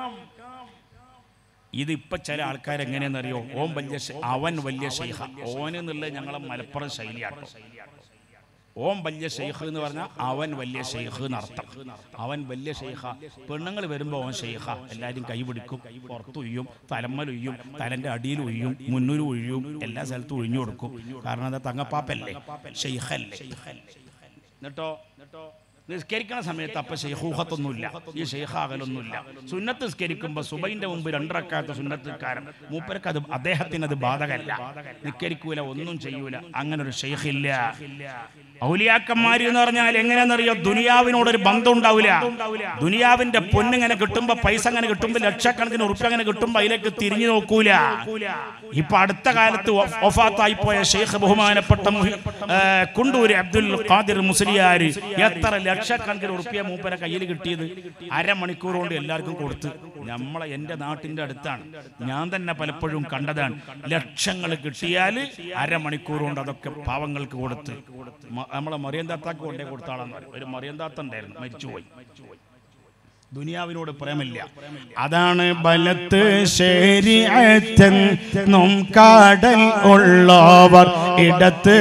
ഇതിപ്പോ ചില ആൾക്കാർ എങ്ങനെയെന്നറിയോ ഓൻ വലിയ ഷെ- അവൻ വലിയ ഷെയ്ഖ ഓൻ എന്നുള്ളത് ഞങ്ങളെ മലപ്പുറം ശൈലിയാട്ടോ ഓൻ വലിയ ഷെയ്ഖ് എന്ന് പറഞ്ഞാൽ അവൻ വലിയ ഷെയ്ഖ് എന്നർത്ഥം അവൻ വലിയ ഷെയ്ഖ പെണ്ണുങ്ങൾ വരുമ്പോൾ ഓൻ ഷെയ്ഖ എല്ലാവരും കൈ പിടിക്കും പുറത്ത് ഒയ്യും തലമ്മൽ ഒയ്യും തലന്റെ അടിയിൽ ഒയ്യും മുന്നൂർ ഒഴിയും എല്ലാ സ്ഥലത്തും ഒഴിഞ്ഞു കൊടുക്കും കാരണം അത് തങ്ങപ്പാപ്പല്ലേ ഷെയ്ഖല്ലേ എന്നിട്ടോ നിസ്കരിക്കുന്ന സമയത്ത് അപ്പൊ ഷെയ്ഖൂഹത്തൊന്നുമില്ല ഈ ഷെയ്ഖാകലൊന്നുമില്ല സുന്നത്ത് നിസ്കരിക്കുമ്പോൾ സുബൈന്റെ മുമ്പ് രണ്ടറക്കാത്ത സുന്നത്തുകാരൻ മൂപ്പർക്ക് അത് അദ്ദേഹത്തിന് അത് ബാധകല്ല നിസ്കരിക്കൂല ഒന്നും ചെയ്യൂല അങ്ങനെ ഒരു ഷെയ്ഖില്ല ഔലിയാക്കന്മാര് എന്ന് പറഞ്ഞാൽ എങ്ങനെയാണെന്നറിയോ ദുനിയാവിനോട് ഒരു ബന്ധം ഉണ്ടാവില്ല ദുനിയാവിന്റെ പൊന്നിങ്ങനെ കിട്ടുമ്പോ പൈസ അങ്ങനെ കിട്ടുമ്പോ ലക്ഷക്കണക്കിന് ഉറുപ്പ്യ അങ്ങനെ കിട്ടുമ്പോ അതിലേക്ക് തിരിഞ്ഞു നോക്കൂല ഇപ്പൊ അടുത്ത കാലത്ത് ഒഫാത്തായി പോയ ഷെയ്ഖ് ബഹുമാനപ്പെട്ട മുഹി- ഏ, കുണ്ടൂര് അബ്ദുൽ ഖാദിർ മുസ്ലിയാര് എത്ര ലക്ഷക്കണക്കിന് ഉറുപ്പ്യ മൂപ്പരെ കയ്യിൽ കിട്ടിയത് അരമണിക്കൂർ കൊണ്ട് എല്ലാവർക്കും കൊടുത്ത് നമ്മളെ എന്റെ നാട്ടിന്റെ അടുത്താണ് ഞാൻ തന്നെ പലപ്പോഴും കണ്ടതാണ് ലക്ഷങ്ങൾ കിട്ടിയാൽ അരമണിക്കൂർ കൊണ്ട് അതൊക്കെ പാവങ്ങൾക്ക് കൊടുത്ത് മ- നമ്മളെ മറിയം താത്താക്ക് കൊണ്ടേ കൊടുത്താളെന്ന് പറയും ഒരു മറിയം താത്ത ഉണ്ടായിരുന്നു മരിച്ചുപോയി ദുനിയാവിനോട് പ്രേമില്ല അതാണ് ബലത്ത് ശരിയത്തെന്നും കാടൽ ഉള്ളവർ ഇടത്ത്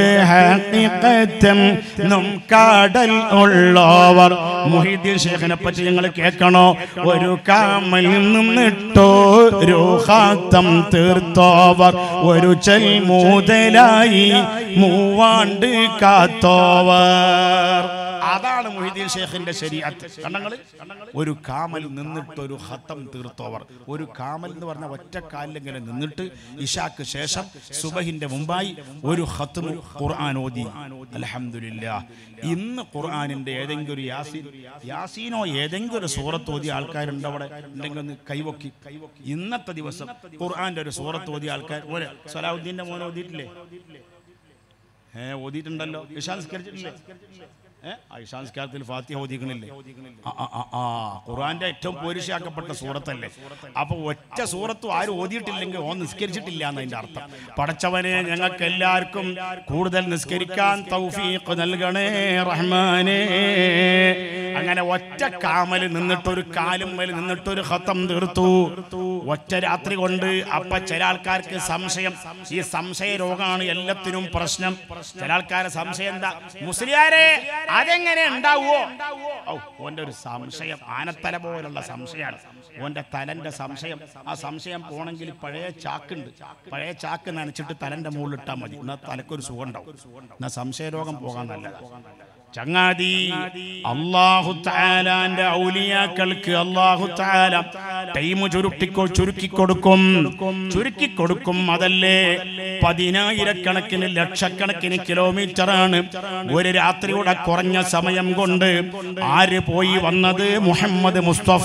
നും കാടൽ ഉള്ളവർ മുഹിദ്ദീൻ ഷേഖിനെ പറ്റി ഞങ്ങൾ കേൾക്കണോ ഒരു കാമൽ നിന്നിട്ടോ ഒരു ഹാത്തം തീർത്തോവർ ഒരു ചെൽ മുതലായി മൂവാണ്ട് കാത്തോവർ അതാണ് മൊഹീദ്ദീൻ ഷേഖിന്റെ ശരീഅത്ത് കണ്ടങ്ങള് ഒരു കാമൽ നിന്നിട്ട് ഒരു ഹത്തം തീർത്തോവർ ഒരു കാമൽ എന്ന് പറഞ്ഞ ഒറ്റ കാലിലിങ്ങനെ നിന്നിട്ട് ഇഷാക്ക് ശേഷം സുബഹിന്റെ മുമ്പായി ഒരു ഹത്തും ഖുർആൻ ഓതി അൽഹംദുലില്ലാ ഇന്ന് ഖുർആനിന്റെ ഏതെങ്കിലും ഒരു യാസീൻ യാസീനോ ഏതെങ്കിലും ഒരു സൂറത്ത് ഓതിയ ആൾക്കാരുണ്ട് അവിടെ ഉണ്ടെങ്കിൽ ഒന്ന് കൈവക്കി ഇന്നത്തെ ദിവസം ഖുർആന്റെ ഒരു സൂറത്ത് ഓതിയ ആൾക്കാർ ഒരു സലാഹുദ്ദീന്റെ മോനെ ഓതിയിട്ടില്ലേ ഏ ഓതിയിട്ടുണ്ടല്ലോ ഇഷാൻസ്കരിച്ചിട്ടില്ലേ ഏ ആ ഇഷാൻസ്കാരത്തിൽ ഫാത്തിഹ ഓതിക്കണില്ലേ ആ, ആ, ആ, ആ ഖുർആന്റെ ഏറ്റവും പോരിശാക്കപ്പെട്ട സൂറത്തല്ലേ അപ്പൊ ഒറ്റ സൂറത്തും ആരും ഓതിയിട്ടില്ലെങ്കിൽ ഓൻ നിസ്കരിച്ചിട്ടില്ല എന്നതിന്റെ അർത്ഥം പടച്ചവനെ ഞങ്ങൾക്ക് എല്ലാവർക്കും കൂടുതൽ നിസ്കരിക്കാൻ തൗഫീഖ് നൽകണേ റഹ്മാനേ അങ്ങനെ ഒറ്റ കാമൽ നിന്നിട്ടൊരു കാലും മേൽ നിന്നിട്ടൊരു ഹത്തം തീർത്തു ഒറ്റ രാത്രി കൊണ്ട് അപ്പൊ ചില ആൾക്കാർക്ക് സംശയം ഈ സംശയ രോഗമാണ് എല്ലാത്തിനും പ്രശ്നം ചില ആൾക്കാരെ സംശയം എന്താ മുസ്ലിയാരെ അതെങ്ങനെ ഉണ്ടാവുമോ ഔ, ഓന്റെ ഒരു സംശയം ആനത്തല പോലുള്ള സംശയമാണ് ഓന്റെ തലന്റെ സംശയം ആ സംശയം പോണെങ്കിൽ പഴയ ചാക്കുണ്ട് പഴയ ചാക്ക് നനച്ചിട്ട് തലന്റെ മുകളിൽ ഇട്ടാൽ മതി എന്നാൽ തലക്കൊരു സുഖം ഉണ്ടാവും എന്നാൽ സംശയരോഗം പോകാൻ നല്ലതാണ് ചങ്ങാതി അള്ളാഹു താലാന്റെ ഔലിയാക്കൾക്ക് അള്ളാഹു താല ടൈം ചുരുട്ടിക്കോ ചുരുക്കി കൊടുക്കും ചുരുക്കി കൊടുക്കും അതല്ലേ പതിനായിരക്കണക്കിന് ലക്ഷക്കണക്കിന് കിലോമീറ്റർ ആണ് ഒരു രാത്രിയുടെ കുറഞ്ഞ സമയം കൊണ്ട് ആര് പോയി വന്നത് മുഹമ്മദ് മുസ്തഫ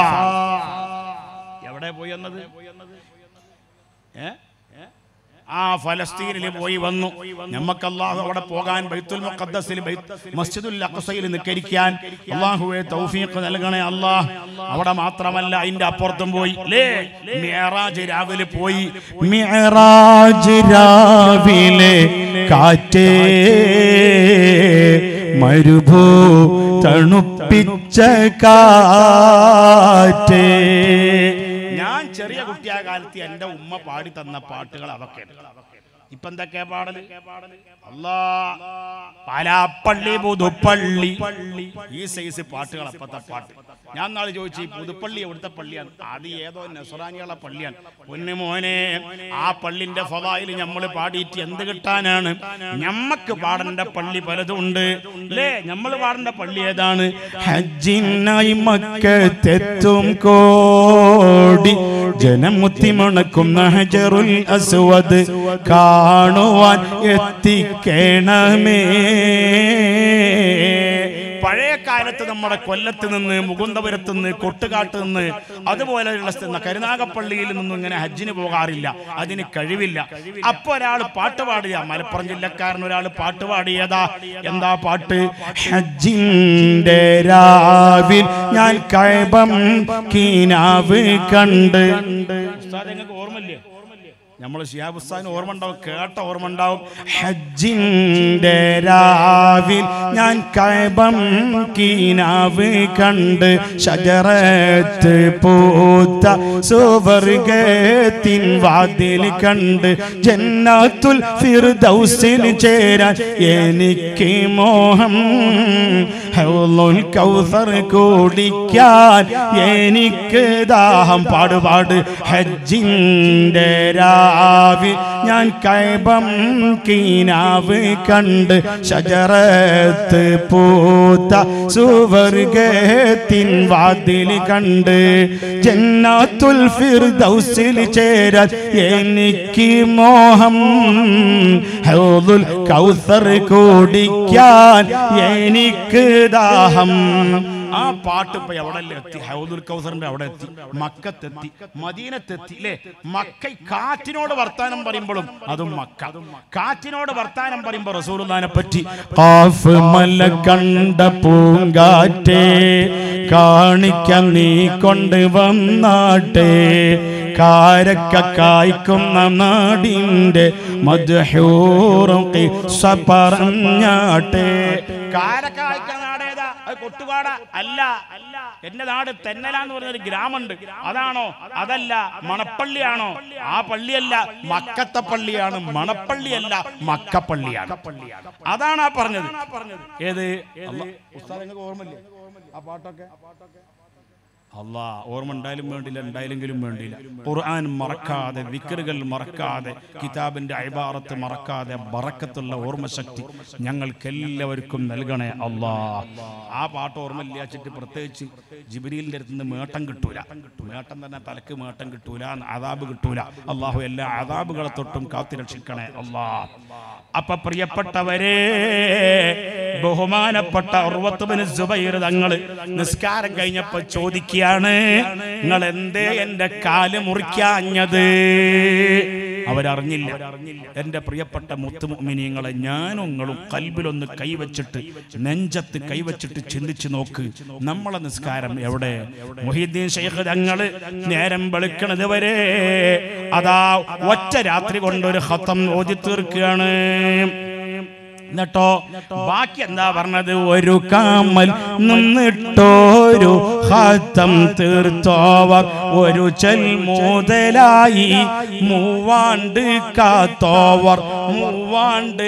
എവിടെ പോയി വന്നത് ഏ ആ ഫലസ്തീനിൽ പോയി വന്നു നമുക്ക് അള്ളാഹു അവിടെ പോകാൻ ബൈത്തുൽ മുഖദ്ദസിൽ മസ്ജിദുൽ അഖ്സയിൽ നിസ്കരിക്കാൻ അള്ളാഹുവെ തൗഫീഖ് നൽകണേ അള്ളാഹ് അവിടെ മാത്രമല്ല അതിന്റെ അപ്പുറത്തും പോയി ലേ മിഅറാജ് രാവിലെ പോയി മിഅറാജ് രാവിലെ കാറ്റേ മരുഭൂ തണുപ്പിച്ച കാറ്റേ ഞാൻ ചെറിയ കുട്ടിയായ കാലത്ത് എന്റെ ഉമ്മ പാടി തന്ന പാട്ടുകൾ അതൊക്കെ ഇപ്പൊ എന്തൊക്കെയാ പാടല് അല്ലാ പാലാപ്പള്ളി പുതുപ്പള്ളി ഈ സൈസ് പാട്ടുകൾ അപ്പത്തെ പാട്ട് ഞാൻ നാളെ ചോദിച്ചു ഈ പുതുപ്പള്ളി എവിടുത്തെ പള്ളിയാണ് അത് ഏതോ നെസറാനിയുള്ള പള്ളിയാണ് പൊന്നു മോനെ ആ പള്ളിന്റെ ഫലായിൽ നമ്മൾ പാടിയിട്ട് എന്ത് കിട്ടാനാണ് ഞമ്മക്ക് പാടേണ്ട പള്ളി പലതും ഉണ്ട് അല്ലേ നമ്മൾ പാടേണ്ട പള്ളി ഏതാണ് ഹജ്ജിനായി മക്കത്തെത്തും കോടി ജനമുത്തി മണക്കുന്ന ഹജറുൽ അസ്വദ് കാണുവാൻ എത്തിക്കണമേ പഴയ കാലത്ത് നമ്മുടെ കൊല്ലത്ത് നിന്ന് മുകുന്ദപുരത്ത് നിന്ന് കൊട്ടുകാട്ട് നിന്ന് അതുപോലെയുള്ള സ്ഥ- കരുനാഗപ്പള്ളിയിൽ നിന്നും ഇങ്ങനെ ഹജ്ജിന് പോകാറില്ല അതിന് കഴിവില്ല അപ്പൊ ഒരാൾ പാട്ട് പാടിയ മലപ്പുറം ജില്ലക്കാരൻ ഒരാൾ പാട്ട് പാടിയതാ എന്താ പാട്ട് ഹജ്ജിന്റെ രാവിൽ ഞാൻ കൈബം കീനാവ് കണ്ട് ഉസ്താദ് നിങ്ങൾക്ക് ഓർമ്മയില്ലേ നമ്മൾ ഷിയാബുസ്താൻ ഓർമ്മ ഉണ്ടാവും കേട്ട ഓർമ്മ ഉണ്ടാവും ഹജ്ജിന്റെ രാവിൽ ഞാൻ കൈബം കീനാവ് കണ്ട് ഷജറത്ത് പൂത്ത സുവർഗത്തിൻ വാതിൽ കണ്ട് ജന്നാത്തുൽ ഫിർദൗസിൽ ചേരാൻ എനിക്ക് മോഹം ഹൗലുൽ കൗസർ കുടിക്കാൻ എനിക്ക് ദാഹം പാടുപാട് ഹജ്ജിന്റെ രാവിൽ ഞാൻ കൈബം കീനാവ് കണ്ട് ഷജറത്ത് പൂത്ത സുവർഗത്തിൻ വാതിൽ കണ്ട് ജന്നാത്തുൽ ഫിർദൗസിൽ ചേരാൻ എനിക്ക് മോഹം ഹൗദുൽ കൗസർ കുടിക്കാൻ എനിക്ക് ദാഹം ആ പാട്ട് ഇപ്പൊ എവിടെ എത്തി ഹൗദുൽ കൗസറിന്റെ അവിടെ എത്തി മക്കത്തെത്തി മദീനത്തെത്തി അല്ലേ മക്ക കാറ്റിനോട് വർത്താനം പറയുമ്പോഴും അതും മക്ക കാറ്റിനോട് വർത്താനം പറയുമ്പോ റസൂലുള്ളാനെ പറ്റി കാഫ് മല കണ്ട പൂങ്കാറ്റേ കാണിക്കാൻ നീ കൊണ്ടുവന്നാട്ടെ കാരക്ക കായ്ക്കുന്ന നാടിൻ്റെ മധുഹൂറും കിസ്സ പറഞ്ഞാട്ടെ കാരക്ക വായിക്കുന്ന നാടേതാ അത് കൊട്ടുപാട അല്ല അല്ല എന്റെ നാട് തെന്നല എന്ന് പറഞ്ഞൊരു ഗ്രാമമുണ്ട് അതാണോ അതല്ല മണപ്പള്ളിയാണോ ആ പള്ളിയല്ല മക്കത്തെ പള്ളിയാണ് മണപ്പള്ളിയല്ല മക്കപ്പള്ളിയാണ് അതാണ് ആ പറഞ്ഞത് ഏത് അല്ലാ, ഉസ്താദ് നിങ്ങൾക്ക് ഓർമ്മയില്ലേ ആ പാട്ടൊക്കെ അല്ലാ ഓർമ്മ ഉണ്ടായാലും വേണ്ടില്ല ഉണ്ടായില്ലെങ്കിലും വേണ്ടില്ല ഖുർആൻ മറക്കാതെ വിക്കറുകൾ മറക്കാതെ കിതാബിന്റെ അയബാറത്ത് മറക്കാതെ ബറക്കത്തുള്ള ഓർമ്മശക്തി ഞങ്ങൾക്കെല്ലാവർക്കും നൽകണേ അല്ലാ ആ പാട്ട് ഓർമ്മയില്ലാച്ചിട്ട് പ്രത്യേകിച്ച് ജിബിരിലിന്റെ അടുത്ത് നിന്ന് മേട്ടം കിട്ടൂല മേട്ടം തന്നെ തലക്ക് മേട്ടം കിട്ടൂല അതാബ് കിട്ടൂല അള്ളാഹു എല്ലാ അതാബുകളെ തൊട്ടും കാത്തിരക്ഷിക്കണേ അല്ലാ അപ്പൊ പ്രിയപ്പെട്ടവരെ ബഹുമാനപ്പെട്ട ഉർവത്തുബിന് സുബൈർ തങ്ങള് നിസ്കാരം കഴിഞ്ഞപ്പോ ചോദിക്കുകയാണ് നിങ്ങൾ എന്തേ എന്റെ കാല് മുറിക്കാഞ്ഞത് അവരറിഞ്ഞില്ല എന്റെ പ്രിയപ്പെട്ട മുത്തുമിനിയങ്ങളെ ഞാനും നിങ്ങളും കൽബിലൊന്ന് കൈവച്ചിട്ട് നെഞ്ചത്ത് കൈവച്ചിട്ട് ചിന്തിച്ചു നോക്ക് നമ്മളെ നിസ്കാരം എവിടെ മൊഹീദ്ദീൻ ഷെയ്ഖ് തങ്ങള് നേരം വെളുക്കണത് വരെ അതാ ഒറ്റ രാത്രി കൊണ്ടൊരു ഹത്തം ഓതി തീർക്കുകയാണ് എന്നിട്ടോ ബാക്കി എന്താ പറഞ്ഞത് ഒരു കാമൽ നിന്നിട്ടോരു ഹത്തം തീർത്തോവർ ഒരു ചെൽ മുതലായി മൂവാണ്ട് കാത്തോവർ മൂവാണ്ട്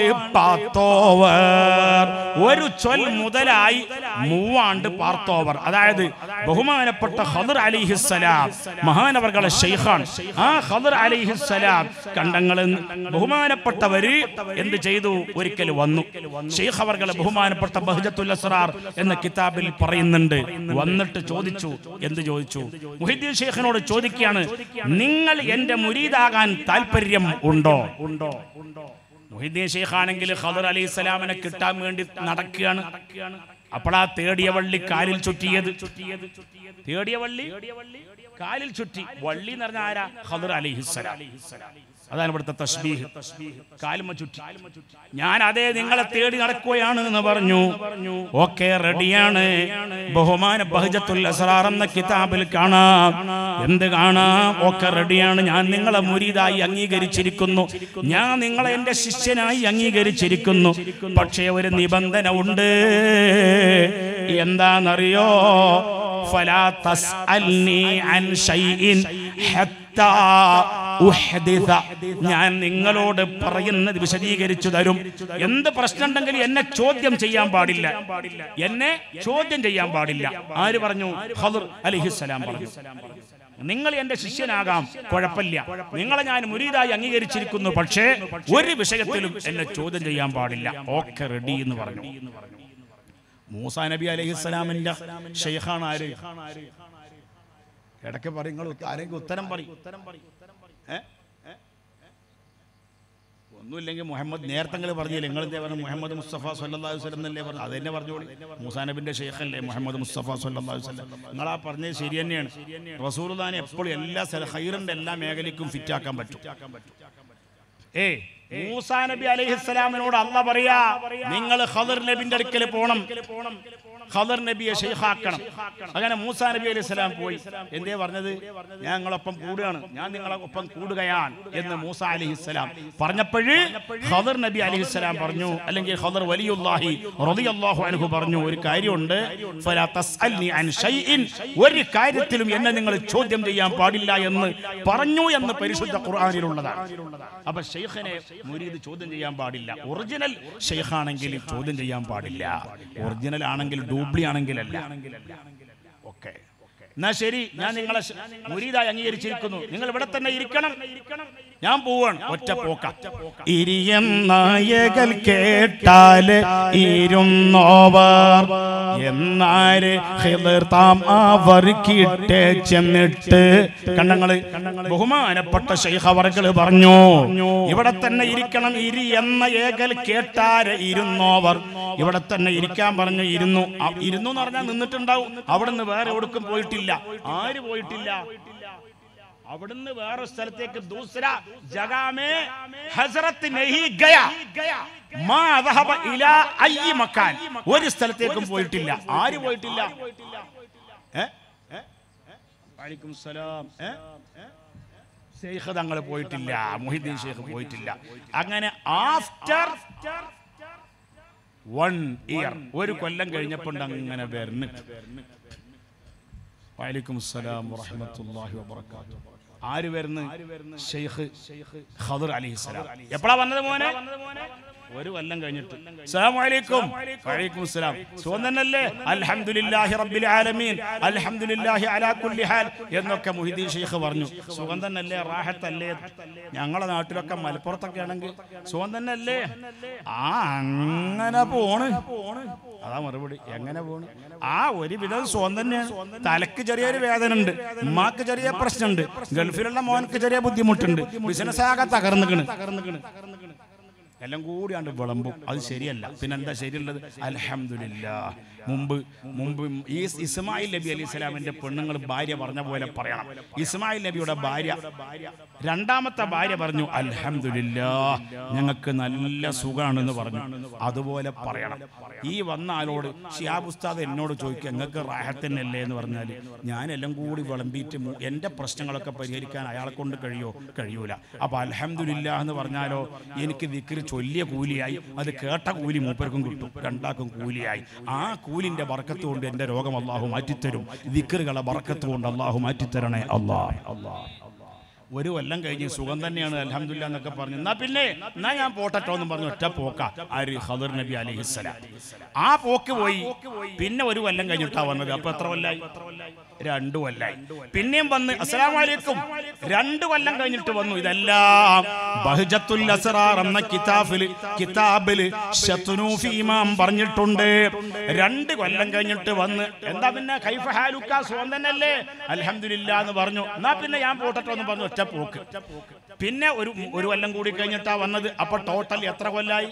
പാത്തോവർ ഒരു ചൊൽ മുതലായി മൂവാണ്ട് പാർത്തോവർ അതായത് ബഹുമാനപ്പെട്ട ഖദർ അലിഹിസ്സലാം മഹാനവർകളെ ഷെയ്ഖാൻ ആ ഖദർ അലിഹിസ്സലാം കണ്ടങ്ങള് ബഹുമാനപ്പെട്ടവര് എന്ത് ചെയ്തു ഒരിക്കൽ വന്നു ഷെയ്ഖ് അവർകളെ ബഹുമാനപ്പെട്ട ബഹജത്തുൽ അസ്റാർ എന്ന കിതാബിൽ പറയുന്നുണ്ട് വന്നിട്ട് ചോദിച്ചു എന്ത് ചോദിച്ചു മുഹിദ്ദീൻ ഷെയ്ഖിനോട് ചോദിക്കുകയാണ് നിങ്ങൾ എന്റെ മുരീദാകാൻ താല്പര്യം ഉണ്ടോ ഉണ്ടോ ഉണ്ടോ മൊഹിദ്ദീൻ ഷെയ്ഖാണെങ്കിൽ ഖദർ അലി ഇസ്ലാമിനെ കിട്ടാൻ വേണ്ടി നടക്കുകയാണ് അപ്പോഴാ തേടിയ വള്ളി കാലിൽ ചുറ്റിയത് തേടിയ വള്ളി കാലിൽ ചുറ്റി വള്ളി എന്ന് പറഞ്ഞ ആരാ ഖദർ അലിഹിസ്സലാം അതാണ് ഇവിടുത്തെ തസ്ബീഹ് കാലുമ ചുറ്റി ഞാൻ അതേ നിങ്ങളെ തേടി നടക്കുകയാണ് എന്ന് പറഞ്ഞു ഓക്കെ റെഡിയാണ് ബഹുമാന ബഹജത്തുൽ അസ്റാർ എന്ന കിതാബിൽ കാണാം എന്ത് കാണാം ഒക്കെ റെഡിയാണ് ഞാൻ നിങ്ങളെ മുരീതായി അംഗീകരിച്ചിരിക്കുന്നു ഞാൻ നിങ്ങളെ എന്റെ ശിഷ്യനായി അംഗീകരിച്ചിരിക്കുന്നു പക്ഷേ ഒരു നിബന്ധന ഉണ്ട് എന്താണെന്നറിയോ ഫലാ തസ്അൽനി അൻ ഷൈഇൻ ഹത്താ ഉഹ്ദിഥ. ഞാൻ നിങ്ങളോട് പറയുന്നത് വിശദീകരിച്ചു തരും എന്ത് പ്രശ്നം ഉണ്ടെങ്കിലും എന്നെ ചോദ്യം ചെയ്യാൻ പാടില്ല എന്നെ ചോദ്യം ചെയ്യാൻ പാടില്ല ആര് പറഞ്ഞു ഖദർ അലിഹിസ്സലാം പറഞ്ഞു നിങ്ങൾ എന്റെ ശിഷ്യനാകാം കുഴപ്പമില്ല നിങ്ങളെ ഞാൻ മുരീതായി അംഗീകരിച്ചിരിക്കുന്നു പക്ഷേ ഒരു വിഷയത്തിലും എന്നെ ചോദ്യം ചെയ്യാൻ പാടില്ല ഓക്കെ റെഡി എന്ന് പറഞ്ഞു മൂസാ നബി അലൈഹിസ്സലാമിന്റെ ഷെയ്ഖാണ് ആര് ഇടയ്ക്ക് പറയും നിങ്ങൾ ആരെങ്കിലും ഉത്തരം പറയും ഏ? ഏ? ഒന്നുമില്ലെങ്കിൽ മുഹമ്മദ് നേരത്തെ നിങ്ങൾ പറഞ്ഞില്ല നിങ്ങൾ എന്തേ പറഞ്ഞു മുഹമ്മദ് മുസ്തഫ സല്ലല്ലാഹു അലൈഹി വസല്ലം എന്നല്ലേ പറഞ്ഞു അതെന്നെ പറഞ്ഞോളി മൂസാ നബിന്റെ ഷെയ്ഖല്ലേ മുഹമ്മദ് മുസ്തഫ സല്ലല്ലാഹു അലൈഹി വസല്ലം നിങ്ങൾ ആ പറഞ്ഞത് ശരി തന്നെയാണ് റസൂലുള്ളാഹിനെ എപ്പോഴും എല്ലാ സ്ഥല ഹൈറിന്റെ എല്ലാ മേഖലയ്ക്കും ഫിറ്റ് ആക്കാൻ പറ്റും ഏ മൂസാ നബി അലൈഹിസ്സലാമിനോട് അല്ല പറയാ നിങ്ങൾ ഖദർ നബിന്റെ അടുക്കൽ പോണം ഖദർ നബിയെ ഷെയ്ഖാക്കണം അങ്ങനെ മൂസാ നബി അലൈഹി സ്വലാം പോയി എന്തേ പറഞ്ഞത് ഞാൻ നിങ്ങളൊപ്പം കൂടുകയാണ് ഞാൻ നിങ്ങളെ ഒപ്പം കൂടുകയാണ് എന്ന് മൂസ അലൈഹിസ്സലാം പറഞ്ഞപ്പോഴ് ഖദർ നബി അലൈഹിസ്സലാം പറഞ്ഞു അല്ലെങ്കിൽ ഖദർ വലിയുല്ലാഹി റളിയല്ലാഹു അൻഹു പറഞ്ഞു ഒരു കാര്യമുണ്ട് ഫലാ തസ്അൽനി അൻ ഷൈഇൻ ഒരു കാര്യത്തിലും എന്നെ നിങ്ങൾ ചോദ്യം ചെയ്യാൻ പാടില്ല എന്ന് പറഞ്ഞു എന്ന് പരിശുദ്ധ ഖുർആനിലുള്ളതാണ് അപ്പൊ ഷെയ്ഖിനെ മുരീദ് ചോദ്യം ചെയ്യാൻ പാടില്ല ഒറിജിനൽ ഷെയ്ഖാണെങ്കിൽ ചോദ്യം ചെയ്യാൻ പാടില്ല ഒറിജിനൽ ആണെങ്കിൽ ഡൂപ്ലി ആണെങ്കിലല്ല ഓക്കെ എന്നാ ശരി ഞാൻ നിങ്ങളെ ശ- മുരീദായി അംഗീകരിച്ചിരിക്കുന്നു നിങ്ങൾ ഇവിടെ തന്നെ ഇരിക്കണം ഞാൻ പോവാണ് ഒറ്റ പോക്ക ഇരിയം നായകൽ കേട്ടാല് ഇരുന്നോവർ എന്നാര് ഹിദർ താം അവർ കിട്ടേ ചെന്നിട്ട് കണ്ണങ്ങള് ബഹുമാനപ്പെട്ട ശൈഖവർകൾ പറഞ്ഞു ഇവിടെ തന്നെ ഇരിക്കണം ഇരി എന്ന ഏകൽ കേട്ടാര് ഇരുന്നോവർ ഇവിടെ തന്നെ ഇരിക്കാൻ പറഞ്ഞു ഇരുന്നു അ- ഇരുന്നു എന്ന് പറഞ്ഞാൽ നിന്നിട്ടുണ്ടാവും അവിടുന്ന് വേറെ എവിടേക്കും പോയിട്ടില്ല ആര് പോയിട്ടില്ല അവിടുന്ന് വേറെ സ്ഥലത്തേക്ക് ദൂസര ജഗാമേ ഹസരത്ത് നഹി ഗയ മാ ദഹബ ഇലാ അയ്യി മക്കാൻ ഒരു സ്ഥലത്തേക്കും പോയിട്ടില്ല ആര് പോയിട്ടില്ല ഏ വലൈക്കും സലാം ഏ ഷെയ്ഖ് തങ്ങൾ പോയിട്ടില്ല മുഹിദ്ദീൻ ഷെയ്ഖ് പോയിട്ടില്ല അങ്ങനെ ആഫ്റ്റർ വൺ ഇയർ ഒരു കൊല്ലം കഴിഞ്ഞപ്പോൾ അങ്ങനെ വരുന്നു വലൈക്കും സലാം വറഹ്മത്തുള്ളാഹി വബറകാതുഹു ആര് വരുന്നു ഷെയ്ഖ് ഖദർ അലൈഹിസ്സലാം എപ്പോഴാ വന്നത് മോനെ ഒരു കൊല്ലം കഴിഞ്ഞിട്ട് അസ്സലാമു അലൈക്കും വലൈക്കും അസ്സലാം സുഖം തന്നെയല്ലേ അൽഹംദുലില്ലാഹി റബ്ബിൽ ആലമീൻ അൽഹംദുലില്ലാഹി അലാ കുല്ലി ഹാൽ എന്നൊക്കെ മുഹിദ്ദീൻ ഷെയ്ഖ് പറഞ്ഞു സുഖം തന്നെയല്ലേ റാഹത്തല്ലേ ഞങ്ങളെ നാട്ടിലൊക്കെ മലപ്പുറത്തൊക്കെ ആണെങ്കിൽ സുഖം തന്നെയല്ലേ ആ അങ്ങനെ പോണ് അതാ മറുപടി എങ്ങനെ പോണ് ആ ഒരു വിധം സുഖം തന്നെയാണ് തലക്ക് ചെറിയൊരു വേദന ഉണ്ട് ഉമ്മാക്ക് ചെറിയ പ്രശ്നമുണ്ട് ഗൾഫിലുള്ള മോനക്ക് ചെറിയ ബുദ്ധിമുട്ടുണ്ട് ബിസിനസ് ആകെ തകർന്നിക്കണ് തകർന്നിക്കണ് എല്ലാം കൂടിയാണ്ട് വിളമ്പും അത് ശരിയല്ല പിന്നെന്താ ശരിയുള്ളത് അൽഹംദുലില്ലാ മുമ്പ് മുമ്പ് ഈ ഇസ്മായിൽ നബി അലൈഹി സ്വലാമിന്റെ പെണ്ണുങ്ങൾ ഭാര്യ പറഞ്ഞ പോലെ പറയണം ഇസ്മായിൽ നബിയുടെ ഭാര്യ രണ്ടാമത്തെ ഭാര്യ പറഞ്ഞു അൽഹംദുലില്ലാ ഞങ്ങൾക്ക് നല്ല സുഖാണെന്ന് പറഞ്ഞു അതുപോലെ പറയണം ഈ വന്ന ആളോട് ഷിയാബ് ഉസ്താദ് എന്നോട് ചോദിക്കുക നിങ്ങൾക്ക് റാഹത്തന്നല്ലേ എന്ന് പറഞ്ഞാൽ ഞാൻ എല്ലാം കൂടി വിളമ്പിയിട്ട് മു- എൻ്റെ പ്രശ്നങ്ങളൊക്കെ പരിഹരിക്കാൻ അയാളെ കൊണ്ട് കഴിയോ കഴിയൂല അപ്പൊ അൽഹംദുലില്ല എന്ന് പറഞ്ഞാലോ എനിക്ക് ദിക്രി ചൊല്ലിയ കൂലിയായി അത് കേട്ട കൂലി മൂപ്പർക്കും കിട്ടും രണ്ടാക്കും കൂലിയായി ആ കൂലിന്റെ ബർക്കത്ത് കൊണ്ട് എൻ്റെ രോഗം അള്ളാഹു മാറ്റിത്തരും ദിക്റുകളെ ബർക്കത്ത് കൊണ്ട് അള്ളാഹു മാറ്റിത്തരണേ അള്ളാഹ് അള്ളാഹ് ഒരു കൊല്ലം കഴിഞ്ഞ് സുഖം തന്നെയാണ് അലഹമില്ല എന്നൊക്കെ പറഞ്ഞു എന്നാ പിന്നെ എന്നാ ഞാൻ പോട്ടട്ടോ എന്ന് പറഞ്ഞു ഒറ്റ പോക്ക ആര് ഖദർ നബി അലഹിസ്സലാം ആ പോക്ക് പോയി പിന്നെ ഒരു കൊല്ലം കഴിഞ്ഞിട്ടാ വന്നത് അപ്പൊ എത്ര കൊല്ലായി രണ്ടു കൊല്ലായി പിന്നെയും വന്ന് അസ്സലാമു അലൈക്കും രണ്ടു കൊല്ലം കഴിഞ്ഞിട്ട് വന്നു ഇതെല്ലാം ബഹജത്തുൽ അസ്റാർ എന്ന കിതാബില് കിതാബില് ശത്രുഫി ഇമാം പറഞ്ഞിട്ടുണ്ട് രണ്ട് കൊല്ലം കഴിഞ്ഞിട്ട് വന്ന് എന്താ പിന്നെ കൈഫ ഹാലുക്ക സുഖം തന്നെയല്ലേ അൽഹംദുലില്ലാ എന്ന് പറഞ്ഞു എന്നാ പിന്നെ ഞാൻ പോട്ടട്ടോ എന്ന് പറഞ്ഞു ഒറ്റ പോക്ക് പിന്നെ ഒരു ഒരു കൊല്ലം കൂടി കഴിഞ്ഞിട്ടാ വന്നത് അപ്പൊ ടോട്ടൽ എത്ര കൊല്ലായി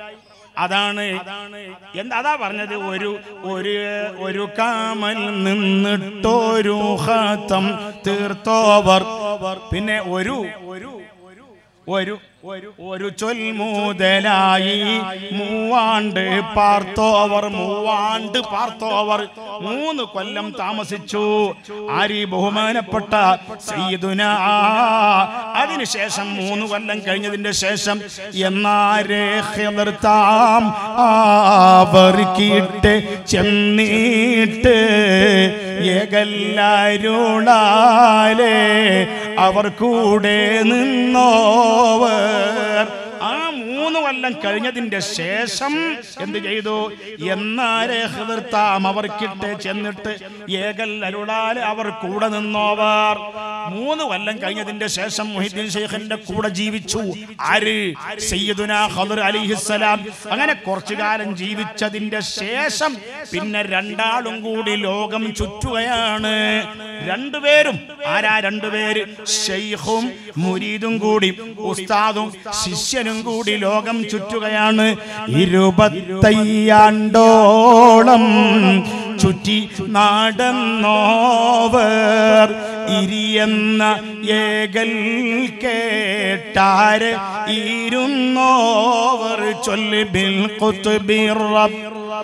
അതാണ് എന്താ അതാ പറഞ്ഞത് ഒരു ഒരു ഒരു കാമൽ നിന്നിട്ടൊരു ഹത്തം തീർത്തോവർ പിന്നെ ഒരു ഒരു ഒരു ഒരു ഒരു ചൊൽമുതലായി മൂവാണ്ട് പാർത്തോവർ മൂവാണ്ട് പാർത്തോവർ മൂന്ന് കൊല്ലം താമസിച്ചു ആരി ബഹുമാനപ്പെട്ട സയ്യിദുന അതിനുശേഷം മൂന്ന് കൊല്ലം കഴിഞ്ഞതിന്റെ ശേഷം എന്നാരേ ഹിർത്താം ആവർക്കിട്ട് ചെന്നീട്ട് ഏകല്ലാരുളാലേ അവർ കൂടെ നിന്നോവർ ആ മൂന്ന് കൊല്ലം കഴിഞ്ഞതിന്റെ ശേഷം എന്ത് ചെയ്തു എന്നാരെ ഹൃദർത്താം അവർക്കിട്ട് ചെന്നിട്ട് ഏകൽ അരുളാൽ അവർ കൂടെ നിന്നോവർ മൂന്ന് കൊല്ലം കഴിഞ്ഞതിന്റെ ശേഷം മുഹിദ്ദീൻ ഷെയ്ഖിന്റെ കൂടെ ജീവിച്ചു ആര് സയ്യിദുന ഖദർ അലിഹിസ്സലാം അങ്ങനെ കുറച്ചു കാലം ജീവിച്ചതിന്റെ ശേഷം പിന്നെ രണ്ടാളും കൂടി ലോകം ചുറ്റുകയാണ് രണ്ടുപേരും ആരാ രണ്ടുപേര് ഷെയ്ഖും മുരീദും കൂടി ഉസ്താദും ശിഷ്യനും കൂടി ലോകം ചുറ്റുകയാണ് ഇരുപത്തയ്യാണ്ടോളം ചുറ്റി നടന്നോവർ ഇരിയെന്ന ഏകൽ കേട്ടാര് ഇരുന്നോവർ ചൊല്ലി ബിൽ ഖുത്ബിർ റബ്ബ്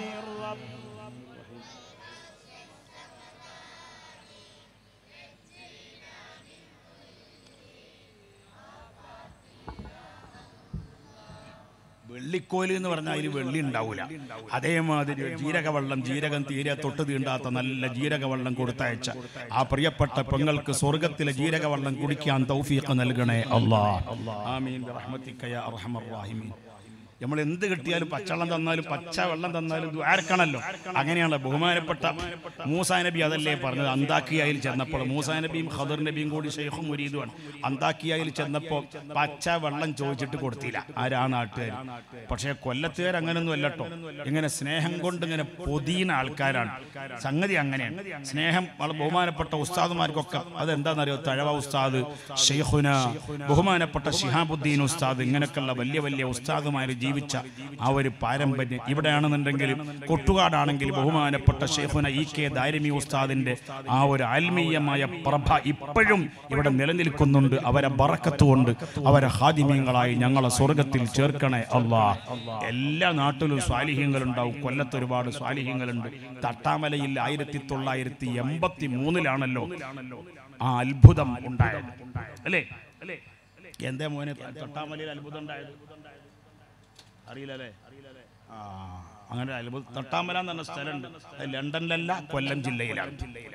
വെള്ളിക്കോല് എന്ന് പറഞ്ഞാൽ അതിൽ വെള്ളി ഉണ്ടാവില്ല അതേമാതിരി ജീരകവെള്ളം ജീരകം തീരെ തൊട്ട് തീണ്ടാത്ത നല്ല ജീരകവെള്ളം കൊടുത്തയച്ച ആ പ്രിയപ്പെട്ട പെങ്ങൾക്ക് സ്വർഗത്തിലെ ജീരകവെള്ളം കുടിക്കാൻ തൗഫീഖ് നൽകണേ അല്ലാ ആമീൻ ബിറഹ്മതിക യാ അർഹമർ റഹീമീൻ നമ്മൾ എന്ത് കിട്ടിയാലും പച്ചവെള്ളം തന്നാലും പച്ച വെള്ളം തന്നാലും ദ്വാരക്കണല്ലോ അങ്ങനെയാണ് ബഹുമാനപ്പെട്ട മൂസാ നബി അതല്ലേ പറഞ്ഞത് അന്താക്കിയായിൽ ചെന്നപ്പോൾ മൂസാ നബിയും ഖദർ നബിയും കൂടി ഷെയ്ഖും മുരീദുമാണ് അന്താക്കിയായിൽ ചെന്നപ്പോൾ പച്ച വെള്ളം ചോദിച്ചിട്ട് കൊടുത്തില്ല ആരാ നാട്ടുകാർ പക്ഷേ കൊല്ലത്തുകാർ അങ്ങനൊന്നും അല്ലട്ടോ ഇങ്ങനെ സ്നേഹം കൊണ്ട് ഇങ്ങനെ പൊതിയുന്ന ആൾക്കാരാണ് സംഗതി അങ്ങനെയാണ് സ്നേഹം വളരെ ബഹുമാനപ്പെട്ട ഉസ്താദുമാർക്കൊക്കെ അതെന്താണെന്നറിയോ തഴവ ഉസ്താദ് ഷെയ്ഖുന ബഹുമാനപ്പെട്ട ഷിഹാബുദ്ദീൻ ഉസ്താദ് ഇങ്ങനെയൊക്കെയുള്ള വലിയ വലിയ ഉസ്താദുമാർ ജീവിച്ച ആ ഒരു പാരമ്പര്യം ഇവിടെയാണെന്നുണ്ടെങ്കിൽ കൊട്ടുകാടാണെങ്കിൽ ബഹുമാനപ്പെട്ട ഷെയ്ഖുന ഇ കെ ദാരിമി ഉസ്താദിന്റെ ആ ഒരു ആത്മീയമായ പ്രഭ ഇപ്പോഴും ഇവിടെ നിലനിൽക്കുന്നുണ്ട് അവരെ ബറക്കത്തുകൊണ്ട് അവരെ ഹാദിമീങ്ങളായി ഞങ്ങളെ സ്വർഗത്തിൽ ചേർക്കണേ അള്ളാ എല്ലാ നാട്ടിലും സ്വാലിഹ്യങ്ങളുണ്ടാവും കൊല്ലത്ത് ഒരുപാട് സ്വാലിഹ്യങ്ങളുണ്ട് തട്ടാമലയിൽ ആയിരത്തി തൊള്ളായിരത്തി എൺപത്തി മൂന്നിലാണല്ലോ ആ അത്ഭുതം ഉണ്ടായത് അല്ലേ അല്ലേ എന്തേ മോനെ തട്ടാമലയിൽ അത്ഭുതം ഉണ്ടായത് അറിയില്ലല്ലേ ആ അങ്ങനെ ഒരു അത്ഭുതം തട്ടാമല എന്ന് പറഞ്ഞ സ്ഥലമുണ്ട് അത് ലണ്ടനിലല്ല കൊല്ലം ജില്ലയിലാണ്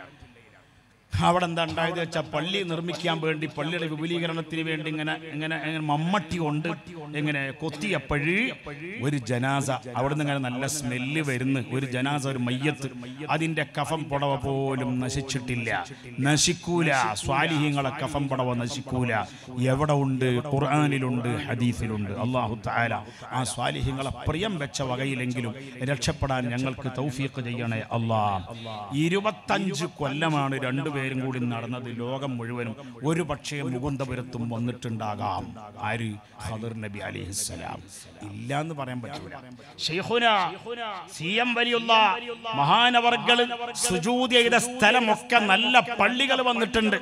അവിടെ എന്താ ഉണ്ടായത് വെച്ചാൽ പള്ളി നിർമ്മിക്കാൻ വേണ്ടി പള്ളിയുടെ വിപുലീകരണത്തിന് വേണ്ടി ഇങ്ങനെ ഇങ്ങനെ ഇങ്ങനെ മമ്മട്ടി കൊണ്ട് ഇങ്ങനെ കൊത്തിയപ്പോഴ് ഒരു ജനാസ അവിടുന്ന് ഇങ്ങനെ നല്ല സ്മെല്ല് വരുന്നു ഒരു ജനാസ ഒരു മയ്യത്ത് അതിന്റെ കഫം പുടവ പോലും നശിച്ചിട്ടില്ല നശിക്കൂല സ്വാലിഹ്യങ്ങളെ കഫം പുടവ നശിക്കൂല എവിടെ ഉണ്ട് ഖുർആാനിലുണ്ട് ഹദീസിലുണ്ട് അള്ളാഹു താല ആ സ്വാലിഹ്യങ്ങളെ പ്രിയം വെച്ച വകയിലെങ്കിലും രക്ഷപ്പെടാൻ ഞങ്ങൾക്ക് തൗഫീഖ് ചെയ്യണേ അള്ളാ ഇരുപത്തഞ്ച് കൊല്ലമാണ് രണ്ടുപേരും കൂടി നടന്നത് ലോകം മുഴുവനും ഒരു പക്ഷേ മുകുന്ദപുരത്തും വന്നിട്ടുണ്ടാകാം ആര് ഖദർ നബി അലിഹിസ്സലാം ഇല്ല എന്ന് പറയാൻ പറ്റൂല ഷെയ്ഖുന സി എം വലിയുള്ള മഹാനവർകൾ സുജൂത് ചെയ്ത സ്ഥലമൊക്കെ നല്ല പള്ളികൾ വന്നിട്ടുണ്ട്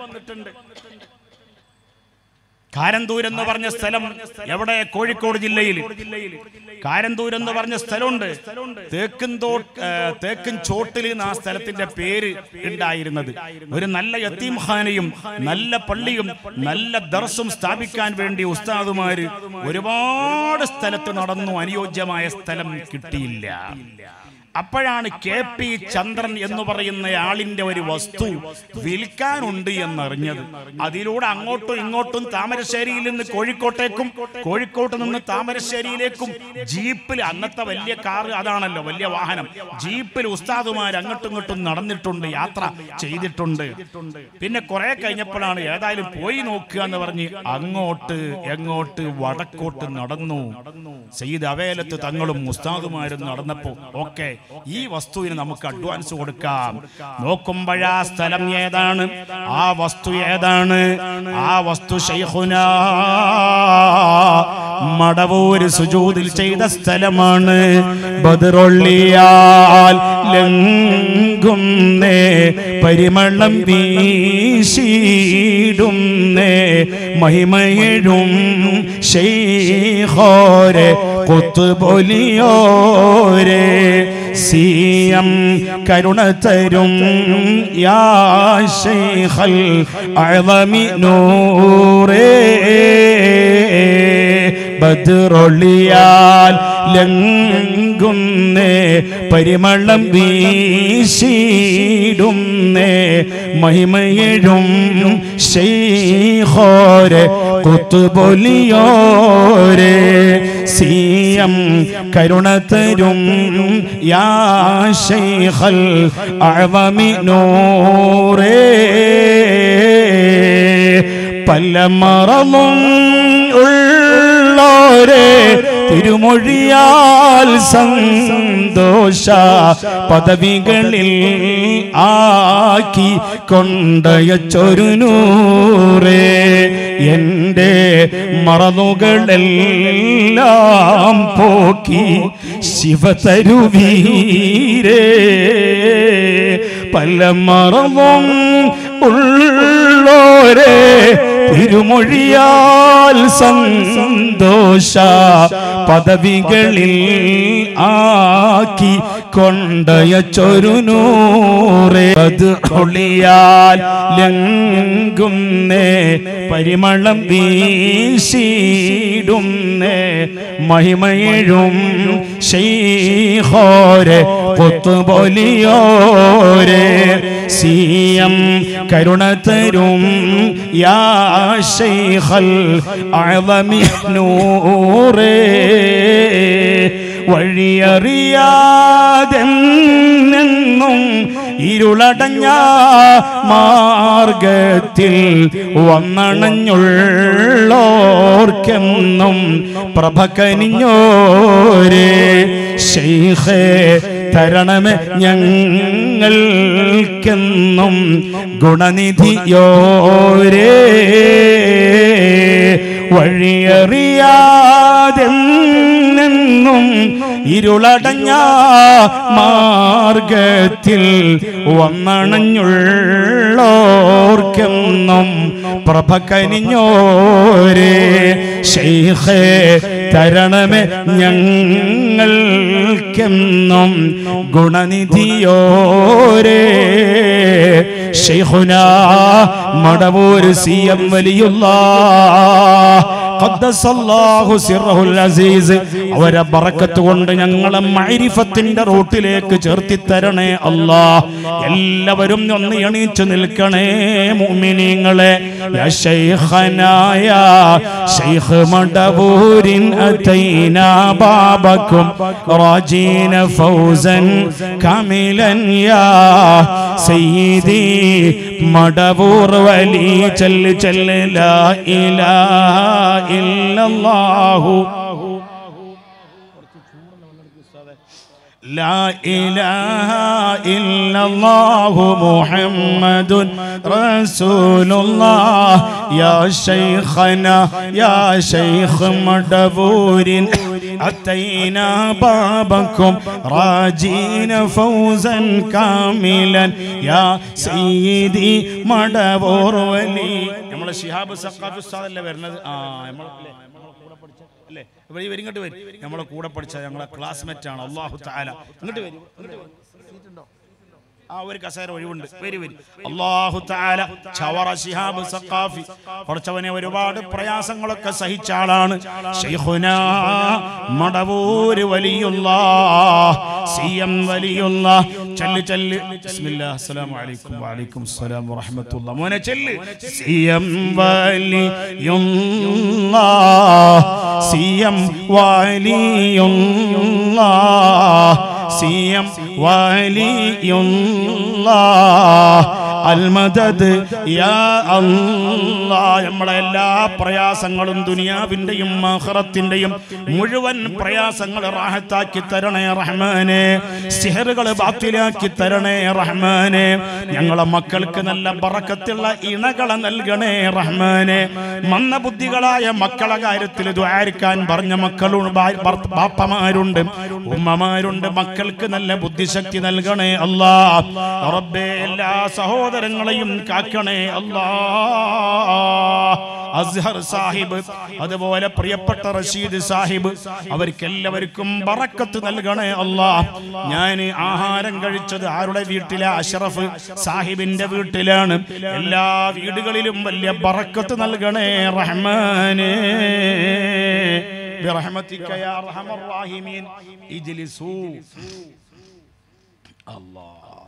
കാരന്തൂർ എന്ന് പറഞ്ഞ സ്ഥലം എവിടെ കോഴിക്കോട് ജില്ലയിൽ കാരന്തൂർ എന്ന് പറഞ്ഞ സ്ഥലമുണ്ട് തേക്കും തോട്ട് തേക്കും ചോട്ടിൽ നിന്ന് ആ സ്ഥലത്തിന്റെ പേര് ഉണ്ടായിരുന്നത് ഒരു നല്ല യത്തീംഖാനയും നല്ല പള്ളിയും നല്ല ദർസും സ്ഥാപിക്കാൻ വേണ്ടി ഉസ്താദുമാര് ഒരുപാട് സ്ഥലത്ത് നടന്നു അനുയോജ്യമായ സ്ഥലം കിട്ടിയില്ല അപ്പോഴാണ് കെ പി ചന്ദ്രൻ എന്ന് പറയുന്ന ആളിന്റെ ഒരു വസ്തു വിൽക്കാനുണ്ട് എന്നറിഞ്ഞത് അതിലൂടെ അങ്ങോട്ടും ഇങ്ങോട്ടും താമരശ്ശേരിയിൽ നിന്ന് കോഴിക്കോട്ടേക്കും കോഴിക്കോട്ട് നിന്ന് താമരശ്ശേരിയിലേക്കും ജീപ്പിൽ അന്നത്തെ വലിയ കാർ അതാണല്ലോ വലിയ വാഹനം ജീപ്പിൽ ഉസ്താദുമാർ അങ്ങോട്ടും ഇങ്ങോട്ടും നടന്നിട്ടുണ്ട് യാത്ര ചെയ്തിട്ടുണ്ട് പിന്നെ കുറെ കഴിഞ്ഞപ്പോഴാണ് ഏതായാലും പോയി നോക്കുക എന്ന് പറഞ്ഞ് അങ്ങോട്ട് എങ്ങോട്ട് വടക്കോട്ട് നടന്നു സയ്യിദ് അവേലത്ത് തങ്ങളും ഉസ്താദുമാരും നടന്നപ്പോ ഓക്കെ ഈ വസ്തുവിന് നമുക്ക് അഡ്വാൻസ് കൊടുക്കാം നോക്കുമ്പോഴാ സ്ഥലം ഏതാണ് ആ വസ്തു ഏതാണ് ആ വസ്തു ഷൈഖുന മടവൂര് സുജൂതിൽ ചെയ്ത സ്ഥലമാണ് ബദറൊള്ളിയാൽ ലംഘുന്നേ പരിമളം വീശിടുന്നേ മഹിമയഴും ഷെയ്ഖോരെ കൊത്തുപൊലിയോരെ സിയം കരുണ തരും യാ ശൈഖൽ അളമി നൂറേ ബദ്രൊളിയാൽ ലംഘുന്നേ പരിമളം വീശിടുന്നേ മഹിമയഴും ശൈഖോരെ കുത്തുപൊലിയോരെ സിയം കരുണ തരും യാ ശൈഖൽ അഴവമി നൂറേ പല മറന്നും ഉള്ളോരെ തിരുമൊഴിയാൽ സന്തോഷ പദവികളിൽ ആക്കി കൊണ്ടയച്ചൊരു നൂറേ എൻ്റെ മറന്നുകളെല്ലാം പോക്കി ശിവതരുവീരേ പല മറവും ഉള്ളോരെ തിരുമൊഴിയാൽ സന്തോഷ പദവികളിൽ ആക്കി കൊണ്ടയച്ചൊരു നൂറേ അത് ഒളിയാൽ ലംഘുന്നേ പരിമളം വീശിടുന്നേ മഹിമയിഴും ശൈഹോരെ കൊത്തുപൊലിയോരെ സിയം കരുണ തരും യാ ശൈഖൽ അഴമി നൂറേ വഴിയറിയാതെന്നും ഇരുളടഞ്ഞ മാർഗത്തിൽ വന്നണഞ്ഞുള്ളോർക്കെന്നും പ്രഭ കനിഞ്ഞോരേ ശൈഖേ തരണമേ ഞങ്ങൾക്കെന്നും ഗുണനിധിയോരേ വഴിയറിയാതെന്നും ഇരുളടഞ്ഞ മാർഗത്തിൽ വന്നണഞ്ഞുള്ളോർക്കെന്നും പ്രഭ കനിഞ്ഞോരേ ശൈഖേ തരണമേ ഞങ്ങൾക്കെന്നും ഗുണനിധിയോരേ ശൈഖുന മടവൂർ സി എം വലിയുള്ള ഖദ്ദസല്ലാഹു സിർറഹുൽ അസീസ് അവരെ ബറക്കത്ത് കൊണ്ട് ഞങ്ങളെ മൈരിഫത്തിന്റെ റൂട്ടിലേക്ക് ചേർത്തി തരണേ അല്ലാ എല്ലാവരും ഒന്ന് എണീച്ചു നിൽക്കണേ മുഅ്മിനീങ്ങളെ യാ ശൈഖനായ ശൈഖ് മടബൂരിൻ അതൈനാ ബാബക്കും റാജീന ഫൗസൻ കാമിലൻ യാ സയ്യിദി മടബൂർ വലി ചല്ല് ചല്ല് ലാ ഇലാഹ ഇല്ലല്ലാഹു لا إله إلا الله محمد رسول الله يا شيخنا يا شيخ مدبور أتينا بابكم راجين فوزا كاملا يا سيدي مدبور ولي നമ്മളെ ഷിഹാബ് സക്കാഫി ഉസ്താദല്ലേ വരുന്നത് ആ നമ്മൾ കൂടെ പഠിച്ച അല്ലേ വരി വരി ഇങ്ങോട്ട് വരും നമ്മളെ കൂടെ പഠിച്ച ഞങ്ങളെ ക്ലാസ്മേറ്റ് ആണ് അള്ളാഹു താല ഇങ്ങോട്ട് വരും ഇങ്ങോട്ട് വരും സീറ്റുണ്ടോ ആ ഒരു കസേര ഒഴിവുണ്ട് വരി വരി അള്ളാഹു താല ചവറ ശിഹാബ് സഖാഫി കുറച്ചവനെ ഒരുപാട് പ്രയാസങ്ങളൊക്കെ സഹിച്ച ആളാണ് ശൈഖുന മടവൂര് വലിയുള്ള സി എം വലിയുള്ള ചല്ല് ചല്ല് ബിസ്മില്ലാ അസ്സലാമു അലൈക്കും വഅലൈക്കും അസ്സലാം വറഹ്മത്തുള്ളാഹി മോനെ ചല്ല് C M Valiyulla C M Valiyulla C M Valiyulla അൽമദദ് യാ അല്ലാ നമ്മുടെ എല്ലാ പ്രയാസങ്ങളും ദുനിയാവിന്റെയും ആഖിറത്തിന്റെയും മുഴുവൻ പ്രയാസങ്ങൾ റാഹത്താക്കി തരണേ റഹ്മാനെ സിഹറുകൾ ബാത്തിലാക്കി തരണേ റഹ്മാനെ ഞങ്ങളെ മക്കൾക്ക് നല്ല ബറക്കത്തുള്ള ഇണകളെ നൽകണേ റഹ്മാനെ മന്ദബുദ്ധികളായ മക്കളെ കാര്യത്തിൽ ദ്വാരിക്കാൻ പറഞ്ഞ മക്കളുണ്ട് ബാ- ഭർത്ത- ബാപ്പമാരുണ്ട് ഉമ്മമാരുണ്ട് മക്കൾക്ക് നല്ല ബുദ്ധിശക്തി നൽകണേ അല്ലാ റബ്ബേ എല്ലാ സഹോദരങ്ങളെയും കാക്കണേ അല്ലാ അസ്ഹർ സാഹിബ് അതുപോലെ പ്രിയപ്പെട്ട റഷീദ് സാഹിബ് അവർക്കെല്ലാവർക്കും ബറക്കത്ത് നൽകണേ അല്ലാ ഞാൻ ആഹാരം കഴിച്ചത് ആരുടെ വീട്ടിലെ അഷറഫ് സാഹിബിന്റെ വീട്ടിലാണ് എല്ലാ വീടുകളിലും വലിയ ബറക്കത്ത് നൽകണേ റഹ്മാനേ برحمتك يا ارحم الراحمين اجلسوا الله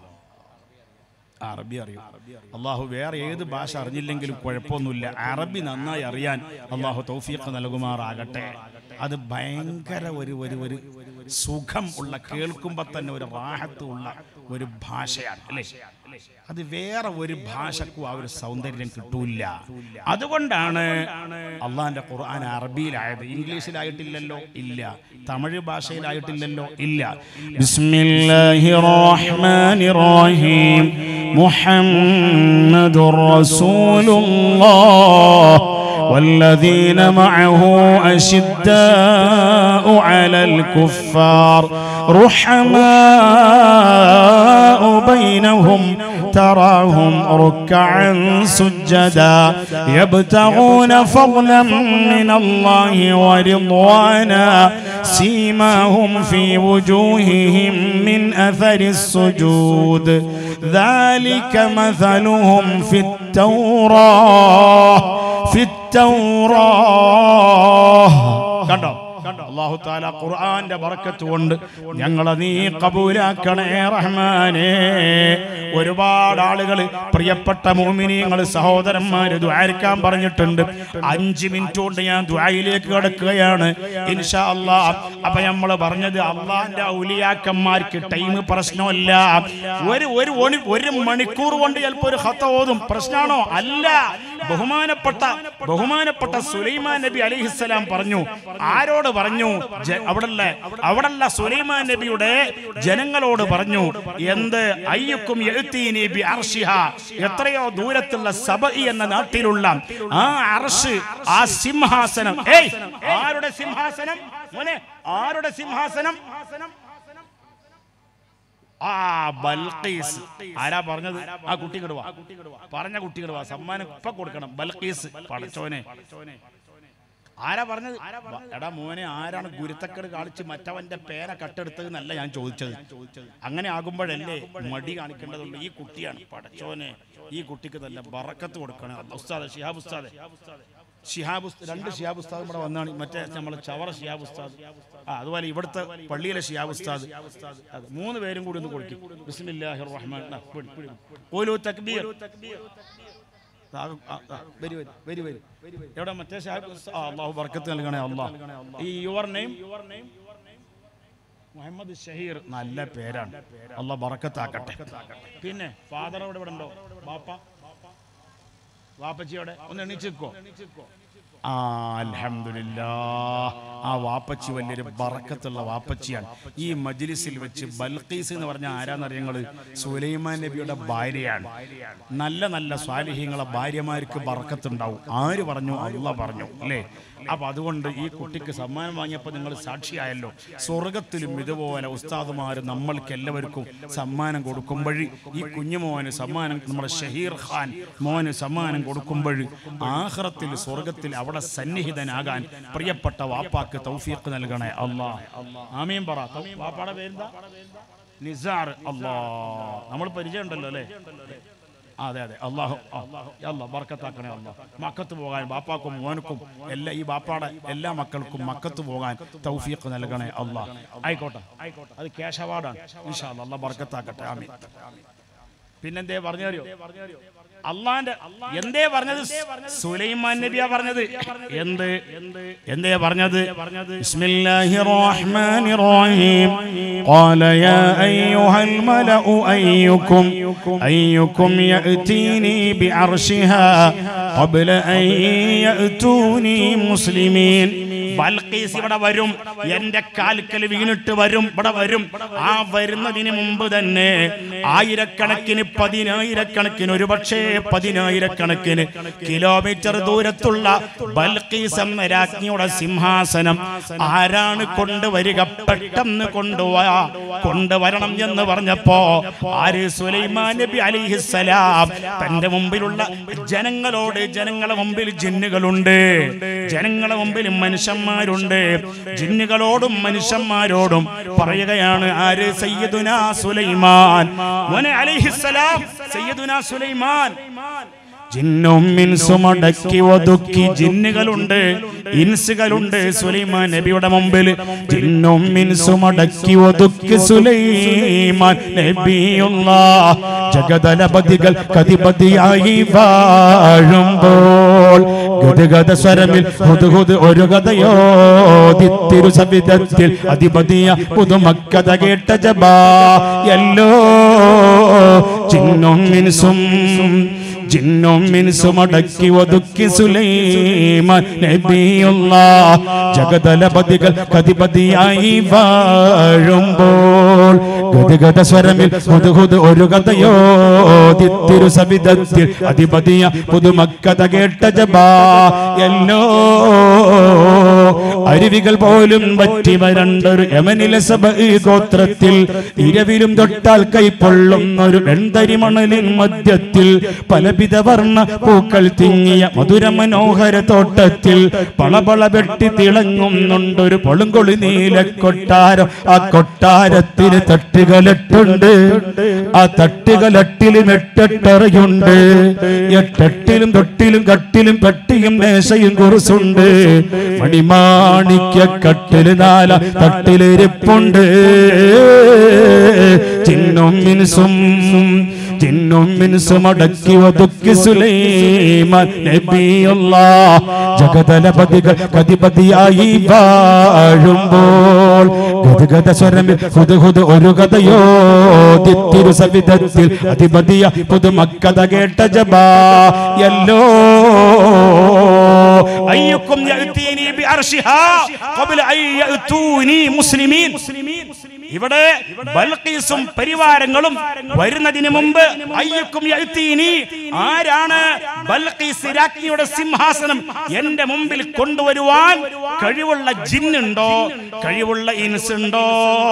അറബി അറിയും അള്ളാഹു വേറെ ഏത് ഭാഷ അറിഞ്ഞില്ലെങ്കിലും കുഴപ്പമൊന്നുമില്ല അറബി നന്നായി അറിയാൻ അള്ളാഹു തൗഫീഖ് നൽകുമാറാകട്ടെ അത് ഭയങ്കര ഒരു ഒരു ഒരു സുഖം ഉള്ള കേൾക്കുമ്പോൾ തന്നെ ഒരു റാഹത്ത് ഉള്ള ഒരു ഭാഷയാണ് അല്ലേ അത് വേറെ ഒരു ഭാഷക്കും ആ ഒരു സൗന്ദര്യം കിട്ടൂല അതുകൊണ്ടാണ് അള്ളാഹിന്റെ ഖുർആൻ അറബിയിലായത് ഇംഗ്ലീഷിലായിട്ടില്ലല്ലോ ഇല്ല തമിഴ് ഭാഷയിലായിട്ടില്ലല്ലോ ഇല്ല ബിസ്മില്ലാഹിർ റഹ്മാനിർ റഹീം മുഹമ്മദുർ റസൂലുള്ളാഹ് والذين معه أشداء على الكفار رحماء بينهم تراهم ركعا سجدا يبتغون فضلا من الله ورضوانا سيماهم في وجوههم من أثر السجود ذلك مثلهم في التوراة في التوراة കണ്ടോ അള്ളാഹു താല ഖുർആന്റെ ബറക്കത്ത് കൊണ്ട് ഞങ്ങളെ നീ കബൂലാക്കണേ റഹ്മാനേ ഒരുപാട് ആളുകൾ പ്രിയപ്പെട്ട മോമിനിയങ്ങൾ സഹോദരന്മാര് ദ്വാരിക്കാൻ പറഞ്ഞിട്ടുണ്ട് അഞ്ച് മിനിറ്റ് കൊണ്ട് ഞാൻ ദ്വായിലേക്ക് കിടക്കുകയാണ് ഇൻഷാ അല്ലാ അപ്പൊ നമ്മൾ പറഞ്ഞത് അള്ളാന്റെ ഔലിയാക്കന്മാർക്ക് ടൈം പ്രശ്നമല്ല ഒരു ഒരു ഒണി- ഒരു മണിക്കൂർ കൊണ്ട് ചിലപ്പോ ഒരു ഹത്ത ഓതും പ്രശ്നമാണോ അല്ല ബഹുമാനപ്പെട്ട ബഹുമാനപ്പെട്ട സുലൈമാൻ നബി അലിഹിസ്സലാം പറഞ്ഞു ആരോട് പറഞ്ഞു ജ- അവിടല്ല അവിടല്ല സുലൈമാൻ നബിയുടെ ജനങ്ങളോട് പറഞ്ഞു എന്ത് അയ്യക്കും എഴുത്തീനി ബി അർഷിഹ എത്രയോ ദൂരത്തുള്ള സബഇ എന്ന നാട്ടിലുള്ള ആ അർഷ് ആ സിംഹാസനം ഏയ് ആരുടെ സിംഹാസനം മോനെ ആരുടെ സിംഹാസനം ആ ബൽഖീസ് ആരാ പറഞ്ഞത് ആ കുട്ടി കിടുവാ പറഞ്ഞ കുട്ടി കിടുവാ സമ്മാനം ഇപ്പൊ കൊടുക്കണം ബൽഖീസ് പടച്ചോനെ ആരാ പറഞ്ഞത് ബ- എടാ മോനെ ആരാണ് ഗുരുത്തക്കേട് കാണിച്ച് മറ്റവന്റെ പേന കട്ടെടുത്തത് എന്നല്ല ഞാൻ ചോദിച്ചത് അങ്ങനെ ആകുമ്പോഴല്ലേ മടി കാണിക്കേണ്ടതുണ്ട് ഈ കുട്ടിയാണ് പടച്ചോനെ ഈ കുട്ടിക്ക് നല്ല ബറക്കത്ത് കൊടുക്കണം ഉസ്താദ് ഷിഹാബ് ഉസ്താദ് ഷിഹാബ് ഉസ്ത- രണ്ട് ഷിഹാബ് ഉസ്താദ് ഇവിടെ വന്നാണ് മറ്റേ നമ്മളെ ചവറ ഷിഹാബ് ഉസ്താദ് ആ അതുപോലെ ഇവിടുത്തെ പള്ളിയിലെ ഷിഹാബ് ഉസ്താദ് അത് മൂന്ന് പേരും കൂടി ഒന്ന് കൊടുക്കും ബിസ്മില്ലാഹിർ റഹ്മാൻ ദാ, പിടി, പിടി. ഓലു തക്ബീർ ആ, ആ, ആ, വരൂ വരൂ വരൂ വരൂ എവിടെ മറ്റേ ഷിഹാബ് ഉസ്താ- ആ, അള്ളാഹു ബർക്കത്ത് നൽകണേ അള്ളാഹ് ഈ യുവർ നെയിം മുഹമ്മദ് ഷഹീർ നല്ല പേരാണ് അള്ളാഹ് ബറക്കത്താക്കട്ടെ പിന്നെ ഫാദർ അവിടെ ഇവിടെ ഉണ്ടോ ബാപ്പ വാപ്പച്ചിയോടെ ഒന്ന് എണീച്ചിക്കോ ആ അൽഹംദുലില്ലാ ആ വാപ്പച്ചി വലിയൊരു ബറക്കത്തുള്ള വാപ്പച്ചിയാണ് ഈ മജ്ലിസിൽ വെച്ച് ബൽഖീസ് എന്ന് പറഞ്ഞ ആരാന്നറിയങ്ങള് സുലൈമാൻ നബിയുടെ ഭാര്യയാണ് നല്ല നല്ല സ്വാലിഹ്യങ്ങളെ ഭാര്യമാർക്ക് ബറക്കത്തുണ്ടാവും ആര് പറഞ്ഞു അള്ള പറഞ്ഞു അല്ലേ അപ്പൊ അതുകൊണ്ട് ഈ കുട്ടിക്ക് സമ്മാനം വാങ്ങിയപ്പോൾ നിങ്ങൾ സാക്ഷിയായല്ലോ സ്വർഗത്തിലും ഇതുപോലെ ഉസ്താദുമാർ നമ്മൾക്ക് എല്ലാവർക്കും സമ്മാനം കൊടുക്കുമ്പോൾ ഈ കുഞ്ഞുമോന് സമ്മാനം നമ്മുടെ ഷഹീർ ഖാൻ മോന് സമ്മാനം കൊടുക്കുമ്പോൾ ആഹ്റത്തിൽ സ്വർഗത്തിൽ അവിടെ സന്നിഹിതനാകാൻ പ്രിയപ്പെട്ട വാപ്പാക്ക് തൗഫീഖ് നൽകണേ അല്ലാ ആമീൻ പറ തൗ- വാപ്പാടെ പേരെന്താ നിസാർ അല്ലാ നമ്മൾ പരിചയമുണ്ടല്ലോ അല്ലേ അതെ അതെ അള്ളാഹു അള്ളാഹ് ബർക്കത്താക്കണേ അള്ളാഹ് മക്കത്ത് പോകാൻ ബാപ്പാക്കും മോനക്കും എല്ലാ ഈ ബാപ്പാടെ എല്ലാ മക്കൾക്കും മക്കത്ത് പോകാൻ തൗഫീഖ് നൽകണേ അള്ളാഹ് ആയിക്കോട്ടെ ആയിക്കോട്ടെ അത് ക്യാഷ് അവാർഡാണ് ഇൻഷാ അല്ലാ അള്ളാഹ് ബർക്കത്താക്കട്ടെ ആമീൻ പിന്നെന്തേ പറഞ്ഞറിയോ അള്ളാന്റെ എന്തേ പറഞ്ഞത് സുലൈമാൻ നബിയാ പറഞ്ഞത് എന്ത് എന്തേ പറഞ്ഞത് ബിസ്മില്ലാഹിർ റഹ്മാനിർ റഹീം قال يا أيها الملأ أيكم أيكم يأتيني بعرشها قبل أن يأتوني مسلمين ബൽഖീസ് ഇവിടെ വരും എന്റെ കാൽക്കൽ വീണിട്ട് വരും ഇവിടെ വരും ആ വരുന്നതിന് മുമ്പ് തന്നെ ആയിരക്കണക്കിന് പതിനായിരക്കണക്കിന് ഒരുപക്ഷേ പതിനായിരക്കണക്കിന് കിലോമീറ്റർ ദൂരത്തുള്ള ബൽഖീസ് എന്ന രാജ്ഞിയുടെ സിംഹാസനം ആരാണ് കൊണ്ടുവരിക പെട്ടെന്ന് കൊണ്ടുപോവാ കൊണ്ടുവരണം എന്ന് പറഞ്ഞപ്പോ ആര് സുലൈമാൻ നബി അലിഹിസലാം തന്റെ മുമ്പിലുള്ള ജനങ്ങളോട് ജനങ്ങളെ മുമ്പിൽ ജിന്നുകളുണ്ട് ജനങ്ങളെ മുമ്പിൽ മനുഷ്യന്മാരുണ്ട് ജിന്നുകളോടും മനുഷ്യന്മാരോടും പറയുകയാണ് ആര് സയ്യിദുന സുലൈമാൻ മോനെ അലൈഹിസ്സലാം സയ്യിദുന സുലൈമാൻ ജിന്നും മിൻസും അടക്കി ഒതുക്കി ജിന്നുകളുണ്ട് ഇൻസുകളുണ്ട് സുലൈമാൻ നബിയുടെ മുമ്പിൽ ജിന്നും മിൻസും അടക്കി ഒതുക്കി സുലൈമാൻ നബിയുള്ള ജഗതലപതികൾ കതിപതിയായി വാഴുമ്പോൾ ഗദഗദ സ്വരമിൽ ഹുദുഹുദ് ഒരു കഥയോദിത്തിരു സവിധത്തിൽ അധിപതിയ പുതുമക്കഥ കേട്ട ജബാ എല്ലോ ചിന്നും മിൻസും ജിന്നും മിൻസും അടക്കി ഒതുക്കി സുലൈമാൻ നബിയുള്ള ജഗതലപതികൾ കതിപതിയായി വാഴുമ്പോൾ ഗദഗദ സ്വരമിൽ ഹുദുഹുദ് ഒരു കഥയോദിത്തിരു സവിധത്തിൽ അധിപതിയ പുതുമക്കഥ കേട്ട ജബാ എല്ലോ അരുവികൾ പോലും പറ്റി വരണ്ടൊരു യമനിലെ സഭ ഗോത്രത്തിൽ ഇരവിലും തൊട്ടാൽ കൈപ്പൊള്ളുന്നൊരു വെൺതരി മണലിൻ മധ്യത്തിൽ പലവിധ വർണ്ണ പൂക്കൾ തിങ്ങിയ മധുര മനോഹര തോട്ടത്തിൽ പളപള വെട്ടി തിളങ്ങുന്നുണ്ടൊരു പൊളുങ്കൊളി നീല കൊട്ടാരം ആ കൊട്ടാരത്തിന് തട്ടുകളെട്ടുണ്ട് ആ തട്ടുകളെട്ടിലും എട്ടെട്ടറയുണ്ട് എട്ടെട്ടിലും തൊട്ടിലും കട്ടിലും കട്ടിയും മേശയും കുറുസുണ്ട് മണിമാണിക്യ കട്ടില് നാല തട്ടിലിരിപ്പുണ്ട് ചിന്നും മിനുസും ജിന്നും മിൻസും അടക്കി ഒതുക്കി സുലൈമാൻ നബിയുള്ള ജഗതലപതികൾ കതിപതിയായി വാഴുമ്പോൾ ഗദഗദ സ്വരമിൽ ഹുദുഹുദ് ഒരു കഥയോദിത്തിരു സവിധത്തിൽ അധിപതിയ പുതുമക്കഥ കേട്ട ജബാ എല്ലോ അയ്യക്കും യഅ്തീനി ബിഅർശിഹാ ഖബ്ല അൻ യഅ്തൂനി മുസ്ലിമീൻ ഇവിടെ ബൽഖീസും പരിവാരങ്ങളും വരുന്നതിന് മുമ്പ് അയ്യക്കും യഅ്തീനി ആരാണ് ബൽഖീസ് രാജ്ഞിയുടെ സിംഹാസനം എന്റെ മുമ്പിൽ കൊണ്ടുവരുവാൻ കഴിവുള്ള ജിന്നുണ്ടോ കഴിവുള്ള ഇൻസ് ഉണ്ടോ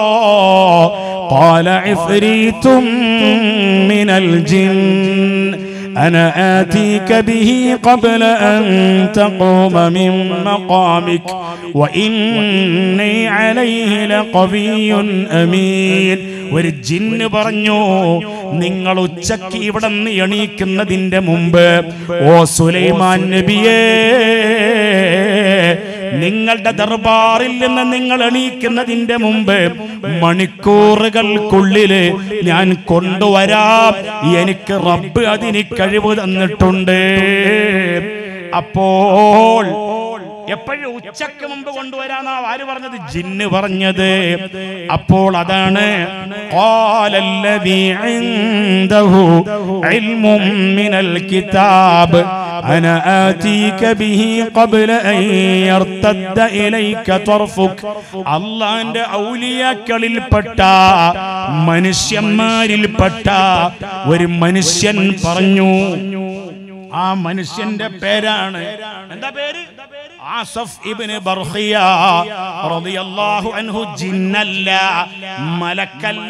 قال عفريت من الجن أنا آتيك به قبل أن تقوم من مقامك وإني عليه لقوي أمين ഒരു ജിന്ന് പറഞ്ഞു നിങ്ങൾ ഉച്ചക്ക് ഇവിടെ നിന്ന് എണീക്കുന്നതിന്റെ മുമ്പ് ഓ സുലൈമാൻ നബിയേ നിങ്ങളുടെ ദർബാറിൽ നിന്ന് നിങ്ങൾ എണീക്കുന്നതിന്റെ മുമ്പ് മണിക്കൂറുകൾക്കുള്ളില് ഞാൻ കൊണ്ടുവരാം എനിക്ക് റബ്ബ് അതിന് കഴിവ് തന്നിട്ടുണ്ട് അപ്പോൾ എപ്പോഴും ഉച്ചക്ക് മുമ്പ് കൊണ്ടുവരാന്നാ ആര് പറഞ്ഞത് ജിന്ന് പറഞ്ഞത് അപ്പോൾ അതാണ് قال الذي عنده علم من الكتاب أنا آتيك به قبل أن يرتد إليك طرفك അള്ളാന്റെ ഔലിയാക്കളിൽപ്പെട്ട മനുഷ്യന്മാരിൽപ്പെട്ട ഒരു മനുഷ്യൻ പറഞ്ഞു ആ മനുഷ്യന്റെ പേരാണ് എന്താ പേര് ആസഫ് ഇബ്ന് ബർഖിയ റളിയല്ലാഹു അൻഹു ജിന്നല്ല മലക്കല്ല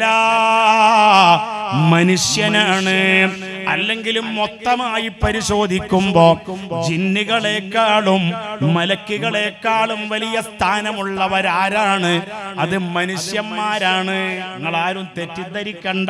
മനുഷ്യനാണ് അല്ലെങ്കിലും മൊത്തമായി പരിശോധിക്കുമ്പോ ജിന്നുകളെക്കാളും മലക്കുകളെക്കാളും വലിയ സ്ഥാനമുള്ളവരാരാണ് അത് മനുഷ്യന്മാരാണ് നിങ്ങൾ ആരും തെറ്റിദ്ധരിക്കണ്ട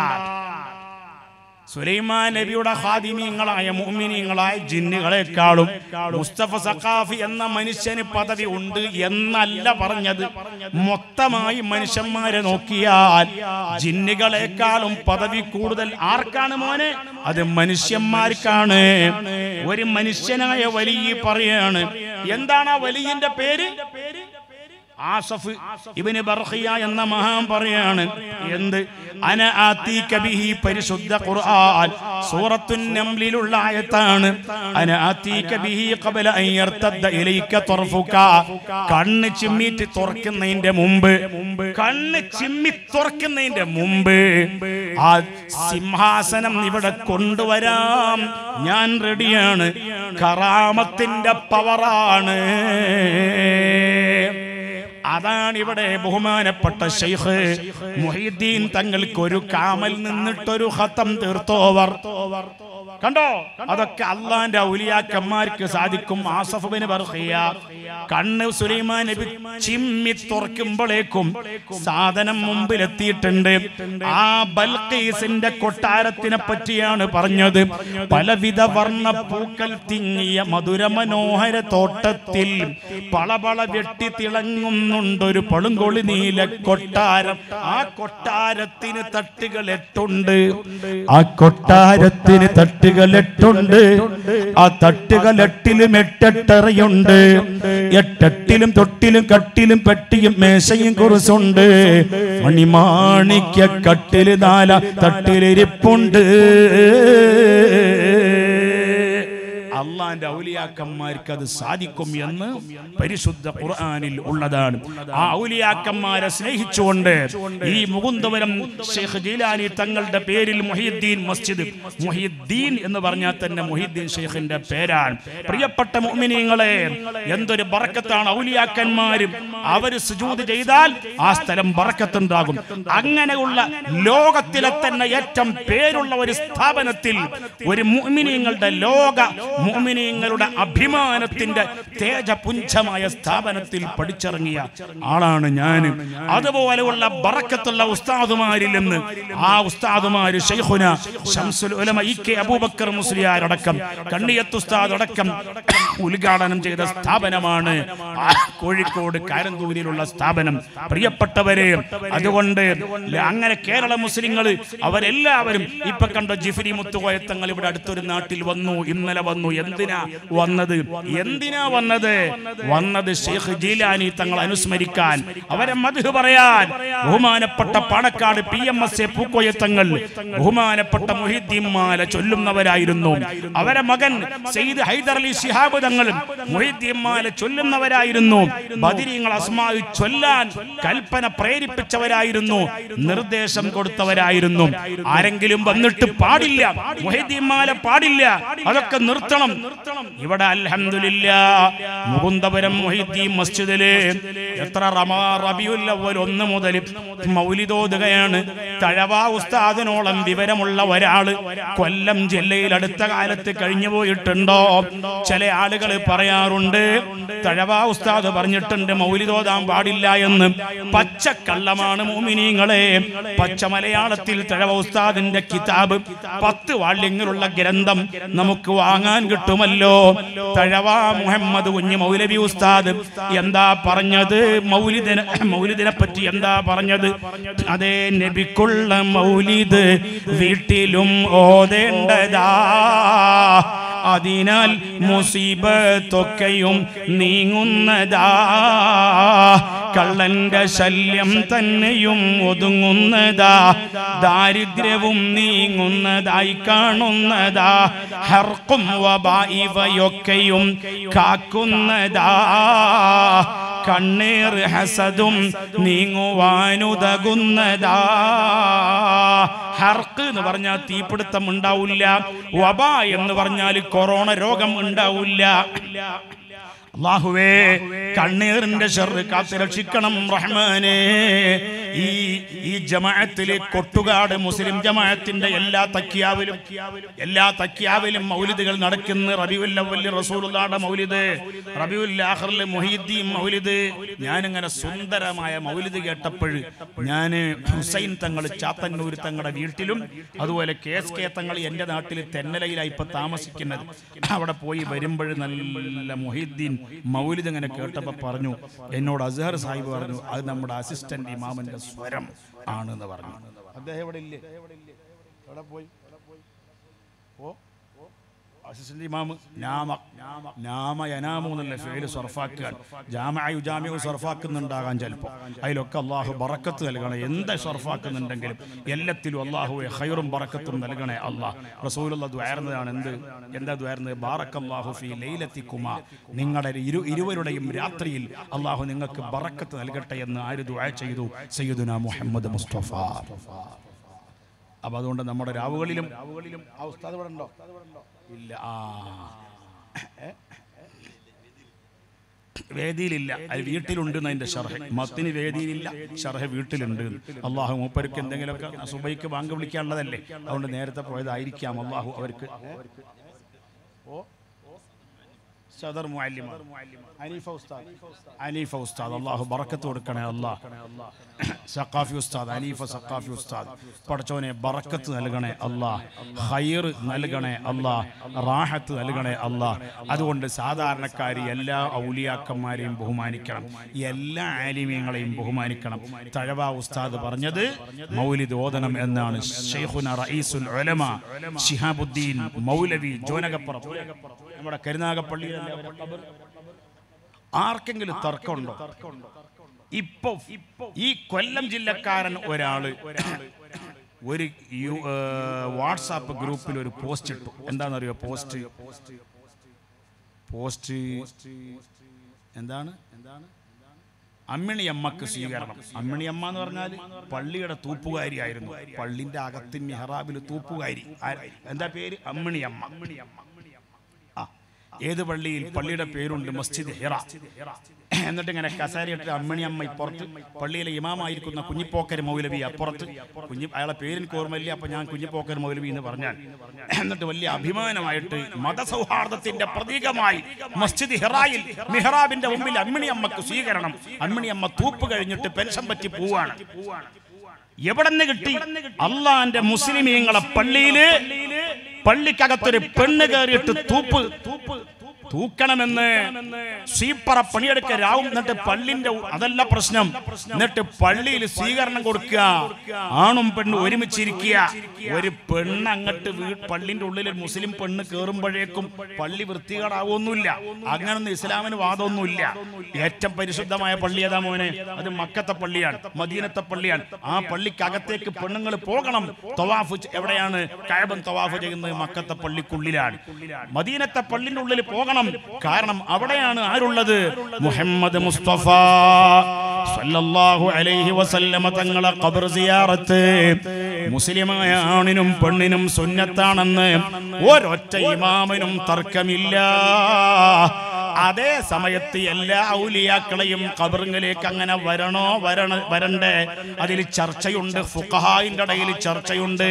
സുലൈമാൻ നബിയുടെ ഹാദിമീങ്ങളായ മുഅ്മിനീങ്ങളായ ജിന്നുകളെക്കാളും മുസ്തഫ സഖാഫി എന്ന മനുഷ്യന് പദവി ഉണ്ട് എന്നല്ല പറഞ്ഞത് മൊത്തമായി മനുഷ്യന്മാരെ നോക്കിയാൽ ജിന്നുകളെക്കാളും പദവി കൂടുതൽ ആർക്കാണ് മോനെ അത് മനുഷ്യന്മാർക്കാണ് ഒരു മനുഷ്യനായ വലിയ പറയാണ് എന്താണ് ആ വലിയന്റെ പേര് ആസഫ് ഇബിന് ബർഖിയ എന്ന മഹാൻ പറയാണ് എന്ത് അന ആതീക ബിഹി പരിശുദ്ധ ഖുർആൻ സൂറത്തുൻ നംലിലുള്ള ആയത്താണ് അന ആതീക ബിഹി ഖബല അൻ യർതദ്ദ ഇലൈക തർഫുക കണ്ണ് ചിമ്മിട്ട് തുറക്കുന്നതിന്റെ മുമ്പ് കണ്ണ് ചിമ്മി തുറക്കുന്നതിന്റെ മുമ്പ് ആ സിംഹാസനം ഇവിടെ കൊണ്ടുവരാം ഞാൻ റെഡിയാണ് കറാമത്തിന്റെ പവറാണ് അതാണ് ഇവിടെ ബഹുമാനപ്പെട്ട ഷെയ്ഖ് മുഹീദ്ദീൻ തങ്ങൾക്ക് ഒരു കാമൽ നിന്നിട്ടൊരു ഹത്തം തീർത്തോവർ കണ്ടോ അതൊക്കെ അള്ളാന്റെ ഔലിയാക്കന്മാർക്ക് സാധിക്കും ആസഫ് ബിൻ ബർഖിയ കണ്ണ് സുലൈമാൻ നബി ചിമ്മി തുറക്കുമ്പോഴേക്കും സാധനം മുമ്പിലെത്തിയിട്ടുണ്ട് ആ ബൽഖീസിന്റെ കൊട്ടാരത്തിനെ പറ്റിയാണ് പറഞ്ഞത് പലവിധ വർണ്ണ പൂക്കൾ തിങ്ങിയ മധുര മനോഹര തോട്ടത്തിൽ പളപള വെട്ടി തിളങ്ങുന്നുണ്ടൊരു പളുങ്കൊളി നീല കൊട്ടാരം ആ കൊട്ടാരത്തിന് തട്ടുകൾ എട്ടുണ്ട് ആ കൊട്ടാരത്തിന് തട്ടുകൾ എട്ടുണ്ട് ആ തട്ടുകൾ എട്ടിലും എട്ടെട്ടറയുണ്ട് എട്ടെട്ടിലും തൊട്ടിലും കട്ടിലും പെട്ടിയും മേശയും കുറിസുണ്ട് മണിമാണിക്യ കട്ടില് നാല തട്ടിലിരിപ്പുണ്ട് അള്ളാന്റെ ഔലിയാക്കന്മാർക്ക് അത് സാധിക്കും എന്ന് പരിശുദ്ധ ഖുർആനിൽ ഉള്ളതാണ് ആ ഔലിയാക്കന്മാരെ സ്നേഹിച്ചുകൊണ്ട് ഈ മുകുന്ദപുരം ഷെയ്ഖ് ജീലാനി തങ്ങളുടെ പേരിൽ മുഹിദ്ദീൻ മസ്ജിദ് മുഹിദ്ദീൻ എന്ന് പറഞ്ഞാൽ തന്നെ മുഹിദ്ദീൻ ഷെയ്ഖിന്റെ പേരാണ് പ്രിയപ്പെട്ട മുഅ്മിനീങ്ങളെ എന്തൊരു ബറക്കത്താണ് ഔലിയാക്കന്മാരും അവർ സുജൂദ് ചെയ്താൽ ആ സ്ഥലം ബറക്കത്തുണ്ടാകും അങ്ങനെയുള്ള ലോകത്തിലെ തന്നെ ഏറ്റവും പേരുള്ള ഒരു സ്ഥാപനത്തിൽ ഒരു മുഅ്മിനീങ്ങളുടെ ലോക മുഅ്മിനീങ്ങളുടെ അഭിമാനത്തിന്റെ തേജപുഞ്ചമായ സ്ഥാപനത്തിൽ പഠിച്ചിറങ്ങിയ ആളാണ് ഞാൻ അതുപോലെയുള്ള ബറക്കത്തുള്ള ഉസ്താദുമാരിൽ നിന്ന് ആ ഉസ്താദുമാര് ഷെയ്ഖുന ശംസുൽ ഉലമ ഇ കെ അബൂബക്കർ മുസ്ലിയാരടക്കം കണ്ണിയത്ത് ഉസ്താദ് അടക്കം ഉദ്ഘാടനം ചെയ്ത സ്ഥാപനമാണ് ആ കോഴിക്കോട് കാരന്തൂരിലുള്ള സ്ഥാപനം പ്രിയപ്പെട്ടവരെ അതുകൊണ്ട് അങ്ങനെ കേരള മുസ്ലിങ്ങൾ അവരെല്ലാവരും ഇപ്പൊ കണ്ട ജിഫിരി മുത്തുകോയത്തങ്ങൾ ഇവിടെ അടുത്തൊരു നാട്ടിൽ വന്നു ഇന്നലെ വന്നു എന്തിനാ വന്നത് എന്തിനാ വന്നത് വന്നത് ഷെയ്ഖ് ജീലാനി തങ്ങൾ അനുസ്മരിക്കാൻ അവരെ മധു പറയാൻ ബഹുമാനപ്പെട്ട Panakkad P M S A Pookoyathangal ബഹുമാനപ്പെട്ട മുഹിദ്ദീൻ മാല ചൊല്ലുന്നവരായിരുന്നു അവരെ മകൻ സെയ്ദ് ഹൈദർ അലി ശിഹാബ് തങ്ങളും മുഹിദ്ദീൻ മാല ചൊല്ലുന്നവരായിരുന്നു ബദിരീങ്ങൾ അസ്മായി ചൊല്ലാൻ കൽപ്പന പ്രേരിപ്പിച്ചവരായിരുന്നു നിർദ്ദേശം കൊടുത്തവരായിരുന്നു ആരെങ്കിലും വന്നിട്ട് പാടില്ല മുഹിദ്ദീൻ മാല പാടില്ല അതൊക്കെ നിർത്തണം ഇവിടെ അൽഹംദുലില്ല മുകുന്ദപുരം മൊഹിദ്ദീൻ മസ്ജിദില് എത്ര റമാ റബിയുൽ അവ്വൽ ഒന്ന് മുതൽ മൗലിദോതുകയാണ് തഴവ ഉസ്താദിനോളം വിവരമുള്ള ഒരാള് കൊല്ലം ജില്ലയിൽ അടുത്ത കാലത്ത് കഴിഞ്ഞു പോയിട്ടുണ്ടോ ചില ആളുകൾ പറയാറുണ്ട് തഴവ ഉസ്താദ് പറഞ്ഞിട്ടുണ്ട് മൗലിദോതാൻ പാടില്ല എന്ന് പച്ചക്കള്ളമാണ് മോമിനീങ്ങളെ പച്ച മലയാളത്തിൽ തഴവ ഉസ്താദിന്റെ കിതാബ് പത്ത് വാള്യങ്ങളുള്ള ഗ്രന്ഥം നമുക്ക് വാങ്ങാൻ കിട്ടുമല്ലോ തഴവ മുഹമ്മദ് കുഞ്ഞ് മൗലവി ഉസ്താദ് എന്താ പറഞ്ഞത് മൗലിദിനെ മൗലിദിനെ പറ്റി എന്താ പറഞ്ഞത് അതേ നബിക്കുള്ള മൗലിദ് വീട്ടിലും ഓതേണ്ടതാ അതിനാൽ മുസീബത്തൊക്കെയും നീങ്ങുന്നതാ കള്ളന്റെ ശല്യം തന്നെയും ഒതുങ്ങുന്നതാ ദാരിദ്ര്യവും നീങ്ങുന്നതായി കാണുന്നതാ ഹർക്കും വബാ ഇവയൊക്കെയും കാക്കുന്നതാ കണ്ണീർ ഹസദും നീങ്ങുവാനുതകുന്നതാ ഹർക്ക് എന്ന് പറഞ്ഞാൽ തീപിടുത്തം ഉണ്ടാവില്ല വബ എന്ന് പറഞ്ഞാൽ കൊറോണ രോഗം ഉണ്ടാവില്ല അള്ളാഹുവേ കണ്ണീറിന്റെ ഷെറ് കാത്തു രക്ഷിക്കണം റഹ്മാനെ ഈ ഈ ജമാഅത്തിലെ കൊട്ടുകാട് മുസ്ലിം ജമാഅത്തിന്റെ എല്ലാ തക്കിയാവിലും എല്ലാ തക്കിയാവിലും മൗലിദുകൾ നടക്കുന്ന റബിയുൽ അവ്വൽ റസൂലുള്ളാഹിയുടെ മൗലിദ് റബിയുൽ ആഖിറിൽ മുഹീദ്ദീൻ മൗലിദ് ഞാനിങ്ങനെ സുന്ദരമായ മൗലിദ് കേട്ടപ്പോൾ ഞാൻ ഹുസൈൻ തങ്ങൾ ചാത്തന്നൂർ തങ്ങളുടെ വീട്ടിലും അതുപോലെ കെ എസ് കെ തങ്ങൾ എൻ്റെ നാട്ടിൽ തെന്നലയിലായി ഇപ്പൊ താമസിക്കുന്നത് അവിടെ പോയി വരുമ്പോൾ നല്ല മുഹീദ്ദീൻ മൗലിദ് ഇങ്ങനെ കേട്ടപ്പോൾ പറഞ്ഞു എന്നോട് അസ്ഹർ സാഹിബ് പറഞ്ഞു അത് നമ്മുടെ അസിസ്റ്റന്റ് ഇമാമിന്റെ സ്വരം ആണെന്ന് പറഞ്ഞു അദ്ദേഹം എവിടെ ഇല്ലേ എവിടെ പോയി ഓ അസിസ്റ്റന്റ് ഇമാമ് നാമ നാമ യനാമു എന്നുള്ള ഫേല് സർഫാക്കാൻ ജാമയു ജാമ്യു സർഫാക്കുന്നുണ്ടാകാൻ ചിലപ്പോൾ അതിലൊക്കെ അള്ളാഹു ബറക്കത്ത് നൽകണേ എന്ത് സർഫാക്കുന്നുണ്ടെങ്കിലും എല്ലാത്തിലും അള്ളാഹുവെ ഹൈറും ബറക്കത്തും നൽകണേ അള്ളാഹ് റസൂലുള്ള ദ്വാരുന്നതാണ് എന്ത് എന്താ ദ്വാരുന്നത് ബാറക്കല്ലാഹു ഫി ലൈലത്തിക്കുമ നിങ്ങളുടെ ഇരു ഇരുവരുടെയും രാത്രിയിൽ അള്ളാഹു നിങ്ങൾക്ക് ബറക്കത്ത് നൽകട്ടെ എന്ന് ആര് ദ്വാ ചെയ്തു സയ്യിദുന മുഹമ്മദ് മുസ്തഫ അപ്പൊ അതുകൊണ്ട് നമ്മുടെ രാവുകളിലും രാവുകളിലും ആ ഉസ്താദ് ഇവിടെ ഉണ്ടോ ഇല്ല ആ വേദിയിലില്ല അത് വീട്ടിലുണ്ട് എന്നതിന്റെ ഷർഹ മത്തിന് വേദിയിലില്ല ഷർഹ വീട്ടിലുണ്ട് അള്ളാഹു മൂപ്പർക്ക് എന്തെങ്കിലുമൊക്കെ സുബൈക്ക് ബാങ്ക് വിളിക്കാനുള്ളതല്ലേ അതുകൊണ്ട് നേരത്തെ പോയതായിരിക്കാം അള്ളാഹു അവർക്ക് സദർ മുഅല്ലിമ അനീഫ ഉസ്താദ് അനീഫ ഉസ്താദ് അള്ളാഹു ബറക്കത്ത് കൊടുക്കണേ അല്ലാ സഖാഫി ഉസ്താദ് അനീഫ സഖാഫി ഉസ്താദ് പടച്ചോനെ ബറക്കത്ത് നൽകണേ അല്ലാ ഹൈർ നൽകണേ അല്ലാ റാഹത്ത് നൽകണേ അല്ലാ അതുകൊണ്ട് സാധാരണക്കാരി എല്ലാ ഔലിയാക്കന്മാരെയും ബഹുമാനിക്കണം എല്ലാ ആലിമ്യങ്ങളെയും ബഹുമാനിക്കണം തഴവ ഉസ്താദ് പറഞ്ഞത് മൗലിദ് ഓതണം എന്നാണ് ഷെയ്ഖുന റഈസുൽ ഉലമ ശിഹാബുദ്ദീൻ മൗലവി ജോനകപ്പുറം നമ്മുടെ കരുനാഗപ്പള്ളിയിലല്ലേ അവരുടെ ഖബർ? ആർക്കെങ്കിലും തർക്കമുണ്ടോ ഇപ്പൊ ഈ കൊല്ലം ജില്ലക്കാരൻ ഒരാള് ഒരു യു- ഏ, വാട്സാപ്പ് ഗ്രൂപ്പിൽ ഒരു പോസ്റ്റ് ഇട്ടു എന്താണെന്നറിയോ പോസ്റ്റ് പോസ്റ്റ് എന്താണ് എന്താണ് അമ്മിണിയമ്മക്ക് സ്വീകരണം അമ്മിണിയമ്മ എന്ന് പറഞ്ഞാൽ പള്ളിയുടെ തൂപ്പുകാരിയായിരുന്നു പള്ളിന്റെ അകത്ത് മെഹ്റാബിൽ തൂപ്പുകാരി ആ- എന്താ പേര് അമ്മിണിയമ്മ ആ ഏത് പള്ളിയിൽ പള്ളിയുടെ പേരുണ്ട് മസ്ജിദ് ഹിറ എന്നിട്ട് ഇങ്ങനെ കസാരയിട്ട് അമ്മണി അമ്മ ഇപ്പുറത്ത് പള്ളിയിലെ ഇമാമായിരിക്കുന്ന കുഞ്ഞിപ്പോക്കര് മൗലവി അപ്പുറത്ത് കുഞ്ഞി അയാളെ പേരെനിക്ക് ഓർമ്മയില്ല അപ്പൊ ഞാൻ കുഞ്ഞിപ്പോക്കര് മൗലവി എന്ന് പറഞ്ഞാൽ എന്നിട്ട് വലിയ അഭിമാനമായിട്ട് മതസൗഹാർദ്ദത്തിന്റെ പ്രതീകമായി മസ്ജിദ് ഹിറായിൽ മിഹ്റാബിന്റെ മുമ്പിൽ അമ്മിണി അമ്മക്ക് സ്വീകരണം അമ്മിണി അമ്മ തൂപ്പ് കഴിഞ്ഞിട്ട് പെൻഷൻ പറ്റി പോവാണ് എവിടെന്ന് കിട്ടി അള്ളാന്റെ മുസ്ലിമീങ്ങളെ പള്ളിയില് പള്ളിക്കകത്തൊരു പെണ്ണ് കയറിയിട്ട് തൂപ്പ് തൂക്കണമെന്ന് സ്വീപ്പറ പണിയെടുക്ക രാവും എന്നിട്ട് പള്ളിന്റെ ഉ- അതല്ല പ്രശ്നം എന്നിട്ട് പള്ളിയിൽ സ്വീകരണം കൊടുക്കുക ആണും പെണ്ണും ഒരുമിച്ചിരിക്കുക ഒരു പെണ്ണ് അങ്ങട്ട് വീ- പള്ളിന്റെ ഉള്ളിൽ ഒരു മുസ്ലിം പെണ്ണ് കയറുമ്പോഴേക്കും പള്ളി വൃത്തികേടാവൊന്നുമില്ല അങ്ങനൊന്നും ഇസ്ലാമിന് വാദമൊന്നുമില്ല ഏറ്റവും പരിശുദ്ധമായ പള്ളി ഏതാ മോനെ അത് മക്കത്തെ പള്ളിയാണ് മദീനത്തെ പള്ളിയാണ് ആ പള്ളിക്കകത്തേക്ക് പെണ്ണുങ്ങൾ പോകണം തവാഫ് ചെ- എവിടെയാണ് കഴബൻ തവാഫ് ചെയ്യുന്നത് മക്കത്തെ പള്ളിക്കുള്ളിലാണ് മദീനത്തെ പള്ളിന്റെ ഉള്ളിൽ പോകണം കാരണം അവിടെയാണ് ആരുള്ളത് മുഹമ്മദ് മുസ്തഫ സല്ലല്ലാഹു അലൈഹി വസല്ലമ തങ്ങളെ ഖബർ സിയാറത്ത് മുസ്ലിമായ ആണിനും പെണ്ണിനും സുന്നത്താണെന്ന് ഒരൊറ്റ ഇമാമിനും തർക്കമില്ല അതേ സമയത്ത് എല്ലാ ഔലിയാക്കളെയും കബറിങ്ങിലേക്ക് അങ്ങനെ വരണോ വരണ വരണ്ടേ അതിൽ ചർച്ചയുണ്ട് ഫുഖഹായിന്റെ ഇടയിൽ ചർച്ചയുണ്ട്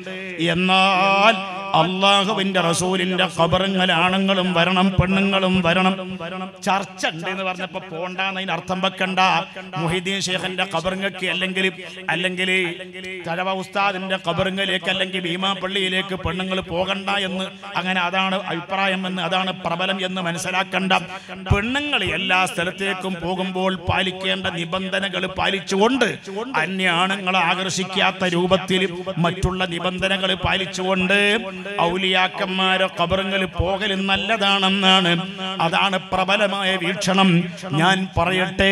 എന്നാൽ അള്ളാഹുവിന്റെ റസൂലിന്റെ കബറിങ്ങൽ ആണുങ്ങളും വരണം പെണ്ണുങ്ങളും വരണം ചർച്ച ഉണ്ട് എന്ന് പറഞ്ഞപ്പോ പോണ്ടാന്ന് അതിന് അർത്ഥം വെക്കണ്ട മുഹിദ്ദീൻ ഷേഖിന്റെ കബറിങ്ങക്ക് അല്ലെങ്കിൽ അല്ലെങ്കിൽ തലവ ഉസ്താദിന്റെ കബറിങ്ങലേക്ക് അല്ലെങ്കിൽ ഭീമാപ്പള്ളിയിലേക്ക് പെണ്ണുങ്ങൾ പോകണ്ട എന്ന് അങ്ങനെ അതാണ് അഭിപ്രായം എന്ന് അതാണ് പ്രബലം എന്ന് മനസ്സിലാക്കണ്ട പെണ്ണുങ്ങൾ എല്ലാ സ്ഥലത്തേക്കും പോകുമ്പോൾ പാലിക്കേണ്ട നിബന്ധനകൾ പാലിച്ചുകൊണ്ട് അന്യ ആണുങ്ങളെ ആകർഷിക്കാത്ത രൂപത്തിൽ മറ്റുള്ള നിബന്ധനകൾ പാലിച്ചുകൊണ്ട് ഔലിയാക്കന്മാരെ കബറുകൾ പോകൽ നല്ലതാണെന്നാണ് അതാണ് പ്രബലമായ വീക്ഷണം ഞാൻ പറയട്ടെ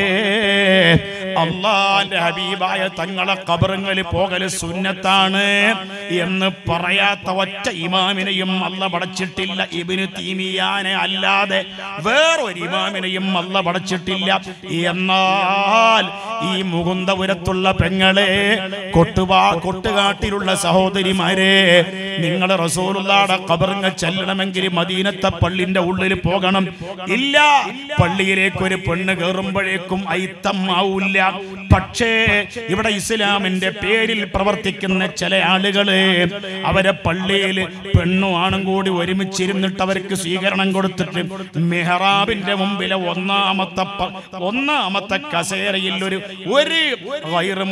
അള്ളാന്റെ ഹബീബായ തങ്ങളെ കബറുകൾ പോകൽ സുന്നത്താണ് എന്ന് പറയാത്ത ഒറ്റ ഇമാമിനെയും അല്ല പടച്ചിട്ടില്ല ഇബിന് തീമിയാനെ അല്ലാതെ വേറൊരു ഇമാമിനെയും അല്ല പടച്ചിട്ടില്ല എന്നാൽ ഈ മുകുന്ദപുരത്തുള്ള പെങ്ങളെ കൊട്ടുപാ കൊട്ടുകാട്ടിലുള്ള സഹോദരിമാരെ നിങ്ങൾ റസൂലുള്ളാടെ കബറിങ്ങ ചെല്ലണമെങ്കിൽ മദീനത്തെ പള്ളിന്റെ ഉള്ളിൽ പോകണം ഇല്ല പള്ളിയിലേക്ക് ഒരു പെണ്ണ് കയറുമ്പോഴേക്കും ഐത്തമാവൂല്ല പക്ഷേ ഇവിടെ ഇസ്ലാമിന്റെ പേരിൽ പ്രവർത്തിക്കുന്ന ചില ആളുകള് അവരെ പള്ളിയിൽ പെണ്ണും ആണും കൂടി ഒരുമിച്ചിരുന്നിട്ട് അവർക്ക് സ്വീകരണം കൊടുത്തിട്ട് മെഹ്റാബിന്റെ മുമ്പിലെ ഒന്നാമത്തെ പ- ഒന്നാമത്തെ കസേരയിൽ ഒരു ഒരു ഗൈറ്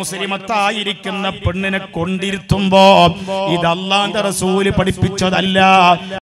മുസ്ലിമത്തായിരിക്കുന്ന പെണ്ണിനെ കൊണ്ടിരുത്തുമ്പോ ഇത് അള്ളാന്റെ റസൂല് പഠിപ്പിച്ചതല്ല